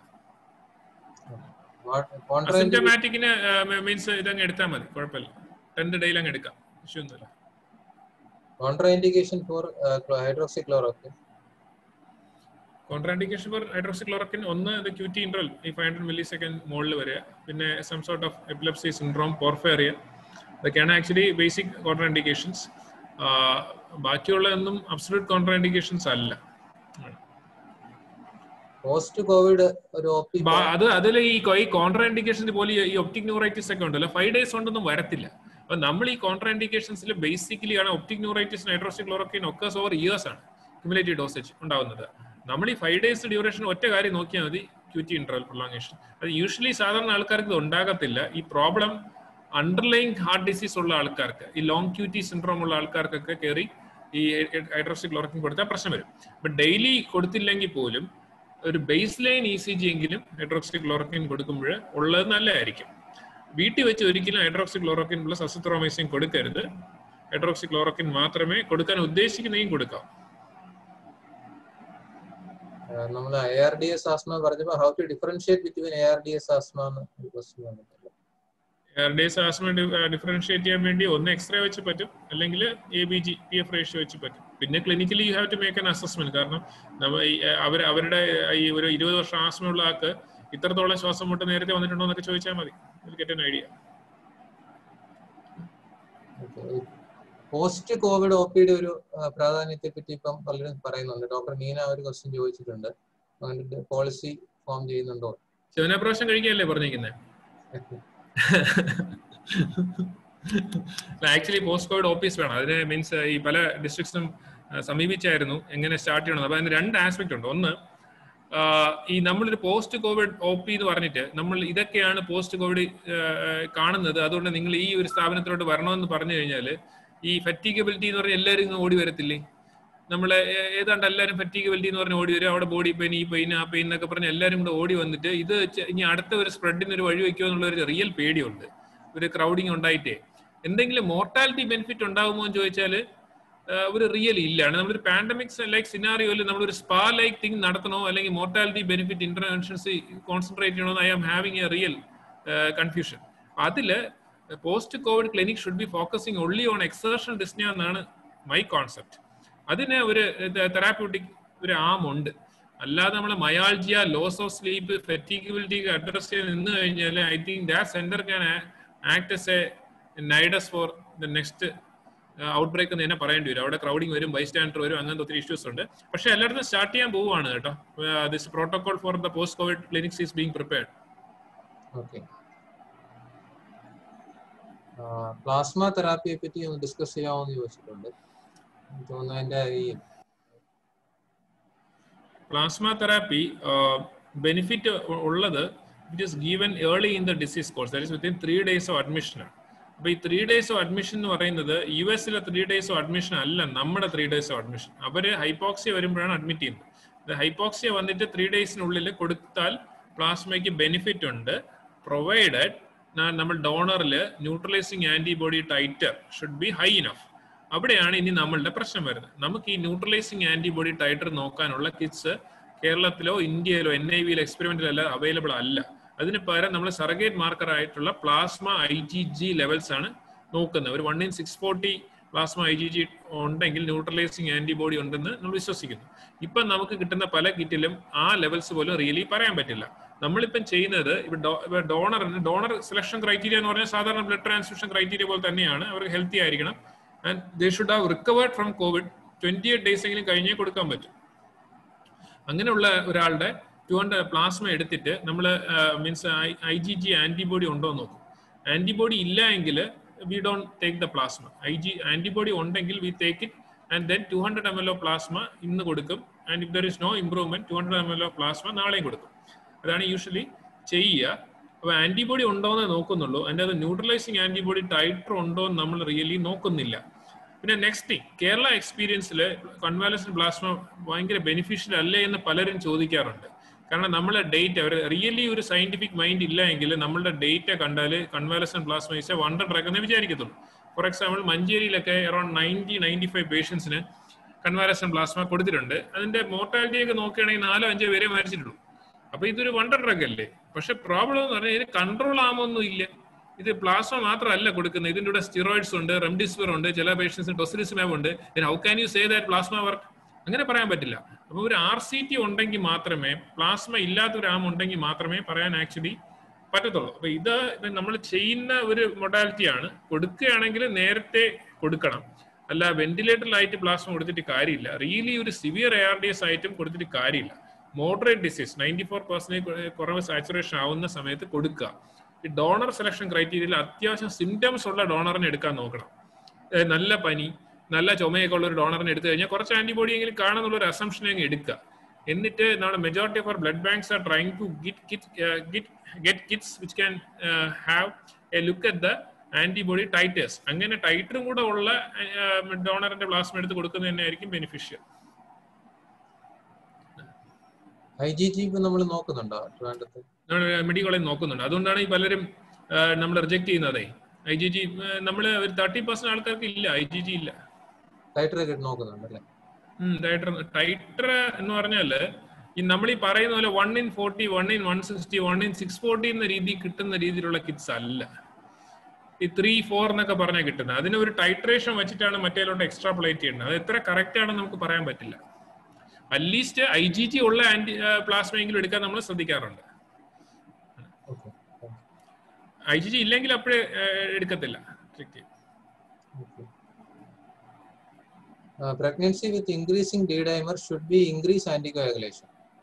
അസിംറ്റമാറ്റിക്കിന് മീൻസ് ഇതങ്ങ് എടുത്താൽ മതി കുഴപ്പമില്ല ടെൻത്ത് ഡേയിൽ അങ്ങ് എടുക്കാം ഇഷ്യൂ ഒന്നുമില്ല contraindication for hydroxychloroquine contraindication for hydroxychloroquine ഒന്ന് ഇത് ക്യൂറ്റി ഇൻട്രൽ ഈ ഫൈവ് ഹൺഡ്രഡ് മില്ലി സെക്കൻഡ് മുകളിൽ വരിക പിന്നെ some sort of epilepsy syndrome porphyria ഇതൊക്കെയാണ് ആക്ച്വലി ബേസിക് കോൺട്രാൻഡിക്കേഷൻസ് ബാക്കിയുള്ളതൊന്നും അബ്സലൂട്ട് കോൺട്രാൻഡിക്കേഷൻസ് അല്ല പോസ്റ്റ് കോവിഡ് ഒരു ഒ പി ബാ- അത് അതിൽ ഈ ഈ കോൺട്രാൻഡിക്കേഷൻസ് പോലെ ഈ ഒപ്റ്റിക് ന്യൂറൈറ്റിസ് ഒക്കെ ഉണ്ടല്ലോ ഫൈവ് ഡേയ്സ് കൊണ്ടൊന്നും വരത്തില്ല അപ്പൊ നമ്മൾ ഈ കോൺട്രാൻഡിക്കേഷൻസിൽ ബേസിക്കലി ആണ് ഒപ്റ്റിക് ന്യൂറൈറ്റിസ് നൈട്രോസിക്ലോറോക്കിൻ ഒക്കെ ഓവർ ഇയേഴ്സ് ആണ് ക്യുമുലേറ്റീവ് ഡോസേജ് ഉണ്ടാവുന്നത് നമ്മൾ ഈ ഫൈവ് ഡേയ്സ് ഡ്യൂറേഷൻ ഒറ്റ കാര്യം നോക്കിയാൽ മതി ക്യൂറ്റി ഇന്റർവൽ പ്രൊളോങ്ങേഷൻ അത് യൂഷ്വലി സാധാരണ ആൾക്കാർക്ക് ഇത് ഉണ്ടാകത്തില്ല ഈ പ്രോബ്ലം അണ്ടർലൈങ് ഹാർട്ട് ഡിസീസ് ഉള്ള ആൾക്കാർക്ക് ഈ ലോങ് ക്യൂറ്റി സിൻഡ്രോം ഉള്ള ആൾക്കാർക്കൊക്കെ കയറി ഈ ഹൈഡ്രോക്സിക്ലോറോക്കിൻ കൊടുത്താൽ പ്രശ്നം വരും ബട്ട് ഡെയിലി കൊടുത്തില്ലെങ്കിൽ പോലും ഒരു baseline E C G എങ്കിലും ഹൈഡ്രോക്സി ക്ലോറോക്കിൻ കൊടുക്കുമ്പോൾ ഉള്ളത് നല്ലതായിരിക്കും വീട്ടിൽ വെച്ച് ഒരിക്കലും ഹൈഡ്രോക്സി ക്ലോറോക്കിൻ പ്ലസ് അസിത്രോമൈസിൻ കൊടുക്കരുത് ഹൈഡ്രോക്സി ക്ലോറോക്കിൻ മാത്രമേ കൊടുക്കാൻ ഉദ്ദേശിക്കുന്നതും കൊടുക്കാം നമ്മൾ A R D S asthma പറഞ്ഞപ്പോ how to differentiate between A R D S asthma എന്ന് ഒരു ക്വസ്റ്റ്യൻ വന്നിട്ടുണ്ട് ഡേസ് ആസ്മ ഡിഫറൻഷിയേറ്റ് ചെയ്യാൻ വേണ്ടി ഒന്ന് എക്സ്റേ വെച്ച് പറ്റും അല്ലെങ്കിൽ A B G P F ratio വെച്ച് പറ്റും പിന്നെ clinically you have to make an assessment കാരണം നമ്മ ഈ, ഏർ, അവർ അവരുടെ ഈ ഒരു ഇരുപത് വർഷം ആസ്മയുള്ള ആൾക്ക് ഇത്രത്തോളം ശ്വാസം മുട്ട് നേരത്തെ വന്നിട്ടുണ്ടോ എന്നൊക്കെ ചോദിച്ചാൽ മതി get an idea post COVID O പിയുടെ ഒരു ആ, പ്രാധാന്യത്തെ പറ്റി ഇപ്പം പലരും പറയുന്നുണ്ട് ഡോക്ടർ മീന ഒരു ക്വസ്റ്റ്യൻ ചോദിച്ചിട്ടുണ്ട് പോളിസി ഫോം ചെയ്യുന്നുണ്ടോ ശിവനപ്രാവശ്യം കഴിക്കുകയല്ലേ പറഞ്ഞിരിക്കുന്നത് ആക്ച്വലി പോസ്റ്റ് കോവിഡ് ഓഫീസ് വേണം അതിന് മീൻസ് ഈ പല ഡിസ്ട്രിക്ട്സും സമീപിച്ചായിരുന്നു എങ്ങനെ സ്റ്റാർട്ട് ചെയ്യണം അപ്പൊ അതിന് രണ്ട് ആസ്പെക്ട് ഉണ്ട് ഒന്ന് ആ, ഈ നമ്മളൊരു പോസ്റ്റ് കോവിഡ് ഒ പി എന്ന് പറഞ്ഞിട്ട് നമ്മൾ ഇതൊക്കെയാണ് പോസ്റ്റ് കോവിഡ് കാണുന്നത് അതുകൊണ്ട് നിങ്ങൾ ഈ ഒരു സ്ഥാപനത്തിലോട്ട് വരണമെന്ന് പറഞ്ഞു കഴിഞ്ഞാൽ ഈ ഫറ്റീഗബിലിറ്റി എന്ന് പറഞ്ഞാൽ എല്ലാവരും ഇങ്ങ് ഓടി വരത്തില്ലേ നമ്മളെ ഏ- ഏതാണ്ട് എല്ലാവരും ഫറ്റീഗബിലിറ്റി എന്ന് പറഞ്ഞ് ഓടി വരും അവിടെ ബോഡി പെയിൻ ഈ പെയിൻ ആ പെയിൻ എന്നൊക്കെ പറഞ്ഞ് എല്ലാവരും കൂടെ ഓടി വന്നിട്ട് ഇത് ചെ- ഇനി അടുത്ത ഒരു സ്പ്രെഡിന് ഒരു വഴി വെക്കുമോ എന്നുള്ള ഒരു റിയൽ പേടിയുണ്ട് ഒരു ക്രൗഡിങ് ഉണ്ടായിട്ടേ എന്തെങ്കിലും മോർട്ടാലിറ്റി ബെനിഫിറ്റ് ഉണ്ടാകുമോ എന്ന് ചോദിച്ചാൽ ഒരു റിയൽ ഇല്ലാണ് നമ്മളൊരു പാൻഡമിക്സ് ലൈക്ക് സിനാറിയോയിൽ നമ്മളൊരു സ്പാ ലൈക്ക് തിങ് നടത്തണോ അല്ലെങ്കിൽ മോർട്ടാലിറ്റി ബെനിഫിറ്റ് ഇന്റർവെൻഷൻസ് കോൺസെൻട്രേറ്റ് ചെയ്യണോ I am having a real confusion അതില് post COVID clinic should be focusing only on exertion dyspnoea എന്നാണ് മൈ കോൺസെപ്റ്റ് അതിന് ഒരു തെറാപ്യൂട്ടിക് ഒരു ആം ഉണ്ട് അല്ലാതെ നമ്മൾ myalgia loss of sleep fatigability address ചെയ്ത് നിന്ന് കഴിഞ്ഞാൽ I think that centre can act as a nidus for the next outbreak എന്ന് തന്നെ പറയേണ്ടി വരും അവിടെ ക്രൗഡിങ് വരും ബൈ സ്റ്റാൻഡർ വരും അങ്ങനത്തെ ഒത്തിരി ഇഷ്യൂസ് ഉണ്ട് പക്ഷെ എല്ലായിടത്തും സ്റ്റാർട്ട് ചെയ്യാൻ പോവുകയാണ് കേട്ടോ this protocol for the post COVID clinics is being prepared okay plasma തെറാപ്പിയെ പറ്റി ഒന്ന് ഡിസ്കസ് ചെയ്യാമോ എന്ന് ചോദിച്ചിട്ടുണ്ട് എനിക്ക് തോന്നുന്നു അതിന്റെ ഈ പ്ലാസ്മ തെറാപ്പി ബെനിഫിറ്റ് ഉള്ളത് it is given early in the disease course that is within three days of admission അപ്പൊ ഈ ത്രീ ഡേയ്സ് ഓഫ് അഡ്മിഷൻ എന്ന് പറയുന്നത് യു എസിലെ ത്രീ ഡേയ്സ് ഓഫ് അഡ്മിഷൻ അല്ല നമ്മുടെ ത്രീ ഡേയ്സ് ഓഫ് അഡ്മിഷൻ അവര് hypoxia വരുമ്പോഴാണ് അഡ്മിറ്റ് ചെയ്യുന്നത് ഹൈപ്പോക്സിയ വന്നിട്ട് ത്രീ ഡേയ്സിനുള്ളിൽ കൊടുത്താൽ പ്ലാസ്മയ്ക്ക് ബെനിഫിറ്റ് ഉണ്ട് പ്രൊവൈഡഡ് നമ്മൾ ഡോണറിൽ neutralising antibody titre should be high enough അവിടെയാണ് ഇനി നമ്മളുടെ പ്രശ്നം വരുന്നത് നമുക്ക് ഈ ന്യൂട്രലൈസിങ് ആന്റിബോഡി ടൈറ്റർ നോക്കാനുള്ള കിറ്റ്സ് കേരളത്തിലോ ഇന്ത്യയിലോ എൻ ഐ വിയിലോ എക്സ്പെരിമെന്റിലല്ല അവൈലബിൾ അല്ല അതിന് പകരം നമ്മൾ സർഗേറ്റ് മാർക്കർ ആയിട്ടുള്ള plasma I G G levels ആണ് നോക്കുന്നത് ഒരു one in six forty plasma I G G ഉണ്ടെങ്കിൽ ന്യൂട്രലൈസിങ് ആന്റിബോഡി ഉണ്ടെന്ന് നമ്മൾ വിശ്വസിക്കുന്നു ഇപ്പം നമുക്ക് കിട്ടുന്ന പല കിറ്റിലും ആ ലെവൽസ് പോലും റിയലി പറയാൻ പറ്റില്ല നമ്മളിപ്പം ചെയ്യുന്നത് ഇവിടെ ഡോണറിന് ഡോണർ സെലക്ഷൻ ക്രൈറ്റീരിയ എന്ന് പറഞ്ഞാൽ സാധാരണ ബ്ലഡ് ട്രാൻസ്ഫ്യൂഷൻ ക്രൈറ്റീരിയ പോലെ തന്നെയാണ് അവർക്ക് ഹെൽത്തി ആയിരിക്കണം and they should have recovered from COVID twenty eight days എങ്കിലും കഴിഞ്ഞേ കൊടുക്കാൻ പറ്റും അങ്ങനെയുള്ള ഒരാളുടെ ടു ഹൺഡ്രഡ് പ്ലാസ്മ എടുത്തിട്ട് നമ്മൾ means I G G antibody ഉണ്ടോ എന്ന് നോക്കും ആന്റിബോഡി ഇല്ല എങ്കിൽ we don't take the plasma I G antibody ഉണ്ടെങ്കിൽ we take it and then two hundred M L of plasma ഇന്ന് കൊടുക്കും and if there is no improvement two hundred M L of plasma നാളെയും കൊടുക്കും അതാണ് usually ചെയ്യുക അപ്പോൾ antibody ഉണ്ടോ എന്ന് നോക്കുന്നുള്ളൂ അതിൻ്റെ അത് ന്യൂട്രലൈസിങ് ആന്റിബോഡി ടൈറ്റർ ഉണ്ടോ എന്ന് നമ്മൾ റിയലി നോക്കുന്നില്ല പിന്നെ നെക്സ്റ്റ് തിങ് കേരള എക്സ്പീരിയൻസിൽ കൺവാലസൻ പ്ലാസ്മ ഭയങ്കര ബെനിഫിഷ്യൽ അല്ലേ എന്ന് പലരും ചോദിക്കാറുണ്ട് കാരണം നമ്മളെ ഡേറ്റ ഒരു റിയലി ഒരു സയന്റിഫിക് മൈൻഡ് ഇല്ല എങ്കിൽ നമ്മളുടെ ഡേറ്റ കണ്ടാൽ convalescent plasma is a wonder drug എന്ന് വിചാരിക്കത്തുള്ളൂ ഫോർ എക്സാമ്പിൾ മഞ്ചേരിയിലൊക്കെ അറൌണ്ട് നയൻറ്റി നയൻറ്റി ഫൈവ് പേഷ്യൻസിന് കൺവാലസൻ പ്ലാസ്മ കൊടുത്തിട്ടുണ്ട് അതിന്റെ മോർട്ടാലിറ്റി ഒക്കെ നോക്കുകയാണെങ്കിൽ നാലോ അഞ്ചോ പേരെ മരിച്ചിട്ടുള്ളൂ അപ്പൊ ഇതൊരു വണ്ടർ ഡ്രഗ് അല്ലേ പക്ഷെ പ്രോബ്ലം എന്ന് പറഞ്ഞാൽ ഇത് കൺട്രോൾ ആമൊന്നും ഇല്ല ഇത് പ്ലാസ്മ മാത്രമല്ല കൊടുക്കുന്നത് ഇതിന്റെ കൂടെ സ്റ്റിറോയിഡ്സ് ഉണ്ട് റെംഡിസിവിർ ഉണ്ട് ചില പേഷ്യൻസിന് ടൊസിലിസിമാബ് ഉണ്ട് how can you say that plasma work അങ്ങനെ പറയാൻ പറ്റില്ല അപ്പൊ ഒരു ആർ സി ടി ഉണ്ടെങ്കിൽ മാത്രമേ പ്ലാസ്മ ഇല്ലാത്ത ഒരു ആം ഉണ്ടെങ്കിൽ മാത്രമേ പറയാൻ ആക്ച്വലി പറ്റത്തുള്ളൂ അപ്പൊ ഇത് നമ്മൾ ചെയ്യുന്ന ഒരു മൊഡാലിറ്റിയാണ് കൊടുക്കുകയാണെങ്കിൽ നേരത്തെ കൊടുക്കണം അല്ല വെന്റിലേറ്ററിലായിട്ട് പ്ലാസ്മ കൊടുത്തിട്ട് കാര്യമില്ല റിയലി ഒരു severe A R D S ആയിട്ടും കൊടുത്തിട്ട് കാര്യമില്ല moderate disease ninety four percentage കുറവ് സാച്ചുറേഷൻ ആവുന്ന സമയത്ത് കൊടുക്കുക ഈ ഡോണർ സെലക്ഷൻ ക്രൈറ്റീരിയയിൽ അത്യാവശ്യം സിംറ്റംസ് ഉള്ള ഡോണറിനെ എടുക്കാൻ നോക്കണം നല്ല പനി നല്ല ചുമയൊക്കെ ഉള്ള ഒരു ഡോണറിനെ എടുത്തു കഴിഞ്ഞാൽ കുറച്ച് ആന്റിബോഡി എങ്കിലും കാണുന്നുള്ള ഒരു അസംഷൻ അങ്ങ് എടുക്കുക എന്നിട്ട് നമ്മുടെ majority of our blood banks are trying to get get get kits which can have a look at the antibody titres അങ്ങനെ ടൈറ്ററും കൂടെ ഉള്ള ഡോണറിന്റെ പ്ലാസ്മ എടുത്ത് കൊടുക്കുന്നത് തന്നെ ആയിരിക്കും ബെനിഫിഷ്യൽ ഐ ജി ജി ഇപ്പൊ നമ്മൾ നോക്കുന്നുണ്ടോ ട്രിവാൻഡ്രത്ത് മെഡിക്കൽ കോളേജ് നോക്കുന്നുണ്ട് അതുകൊണ്ടാണ് ഈ പലരും നമ്മൾ റിജക്ട് ചെയ്യുന്നതേ ഐ ജി ജി നമ്മൾ ഒരു തേർട്ടി പെർസെന്റ് ആൾക്കാർക്ക് ഇല്ല ഐ ജി ജി ഇല്ല ടൈറ്റർ ഒക്കെ നോക്കുന്നുണ്ട് അല്ലേ ടൈറ്റർ ടൈറ്റർ എന്ന് പറഞ്ഞാല് ഈ നമ്മൾ ഈ പറയുന്ന പോലെ one in forty one in one sixty one in six forty എന്ന രീതി കിട്ടുന്ന രീതിയിലുള്ള കിറ്റ്സ് അല്ല ഈ ത്രീ ഫോർ എന്നൊക്കെ പറഞ്ഞാൽ കിട്ടുന്നത് അതിന് ഒരു ടൈട്രേഷൻ വെച്ചിട്ടാണ് മറ്റേലോട്ട് എക്സ്ട്രാ പ്ലേറ്റ് ചെയ്യുന്നത് അത് എത്ര കറക്റ്റ് ആണെന്ന് നമുക്ക് പറയാൻ പറ്റില്ല അറ്റ്ലീസ്റ്റ് ഐ ജി ജി ഉള്ള ആന്റി പ്ലാസ്മയെങ്കിലും എടുക്കാൻ നമ്മൾ ശ്രദ്ധിക്കാറുണ്ട് ഓക്കെ ഐ ജി ജി ഇല്ലെങ്കിൽ അപ്പോഴേ എടുക്കത്തില്ല trick pregnancy with increasing D dimer should be increase anticoagulation.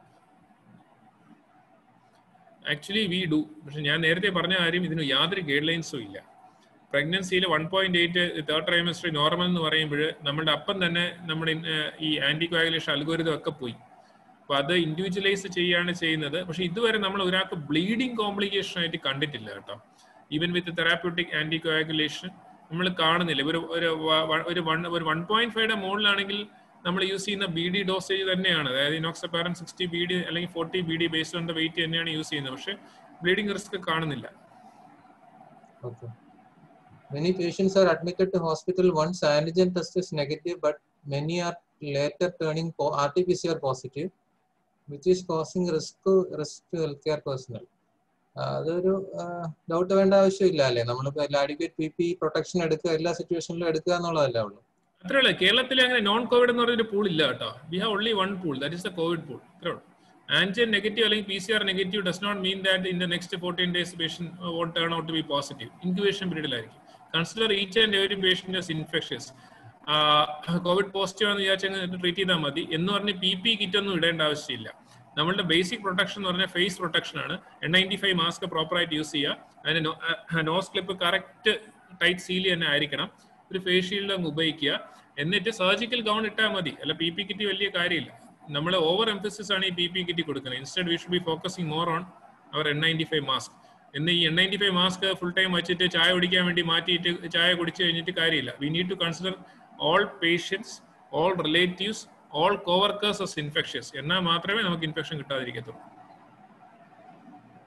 Actually we do പക്ഷെ ഞാൻ നേരത്തെ പറഞ്ഞ കാര്യം ഇതിന് യാതൊരു ഗൈഡ് ലൈൻസും ഇല്ല പ്രഗ്നൻസിയിൽ one point eight third trimester normal എന്ന് പറയുമ്പോൾ നമ്മുടെ അപ്പം തന്നെ നമ്മുടെ ഈ ആന്റികോയാഗുലേഷൻ അൽഗോരിതം ഒക്കെ പോയി അപ്പൊ അത് ഇൻഡിവിജ്വലൈസ് ചെയ്യാണ് ചെയ്യുന്നത് പക്ഷെ ഇതുവരെ നമ്മൾ ഒരാൾക്ക് ബ്ലീഡിങ് കോംപ്ലിക്കേഷൻ ആയിട്ട് കണ്ടിട്ടില്ല കേട്ടോ ഈവൻ വിത്ത് തെറാപ്യൂട്ടിക് ആന്റികോയാഗുലേഷൻ നമ്മൾ കാണുന്നില്ല ഒരു ഒരു ഒരു വൺ ഒരു വൺ പോയിന്റ് ഫൈവയുടെ മുകളിലാണെങ്കിൽ നമ്മൾ യൂസ് ചെയ്യുന്ന ബി ഡി ഡോസേജ് തന്നെയാണ് അതായത് ഇനോക്സപാരൻ സിക്സ്റ്റി ബി ഡി അല്ലെങ്കിൽ forty B D based on the weight തന്നെയാണ് യൂസ് ചെയ്യുന്നത് പക്ഷെ ബ്ലീഡിംഗ് റിസ്ക് കാണുന്നില്ല Okay. Many patients are admitted to hospital once antigen test is negative, but many are later turning po- RT-PCR positive, which is causing risk to risk to healthcare personnel. ആ, അതൊരു doubt വേണ്ട ആവശ്യമില്ല അല്ലേ നമ്മളിപ്പോ adequate P P protection എടുക്കുക എല്ലാ സിറ്റുവേഷനിലും എടുക്കുക എന്നുള്ളതല്ലേ ഉള്ളൂ അത്രേ ഉള്ളൂ കേരളത്തിൽ അങ്ങനെ നോൺ കോവിഡ് എന്ന് പറഞ്ഞൊരു പൂൾ ഇല്ല കേട്ടോ we have only one pool that is the COVID pool അത്രേ ഉള്ളൂ ആന്റിജൻ നെഗറ്റീവ് അല്ലെങ്കിൽ P C R negative does not mean that in the next fourteen days patient won't turn out to be positive incubation പീരീഡിലായിരിക്കും consider each and every patient is infectious COVID positive എന്ന് വിചാരിച്ചങ്ങ് treat ചെയ്താൽ മതി എന്ന് പറഞ്ഞ് P P kit ഒന്നും ഇടേണ്ട ആവശ്യമില്ല നമ്മളുടെ ബേസിക് പ്രൊട്ടക്ഷൻ എന്ന് പറഞ്ഞാൽ ഫേസ് പ്രൊട്ടക്ഷൻ ആണ് എൻ നയൻറ്റി ഫൈവ് മാസ്ക് പ്രോപ്പറായിട്ട് യൂസ് ചെയ്യുക അതിന് nose clip correct tight seal തന്നെ ആയിരിക്കണം ഒരു ഫേസ് ഷീൽഡ് അങ്ങ് ഉപയോഗിക്കുക എന്നിട്ട് സർജിക്കൽ ഗൗൺ ഇട്ടാൽ മതി അല്ല പി പി കിറ്റ് വലിയ കാര്യമില്ല നമ്മൾ ഓവർ എംഫസിസ് ആണ് ഈ പി പി കിറ്റ് കൊടുക്കുന്നത് instead we should be focusing more on our N ninety five mask എന്ന് ഈ N ninety five mask full time വെച്ചിട്ട് ചായ കുടിക്കാൻ വേണ്ടി മാറ്റിയിട്ട് ചായ കുടിച്ചു കഴിഞ്ഞിട്ട് കാര്യമില്ല we need to consider all patients all relatives all coworkers of infections എന്നാൽ മാത്രമേ നമുക്ക് ഇൻഫെക്ഷൻ കിട്ടാതിരിക്കത്തുള്ളൂ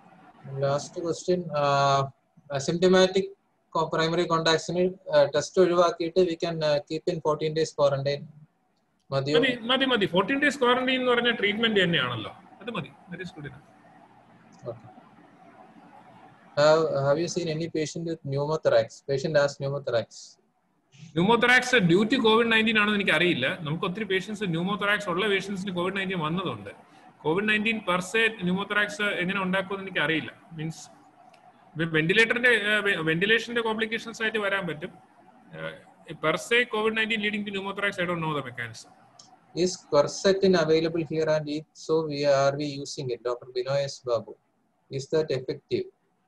ലാസ്റ്റ് ക്വസ്റ്റ്യൻ അസിംറ്റമാറ്റിക് പ്രൈമറി കോണ്ടാക്ട്സിന് ടെസ്റ്റ് ഒഴിവാക്കിയിട്ട് we can keep in fourteen days quarantine മതിയോ മതി മതി മതി ഫോർട്ടീൻ ഡേയ്സ് ക്വാറന്റൈൻ എന്ന് പറഞ്ഞ ട്രീറ്റ്മെന്റ് തന്നെയാണല്ലോ അത് മതി that is good enough. Okay. Have, have you seen any patient with pneumothorax? Patient has pneumothorax. Pneumothorax due to Covid nineteen ആണെന്ന് എനിക്ക് അറിയില്ല നമുക്ക് ഒത്തിരി പേഷ്യൻസ് ന്യൂമോതൊറാക്സ് ഉള്ള പേഷ്യൻസിന് കോവിഡ് നയൻറ്റീൻ വന്നതുണ്ട് കോവിഡ് നയൻറ്റീൻ പെർസെ ന്യൂമോതൊറാക്സ് എങ്ങനെ ഉണ്ടാക്കുമെന്ന് എനിക്ക് അറിയില്ല മീൻസ് വെന്റിലേറ്ററിന്റെ വെന്റിലേഷന്റെ കോംപ്ലിക്കേഷൻസ് ആയിട്ട് വരാൻ പറ്റും per se COVID nineteen leading to pneumothorax I don't know the mechanism Is quercetin available here and if so, we are we using it? Dr. Binoy S. Babu. Is that effective?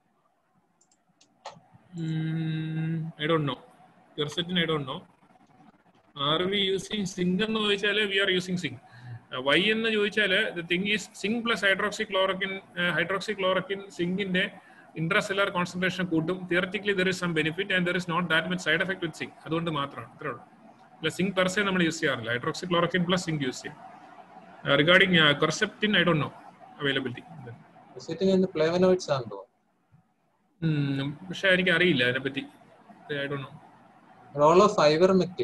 I don't know പെർസെറ്റിന് I don't know are we using zinc എന്ന് ചോദിച്ചാൽ we are using zinc why എന്ന് ചോദിച്ചാൽ the thing is zinc plus hydroxychloroquine hydroxychloroquine സിങ്കിന്റെ intracellular concentration കൂട്ടും theoretically there is some benefit and there is not that much side effect with zinc അതുകൊണ്ട് മാത്രമാണ് ഇത്രേ ഉള്ളൂ അല്ല zinc per se നമ്മൾ യൂസ് ചെയ്യാറില്ല hydroxychloroquine plus zinc use ചെയ്യും regarding കൊർസെപ്റ്റിൻ I don't know availability Quercetin in the flavonoids ആണെന്ന് തോന്നുന്നു. പക്ഷെ എനിക്ക് അറിയില്ല അതിനെപ്പറ്റി I don't know Role of ivermectin.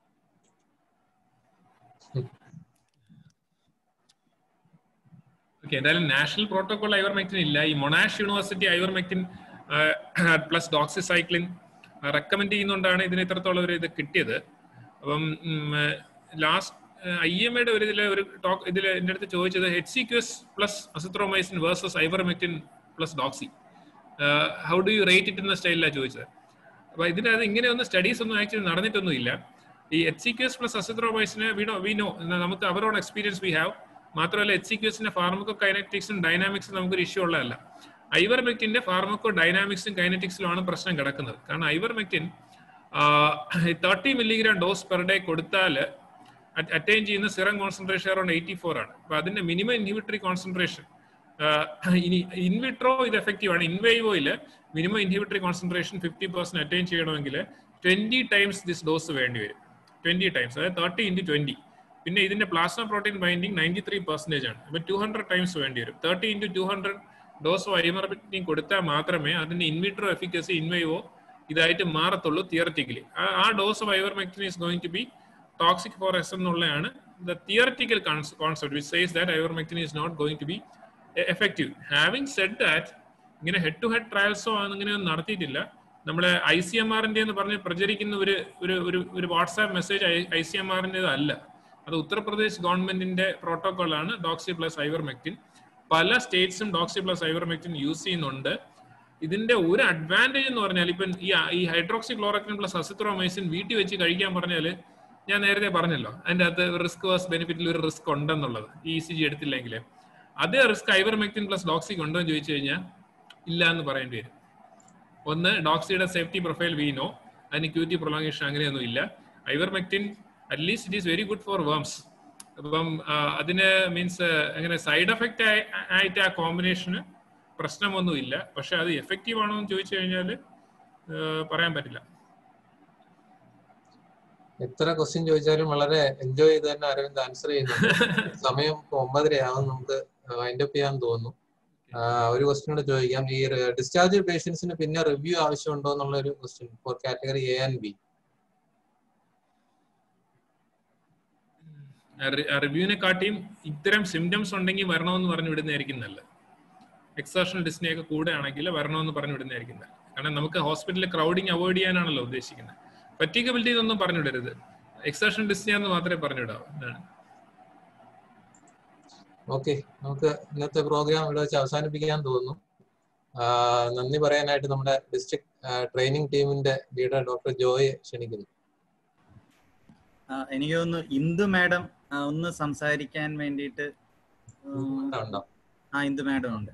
Okay എന്തായാലും നാഷണൽ പ്രോട്ടോകോൾ ഐവർമെക്റ്റിൻ ഇല്ല ഈ Monash University ivermectin plus doxycycline recommend ചെയ്യുന്നതുകൊണ്ടാണ് ഇതിന് ഇത്രത്തോളം ഒരു ഇത് കിട്ടിയത് അപ്പം ലാസ്റ്റ് ഐ എം എയുടെ ഒരു ഇതിലെ ഒരു ടോക്ക് ഇതിൽ എൻ്റെ അടുത്ത് ചോദിച്ചത് H C Qs plus azithromycin versus ivermectin plus doxy how do you rate it എന്ന സ്റ്റൈലിലാണ് ചോദിച്ചത് അപ്പൊ ഇതിനകത്ത് ഇങ്ങനെയൊന്നും സ്റ്റഡീസ് ഒന്നും ആക്ച്വലി നടന്നിട്ടൊന്നുമില്ല ഈ H C Qs plus azithromycin we know we know നമുക്ക് അവരോട് എക്സ്പീരിയൻസ് വി ഹാവ് മാത്രമല്ല എച്ച് സി ക്യൂസിന്റെ ഫാർമക്കോ കൈനറ്റിക്സും ഡൈനാമിക്സും നമുക്കൊരു ഇഷ്യൂ ഉള്ളതല്ല ഐവർമെക്റ്റിന്റെ ഫാർമക്കോ ഡൈനാമിക്സും കൈനറ്റിക്സിലുമാണ് പ്രശ്നം കിടക്കുന്നത് കാരണം ivermectin thirty milligram dose per day കൊടുത്താൽ അറ്റൈൻ ചെയ്യുന്ന serum concentration around eighty four ആണ് അപ്പൊ അതിന്റെ മിനിമം ഇൻഹിബിറ്ററി കോൺസെൻട്രേഷൻ ഇനി ഇൻവിട്രോ ഇത് എഫക്റ്റീവ് ആണ് ഇൻവൈവോയിൽ minimum inhibitory concentration fifty percent attain ചെയ്യണമെങ്കിൽ ട്വന്റി ടൈംസ് ദിസ് ഡോസ് വേണ്ടി വരും ട്വന്റി ടൈംസ് അതായത് തേർട്ടി ഇൻറ്റു ട്വന്റി പിന്നെ ഇതിന്റെ plasma protein binding ninety three percentage ആണ് അപ്പൊ ടു ഹൺഡ്രഡ് ടൈംസ് വേണ്ടി വരും thirty into two hundred dose ഐമർബിറ്റിൻ കൊടുത്താൽ മാത്രമേ അതിന്റെ ഇൻവിട്രോ എഫിക്കസി ഇൻവൈവോ ഇതായിട്ട് മാറത്തുള്ളൂ തിയററ്റിക്കലി ആ dose of ivermectin is going to be toxic for us എന്നുള്ളതാണ് the theoretical concept which says that ivermectin is not going to be effective having said that ഇങ്ങനെ head to head ട്രയൽസോ അങ്ങനെയൊന്നും നടത്തിയിട്ടില്ല നമ്മുടെ I C M ആറിന്റെ എന്ന് പറഞ്ഞ് പ്രചരിക്കുന്ന ഒരു ഒരു ഒരു ഒരു WhatsApp message I C M ആറിൻ്റെ അല്ല അത് ഉത്തർപ്രദേശ് ഗവൺമെന്റിന്റെ പ്രോട്ടോകോളാണ് ഡോക്സി പ്ലസ് ഐവർമെക്റ്റിൻ പല സ്റ്റേറ്റ്സും ഡോക്സി പ്ലസ് ഐവർമെക്റ്റിൻ യൂസ് ചെയ്യുന്നുണ്ട് ഇതിന്റെ ഒരു അഡ്വാൻറ്റേജ് എന്ന് പറഞ്ഞാൽ ഇപ്പം ഈ ഈ ഹൈഡ്രോക്സി ക്ലോറക്റ്റിൻ പ്ലസ് അസിത്രോമൈസിൻ വീട്ടിൽ വെച്ച് കഴിക്കാൻ പറഞ്ഞാൽ ഞാൻ നേരത്തെ പറഞ്ഞല്ലോ അതിന്റെ അകത്ത് റിസ്ക് വേഴ്സ് ബെനിഫിറ്റിൽ ഒരു റിസ്ക് ഉണ്ടെന്നുള്ളത് ഈ ഇ സി ജി എടുത്തില്ലെങ്കിൽ അതേ റിസ്ക് ഐവർമെക്റ്റിൻ പ്ലസ് ഡോക്സിക്ക് ഉണ്ടോ എന്ന് ചോദിച്ചു കഴിഞ്ഞാൽ ഇല്ല എന്ന് പറയേണ്ടി വരും ഒന്ന് ഡോക്സിയുടെ സേഫ്റ്റി പ്രൊഫൈൽ വീനോ അതിന് ക്യൂറ്റി പ്രൊലോങ്ങേഷൻ അങ്ങനെയൊന്നും ഇല്ല ivermectin at least it is very good for worms അപ്പം അതിന് മീൻസ് എങ്ങനെ സൈഡ് എഫക്റ്റ് ആയിട്ട് ആ കോമ്പിനേഷന് പ്രശ്നമൊന്നുമില്ല പക്ഷെ അത് എഫക്റ്റീവ് ആണോ എന്ന് ചോദിച്ചു കഴിഞ്ഞാൽ പറയാൻ പറ്റില്ല എത്ര ക്വസ്റ്റ്യൻ ചോദിച്ചാലും വളരെ എൻജോയ് ചെയ്ത് തന്നെ അരവിന്ദ് ആൻസർ ചെയ്യുന്നുണ്ട് സമയം ഒമ്പതരയാവും നമുക്ക് വൈൻഡ് അപ്പ് ചെയ്യാൻ തോന്നുന്നു ഒരു ക്വസ്റ്റ്യൻ കൂടെ ചോദിക്കാം ഈ ഡിസ്ചാർജ് പേഷ്യൻസിന് പിന്നെ റിവ്യൂ ആവശ്യമുണ്ടോ എന്നുള്ള ഒരു question for category A and B റിവ്യൂവിനെ കാട്ടിയും ഇത്തരം സിംറ്റംസ് ഉണ്ടെങ്കിൽ വരണമെന്ന് പറഞ്ഞു വിടുന്നതായിരിക്കും നല്ലത് എക്സേഷണൽ ഡിസ്നെ ഒക്കെ കൂടെ ആണെങ്കിൽ വരണമെന്ന് പറഞ്ഞു വിടുന്നതായിരിക്കും നല്ലത് കാരണം നമുക്ക് ഹോസ്പിറ്റലിൽ ക്രൗഡിങ് അവോയ്ഡ് ചെയ്യാനാണല്ലോ ഉദ്ദേശിക്കുന്നത് ഫറ്റീഗബിലിറ്റി ഒന്നും പറഞ്ഞു വിടരുത് എക്സേഷൻ ഡിസ്നെ എന്ന് മാത്രമേ പറഞ്ഞു വിടാവൂ എന്നാണ് ഓക്കെ നമുക്ക് ഇന്നത്തെ പ്രോഗ്രാം ഇവിടെ വെച്ച് അവസാനിപ്പിക്കാൻ തോന്നുന്നു നന്ദി പറയാനായിട്ട് നമ്മുടെ ഡിസ്ട്രിക്ട് ട്രെയിനിങ് ടീമിന്റെ ലീഡർ ഡോക്ടർ ജോയെ ക്ഷണിക്കുന്നു എനിക്ക് തോന്നുന്നു ഇന്ദു മാഡം ഒന്ന് സംസാരിക്കാൻ വേണ്ടിയിട്ട് ഉണ്ടോ ആ ഇന്ദു മാഡം ഉണ്ട്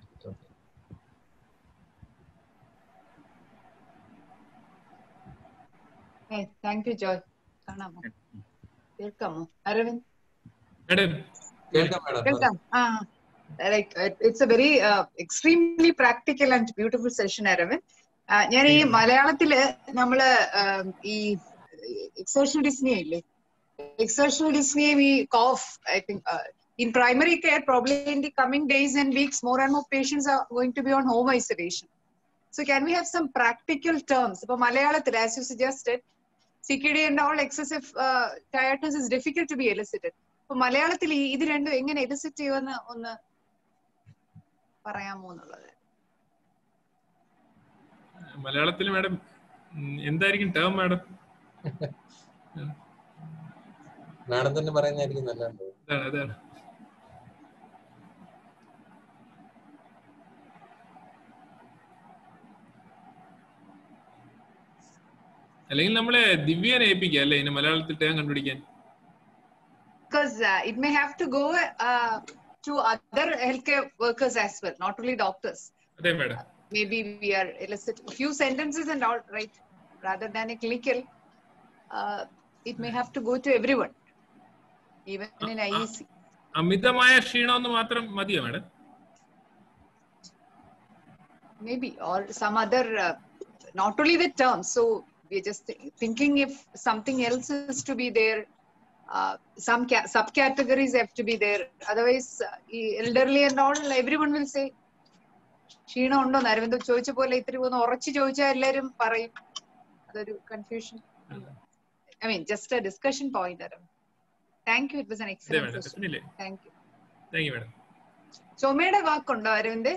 താങ്ക് യു ജോയ് കാണാമോ കേൾക്കാമോ അരവിന്ദ് കേൾക്കാം മാഡം കേൾക്കാം ആ like it's a very extremely practical and beautiful session Aravind ഞാൻ ഈ മലയാളത്തില് നമ്മള് ഈ എക്സേഷണൽ ഡിസ്നിയ ഇല്ലേ എക്സേഷണൽ ഡിസ്നിയും ഈ cough I think in primary care, probably in the coming days and weeks, more and more patients are going to be on home isolation. So can we have some practical terms? For Malayalam, as you suggested, CKD and all excessive uh, tiredness is difficult to be elicited. അപ്പൊ മലയാളത്തിൽ ഈ ഇത് രണ്ടും എങ്ങനെ elicit ചെയ്യുമെന്ന് ഒന്ന് പറയാമോ എന്നുള്ളത് മലയാളത്തിൽ മാഡം എന്തായിരിക്കും ടേം മാഡം മാഡം തന്നെ പറയുന്നതായിരിക്കും നല്ലത് അതാണ് അതാണ് അല്ലെങ്കിൽ നമ്മളെ ദിവ്യനെ ഏൽപ്പിക്കാം അല്ലേ ഇതിന് മലയാളത്തിൽ ടേം കണ്ടുപിടിക്കാൻ because uh, it may have to go uh, to other healthcare workers as well, not only doctors. അതെ madam Maybe we are elicit a few sentences and all right, rather than a clinical. Uh, it may have to go to everyone, even in IEC. അമിതമായ ക്ഷീണം എന്ന് മാത്രം മതിയോ madam Maybe or some other, uh, not only the term. So we're just thi- thinking if something else is to be there. Uh, some ca- subcategories have to be there. Otherwise, uh, elderly and all, everyone will say, ക്ഷീണം ഉണ്ടോ അരവിന്ദ് ചോദിച്ച പോലെ ഇത്തിരി ഒന്ന് ഉറച്ചു ചോദിച്ചാൽ എല്ലാരും പറയും അതൊരു confusion I mean just a discussion point Aravind thank you it was an അതെ excellent madam question definitely thank you thank you madam ചുമയുടെ വാക്കുണ്ടോ അരവിന്ദ്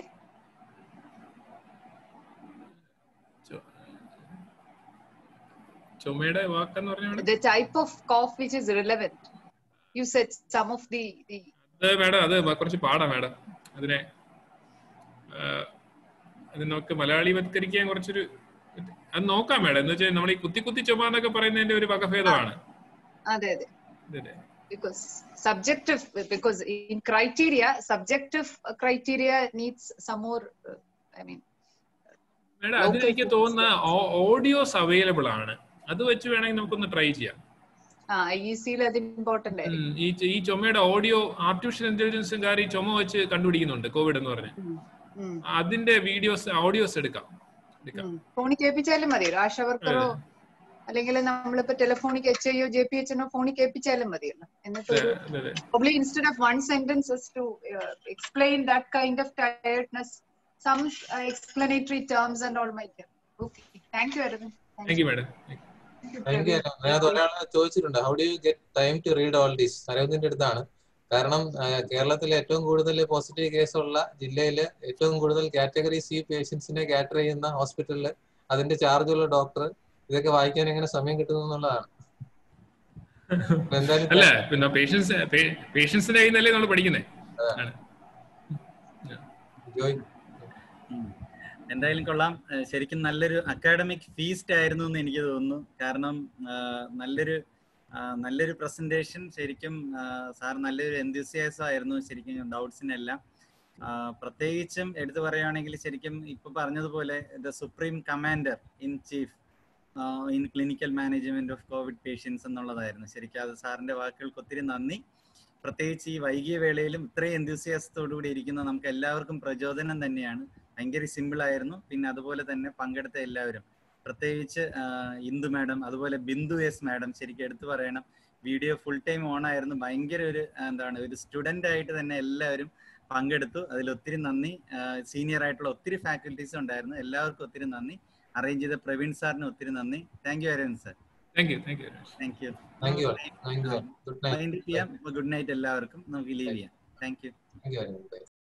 ചുമയുടെ വാക്കെന്ന് പറഞ്ഞ madam the type of cough which is relevant. You said some of the, the അത് madam അത് കുറച്ച് പാടാ മാഡം അതിനെ ആ, അത് നമുക്ക് മലയാളിവത്കരിക്കാൻ കുറച്ചൊരു അത് നോക്കാം മാഡം എന്ന് വെച്ചാൽ നമ്മൾ ഈ കുത്തി കുത്തി ചുമ എന്നൊക്കെ പറയുന്നതിന്റെ ഒരു വകഭേദമാണ് അതെ അതെ അതെ because subjective because in criteria subjective criteria needs some more uh, I mean madam അതിനെനിക്ക് തോന്നുന്ന ഓഡിയോസ് അവൈലബിൾ ആണ് അത് വെച്ച് വേണമെങ്കിൽ നമുക്കൊന്ന് ട്രൈ ചെയ്യാം ആ ഐ ഇ സിയിൽ അത് ഇമ്പോർട്ടന്റ് ആയിരിക്കും ഉം, ഈ ച- ഈ ചുമയുടെ ഓഡിയോ ആർട്ടിഫിഷ്യൽ ഇന്റലിജൻസുകാർ ഈ ചുമ വെച്ച് കണ്ടുപിടിക്കുന്നുണ്ട് കോവിഡ് എന്ന് പറഞ്ഞ് ഉം, ഉം, അതിന്റെ വീഡിയോസ് ഓഡിയോസ് എടുക്കാം എടുക്കാം ഉം. ഫോണിൽ കേൾപ്പിച്ചാലും മതിയല്ലോ ആശാ വർക്കറോ അല്ലെങ്കിൽ നമ്മളിപ്പോ ടെലിഫോണിക് എച്ച് ഐയോ ജെ പി എച്ചിനോ ഫോണിൽ കേൾപ്പിച്ചാലും മതിയല്ലോ എന്നിട്ട് അതെ ഒരു അതെ അതെ probably instead of one sentence is to uh, explain that kind of tiredness, some uh, explanatory terms and all might help. Okay, thank you, Arvind. Thank you madam thank you അതിനകത്ത് ഒരാൾ ചോദിച്ചിട്ടുണ്ട് how do you get time to read all these അരവിന്ദിന്റെ അടുത്താണ് കാരണം ആ, കേരളത്തിലെ ഏറ്റവും കൂടുതൽ പോസിറ്റീവ് കേസുള്ള ജില്ലയിൽ ഏറ്റവും കൂടുതൽ കാറ്റഗറി സി പേഷ്യൻസിനെ കാറ്റർ ചെയ്യുന്ന ഹോസ്പിറ്റലിൽ അതിന്റെ ചാർജുള്ള ഡോക്ടർ ഇതൊക്കെ വായിക്കാൻ എങ്ങനെ സമയം കിട്ടുന്നു എന്നുള്ളതാണ് അപ്പൊ എന്തായാലും അല്ല പിന്നെ പേഷ്യൻസ് പേഷ്യൻസിന്റെ കയ്യിൽ നിന്നല്ലേ നമ്മൾ പഠിക്കുന്നേ ആണ്. ജോയ് ഉം. എന്തായാലും കൊള്ളാം ഏഹ് ശരിക്കും നല്ലൊരു അക്കാഡമിക് ഫീസ്റ്റ് ആയിരുന്നു എന്ന് എനിക്ക് തോന്നുന്നു കാരണം ആഹ് നല്ലൊരു ആഹ് നല്ലൊരു പ്രസന്റേഷൻ ശരിക്കും സാർ നല്ലൊരു എന്തൂസിയാസം ആയിരുന്നു ശരിക്കും ഡൗട്ട്സിനെല്ലാം ആഹ് പ്രത്യേകിച്ചും എടുത്തു പറയുകയാണെങ്കിൽ ശരിക്കും ഇപ്പൊ പറഞ്ഞതുപോലെ the supreme commander in chief in clinical management of covid patients എന്നുള്ളതായിരുന്നു ശരിക്കും അത് സാറിന്റെ വാക്കുകൾക്ക് ഒത്തിരി നന്ദി പ്രത്യേകിച്ച് ഈ വൈകിയ വേളയിലും ഇത്രയും enthusiasm കൂടി ഇരിക്കുന്ന നമുക്ക് എല്ലാവർക്കും പ്രചോദനം തന്നെയാണ് ഭയങ്കര സിമ്പിൾ ആയിരുന്നു പിന്നെ അതുപോലെ തന്നെ പങ്കെടുത്ത എല്ലാവരും പ്രത്യേകിച്ച് ആഹ് ഇന്ദു മാഡം അതുപോലെ ബിന്ദു എസ് മാഡം ശരിക്കും എടുത്തു പറയണം വീഡിയോ ഫുൾ ടൈം ഓൺ ആയിരുന്നു ഭയങ്കര ഒരു ആഹ് എന്താണ് ഒരു സ്റ്റുഡന്റ് ആയിട്ട് തന്നെ എല്ലാവരും പങ്കെടുത്തു അതിൽ ഒത്തിരി നന്ദി സീനിയർ ആയിട്ടുള്ള ഒത്തിരി ഫാക്കൽറ്റീസ് ഉണ്ടായിരുന്നു എല്ലാവർക്കും ഒത്തിരി നന്ദി അറേഞ്ച് ചെയ്ത പ്രവീൺ സാറിന് ഒത്തിരി നന്ദി thank you Aravind sir thank you thank you very much thank you thank you thank you good night mind ചെയ്യാം ഗുഡ് നൈറ്റ് എല്ലാവർക്കും നമുക്ക് ലീവ് ചെയ്യാം താങ്ക് യു താങ്ക് യു